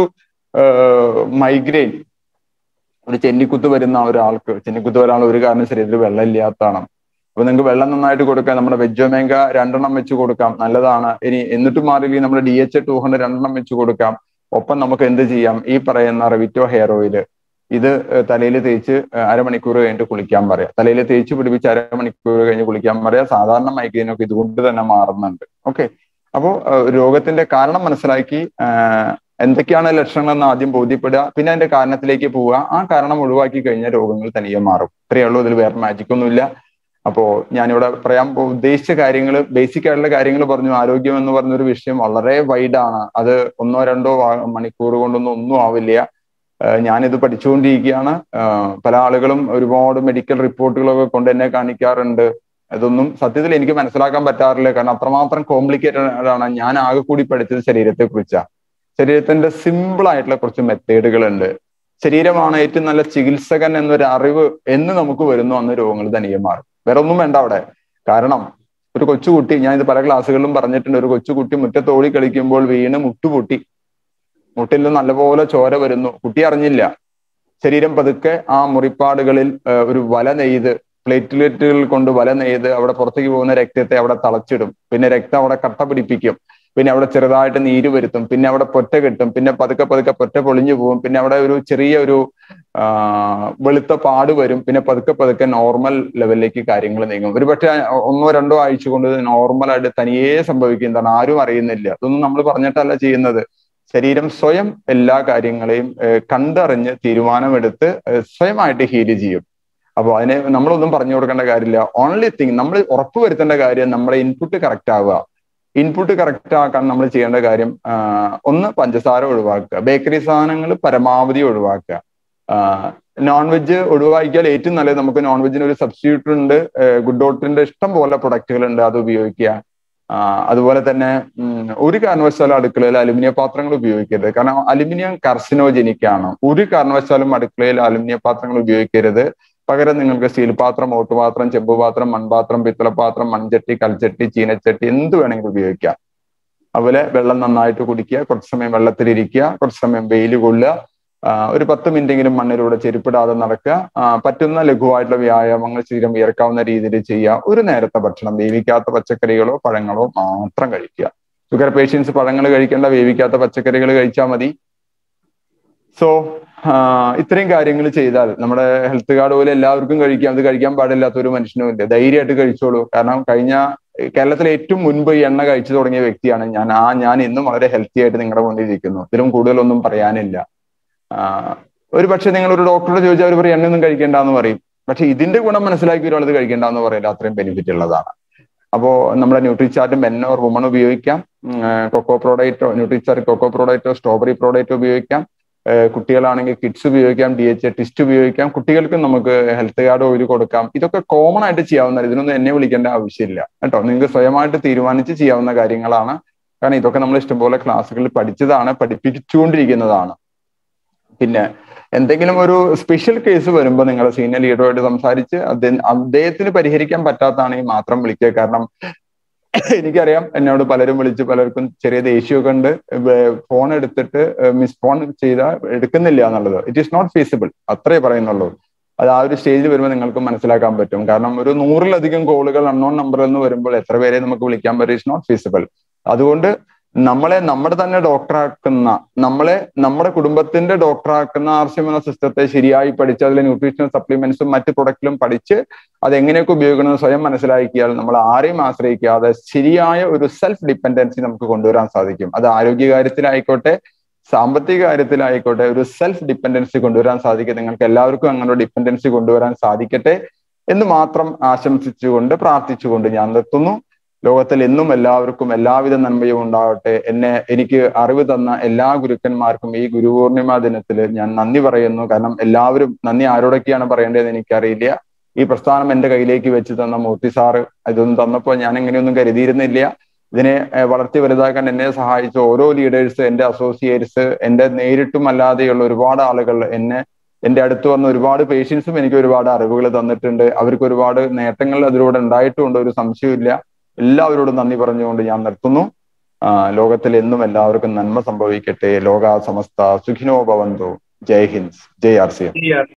മൈഗ്രെയിൻ ഒരു ചെന്നിക്കുത്ത് വരുന്ന ഒരാൾക്ക് ചെന്നിക്കുത്ത് ഒരാൾ ഒരു കാരണം ശരീരത്തിൽ വെള്ളം ഇല്ലാത്തതാണ് അപ്പൊ നിങ്ങൾക്ക് വെള്ളം നന്നായിട്ട് കൊടുക്കാം നമ്മുടെ വെജോമേങ്ക രണ്ടെണ്ണം വെച്ച് കൊടുക്കാം നല്ലതാണ് ഇനി എന്നിട്ട് മാറിയില്ലെങ്കിൽ നമ്മുടെ ഡി എച്ച് ടു ഹൺഡ്രഡ് രണ്ടെണ്ണം വെച്ച് കൊടുക്കാം ഒപ്പം നമുക്ക് എന്ത് ചെയ്യാം ഈ പറയുന്ന റെവിറ്റോ ഹെയർ ഓയിൽ ഇത് തലയിൽ തേച്ച് അരമണിക്കൂർ കഴിഞ്ഞിട്ട് കുളിക്കാൻ പറയാം തലയിൽ തേച്ച് പിടിപ്പിച്ച് അരമണിക്കൂർ കഴിഞ്ഞ് കുളിക്കാൻ പറയാം സാധാരണ മൈഗ്രെയിനൊക്കെ ഇതുകൊണ്ട് തന്നെ മാറുന്നുണ്ട് ഓക്കെ അപ്പോൾ രോഗത്തിന്റെ കാരണം മനസ്സിലാക്കി എന്തൊക്കെയാണ് ലക്ഷണങ്ങളെന്ന് ആദ്യം ബോധ്യപ്പെടുക പിന്നെ അതിന്റെ കാരണത്തിലേക്ക് പോവുക ആ കാരണം ഒഴിവാക്കി കഴിഞ്ഞാൽ രോഗങ്ങൾ തനിയെ മാറും ഇത്രയേ ഉള്ളൂ ഇതിൽ വേറെ മാജിക് ഒന്നുമില്ല അപ്പോ ഞാനിവിടെ പറയാൻ ഉദ്ദേശിച്ച കാര്യങ്ങൾ ബേസിക് ആയിട്ടുള്ള കാര്യങ്ങൾ പറഞ്ഞു ആരോഗ്യം എന്ന് പറഞ്ഞൊരു വിഷയം വളരെ വൈഡാണ് അത് ഒന്നോ രണ്ടോ മണിക്കൂർ കൊണ്ടൊന്നും ഒന്നും ആവില്ല ഞാനിത് പഠിച്ചുകൊണ്ടിരിക്കുകയാണ് പല ആളുകളും ഒരുപാട് മെഡിക്കൽ റിപ്പോർട്ടുകളൊക്കെ കൊണ്ട് എന്നെ കാണിക്കാറുണ്ട് ഇതൊന്നും സത്യത്തിൽ എനിക്ക് മനസ്സിലാക്കാൻ പറ്റാറില്ല കാരണം അത്രമാത്രം കോംപ്ലിക്കേറ്റഡ് ആണ് ഞാൻ ആകെ കൂടി പഠിച്ചത് ശരീരത്തെ കുറിച്ചാണ് ശരീരത്തിന്റെ സിമ്പിൾ ആയിട്ടുള്ള കുറച്ച് മെത്തേഡുകളുണ്ട് ശരീരമാണ് ഏറ്റവും നല്ല ചികിത്സകൻ എന്നൊരു അറിവ് എന്ന് നമുക്ക് വരുന്നു അന്ന് രോഗങ്ങൾ തനിയെ മാറും വേറെ ഒന്നും വേണ്ട അവിടെ കാരണം ഒരു കൊച്ചുകുട്ടി ഞാൻ ഇത് പല ക്ലാസ്സുകളിലും പറഞ്ഞിട്ടുണ്ട് ഒരു കൊച്ചുകുട്ടി മുറ്റത്തോടി കളിക്കുമ്പോൾ വീണ് മുട്ടുപൊട്ടി മുട്ടിൽ നിന്ന് നല്ലപോലെ ചോര വരുന്നു കുട്ടി അറിഞ്ഞില്ല ശരീരം പതുക്കെ ആ മുറിപ്പാടുകളിൽ ഒരു വല നെയ്ത് പ്ലേറ്റ്ലെറ്റുകൾ കൊണ്ട് വല നെയ്ത് അവിടെ പുറത്തേക്ക് പോകുന്ന രക്തത്തെ അവിടെ തളച്ചിടും പിന്നെ രക്തം അവിടെ കട്ട പിടിപ്പിക്കും പിന്നെ അവിടെ ചെറുതായിട്ട് നീര് വരുത്തും പിന്നെ അവിടെ പൊറ്റ കിട്ടും പിന്നെ പതുക്കെ പതുക്കെ പൊറ്റ പൊളിഞ്ഞു പോകും പിന്നെ അവിടെ ഒരു ചെറിയ ഒരു വെളുത്ത പാട് വരും പിന്നെ പതുക്കെ പതുക്കെ നോർമൽ ലെവലിലേക്ക് കാര്യങ്ങൾ നീങ്ങും ഒരു പക്ഷേ ഒന്നോ രണ്ടോ ആഴ്ച കൊണ്ട് നോർമലായിട്ട് തനിയേ സംഭവിക്കും എന്താണ് ആരും അറിയുന്നില്ല അതൊന്നും നമ്മൾ പറഞ്ഞിട്ടല്ല ചെയ്യുന്നത് ശരീരം സ്വയം എല്ലാ കാര്യങ്ങളെയും കണ്ടറിഞ്ഞ് തീരുമാനമെടുത്ത് സ്വയമായിട്ട് ഹീല് ചെയ്യും അപ്പോൾ അതിനെ നമ്മളൊന്നും പറഞ്ഞു കൊടുക്കേണ്ട കാര്യമില്ല ഓൺലി തിങ് നമ്മൾ ഉറപ്പുവരുത്തേണ്ട കാര്യം നമ്മുടെ ഇൻപുട്ട് കറക്റ്റ് ആവുക ഇൻപുട്ട് കറക്റ്റ് ആക്കാൻ നമ്മൾ ചെയ്യേണ്ട കാര്യം ഒന്ന് പഞ്ചസാര ഒഴിവാക്കുക ബേക്കറി സാധനങ്ങൾ പരമാവധി ഒഴിവാക്കുക നോൺ വെജ് ഒഴിവാക്കിയാൽ ഏറ്റവും നല്ലത് നമുക്ക് നോൺ വെജിന് ഒരു സബ്സ്റ്റിറ്റ്യൂട്ട് ഉണ്ട് ഗുഡ് ഡോട്ടിന്റെ ഇഷ്ടം പോലെ പ്രൊഡക്റ്റുകൾ ഉണ്ട് അത് ഉപയോഗിക്കുക അതുപോലെ തന്നെ ഒരു കാരണവശാലും അടുക്കളയിൽ അലുമിനിയ പാത്രങ്ങൾ ഉപയോഗിക്കരുത് കാരണം അലുമിനിയം കർസിനോജനിക് ആണ് ഒരു കാരണവശാലും അടുക്കളയിൽ അലുമിനിയ പാത്രങ്ങൾ ഉപയോഗിക്കരുത് പകരം നിങ്ങൾക്ക് സ്റ്റീൽ പാത്രം ഓട്ടുപാത്രം ചെമ്പുപാത്രം മൺപാത്രം പിത്തളപാത്രം മൺചട്ടി കൽച്ചട്ടി ചീനച്ചട്ടി എന്ത് വേണമെങ്കിലും ഉപയോഗിക്കാം അതുപോലെ വെള്ളം നന്നായിട്ട് കുടിക്കുക കുറച്ച് സമയം വെള്ളത്തിലിരിക്കുക കുറച്ച് സമയം വെയിൽ കൊള്ളുക ഒരു പത്ത് മിനിറ്റെങ്കിലും മണ്ണിലൂടെ ചെരുപ്പിടാതെ നടക്കുക പറ്റുന്ന ലഘുവായിട്ടുള്ള വ്യായാമങ്ങൾ ശരീരം വിയർക്കാവുന്ന രീതിയിൽ ചെയ്യുക ഒരു നേരത്തെ ഭക്ഷണം വേവിക്കാത്ത പച്ചക്കറികളോ പഴങ്ങളോ മാത്രം കഴിക്കുക ഷുഗർ പേഷ്യൻസ് പഴങ്ങൾ കഴിക്കേണ്ട വേവിക്കാത്ത പച്ചക്കറികൾ കഴിച്ചാൽ മതി സോ ഇത്രയും കാര്യങ്ങൾ ചെയ്താൽ നമ്മുടെ ഹെൽത്ത് കാർഡ് പോലെ എല്ലാവർക്കും കഴിക്കാം അത് കഴിക്കാൻ പാടില്ലാത്ത ഒരു മനുഷ്യനും ഇല്ല ധൈര്യമായിട്ട് കഴിച്ചോളൂ കാരണം കഴിഞ്ഞ കേരളത്തിൽ ഏറ്റവും മുൻപ് ഈ എണ്ണ കഴിച്ചു തുടങ്ങിയ വ്യക്തിയാണ് ഞാൻ ആ ഞാൻ ഇന്നും വളരെ ഹെൽത്തി ആയിട്ട് നിങ്ങളുടെ മുന്നിൽ ഇരിക്കുന്നു ഇതിലും കൂടുതലൊന്നും പറയാനില്ല ഒരു പക്ഷെ നിങ്ങൾ ഒരു ഡോക്ടറോട് ചോദിച്ചാൽ അവർ പറയും എണ്ണയൊന്നും കഴിക്കേണ്ടെന്ന് പറയും പക്ഷെ ഇതിന്റെ ഗുണം മനസ്സിലാക്കി ഒരാൾ ഇത് കഴിക്കേണ്ടെന്ന് പറയില്ല അത്രയും ബെനിഫിറ്റ് ഉള്ളതാണ് അപ്പോ നമ്മുടെ ന്യൂട്രിചാർട്ട് മെൻ ഓർ വുമൺ ഉപയോഗിക്കാം കൊക്കോ പ്രോഡക്റ്റോ ന്യൂട്രിചാർട്ട് കൊക്കോ പ്രോഡക്റ്റോ സ്ട്രോബെറി പ്രോഡക്റ്റോ ഉപയോഗിക്കാം കുട്ടികളാണെങ്കിൽ കിഡ്സ് ഉപയോഗിക്കാം ഡി എച്ച് ടെസ്റ്റ് ഉപയോഗിക്കാം കുട്ടികൾക്ക് നമുക്ക് ഹെൽത്ത് കാർഡ് ഓയിൽ കൊടുക്കാം ഇതൊക്കെ കോമൺ ആയിട്ട് ചെയ്യാവുന്ന ഇതിനൊന്നും എന്നെ വിളിക്കേണ്ട ആവശ്യമില്ല കേട്ടോ നിങ്ങൾക്ക് സ്വയമായിട്ട് തീരുമാനിച്ച് ചെയ്യാവുന്ന കാര്യങ്ങളാണ് കാരണം ഇതൊക്കെ നമ്മൾ ഇഷ്ടംപോലെ ക്ലാസ്സുകളിൽ പഠിച്ചതാണ് പഠിപ്പിച്ചുകൊണ്ടിരിക്കുന്നതാണ് പിന്നെ എന്തെങ്കിലും ഒരു സ്പെഷ്യൽ കേസ് വരുമ്പോൾ നിങ്ങൾ സീനിയർ ലീഡറുമായിട്ട് സംസാരിച്ച് അദ്ദേഹത്തിന് പരിഹരിക്കാൻ പറ്റാത്താണെങ്കിൽ മാത്രം വിളിക്കുക കാരണം എനിക്കറിയാം എന്നോട് പലരും വിളിച്ച് പലർക്കും ചെറിയ ദേഷ്യമൊക്കെ ഉണ്ട് ഫോൺ എടുത്തിട്ട് മിസ് ഫോൺ ചെയ്താൽ എടുക്കുന്നില്ല എന്നുള്ളത് ഇറ്റ് ഈസ് നോട്ട് ഫീസിബിൾ അത്രേ പറയുന്നുള്ളൂ അത് ആ ഒരു സ്റ്റേജിൽ വരുമ്പോൾ നിങ്ങൾക്ക് മനസ്സിലാക്കാൻ പറ്റും കാരണം ഒരു നൂറിലധികം കോളുകൾ അൺനോൺ നമ്പറിൽ നിന്ന് വരുമ്പോൾ എത്ര പേരെ നമുക്ക് വിളിക്കാൻ പറ്റും ഇറ്റ്സ് നോട്ട് ഫീസിബിൾ അതുകൊണ്ട് നമ്മളെ നമ്മുടെ തന്നെ ഡോക്ടറാക്കുന്ന നമ്മളെ നമ്മുടെ കുടുംബത്തിന്റെ ഡോക്ടറാക്കുന്ന ആർ സി എം എന്ന സിസ്റ്റത്തെ ശരിയായി പഠിച്ച് അതിലെ ന്യൂട്രീഷണൽ സപ്ലിമെന്റ്സും മറ്റ് പ്രൊഡക്റ്റിലും പഠിച്ച് അത് എങ്ങനെയൊക്കെ ഉപയോഗിക്കണമെന്ന് സ്വയം മനസ്സിലാക്കിയാൽ നമ്മൾ ആരെയും ആശ്രയിക്കാതെ ശരിയായ ഒരു സെൽഫ് ഡിപ്പെൻഡൻസി നമുക്ക് കൊണ്ടുവരാൻ സാധിക്കും അത് ആരോഗ്യകാര്യത്തിലായിക്കോട്ടെ സാമ്പത്തിക കാര്യത്തിലായിക്കോട്ടെ ഒരു സെൽഫ് ഡിപ്പെൻഡൻസി കൊണ്ടുവരാൻ സാധിക്കും നിങ്ങൾക്ക് എല്ലാവർക്കും അങ്ങനെ ഒരു ഡിപ്പെൻഡൻസി കൊണ്ടുവരാൻ സാധിക്കട്ടെ എന്ന് മാത്രം ആശംസിച്ചുകൊണ്ട് പ്രാർത്ഥിച്ചുകൊണ്ട് ഞാൻ നിർത്തുന്നു ലോകത്തിൽ എന്നും എല്ലാവർക്കും എല്ലാവിധ നന്മയും ഉണ്ടാവട്ടെ എന്നെ എനിക്ക് അറിവ് തന്ന എല്ലാ ഗുരുക്കന്മാർക്കും ഈ ഗുരുപൂർണിമ ദിനത്തിൽ ഞാൻ നന്ദി പറയുന്നു കാരണം എല്ലാവരും നന്ദി ആരോടൊക്കെയാണ് പറയേണ്ടതെന്ന് എനിക്കറിയില്ല ഈ പ്രസ്ഥാനം എന്റെ കയ്യിലേക്ക് വെച്ച് തന്ന മൂർത്തി സാറ് ഇതൊന്നും തന്നപ്പോൾ ഞാൻ ഇങ്ങനെയൊന്നും കരുതിയിരുന്നില്ല ഇതിനെ വളർത്തി വലുതാക്കാൻ എന്നെ സഹായിച്ച ഓരോ ലീഡേഴ്സ് എന്റെ അസോസിയേറ്റ്സ് എന്റെ നേരിട്ടും അല്ലാതെയുള്ള ഒരുപാട് ആളുകൾ എന്നെ എന്റെ അടുത്ത് വന്ന ഒരുപാട് പേഷ്യൻസും എനിക്ക് ഒരുപാട് അറിവുകൾ തന്നിട്ടുണ്ട് അവർക്ക് ഒരുപാട് നേട്ടങ്ങൾ അതിലൂടെ ഉണ്ടായിട്ടുമുണ്ട് ഒരു സംശയമില്ല എല്ലാവരോടും നന്ദി പറഞ്ഞുകൊണ്ട് ഞാൻ നിർത്തുന്നു ലോകത്തിൽ എന്നും എല്ലാവർക്കും നന്മ സംഭവിക്കട്ടെ ലോക സമസ്ത സുഖിനോ ഭവന്തു ജയ് ഹിന്ദ് ജയ് ആർ സി എം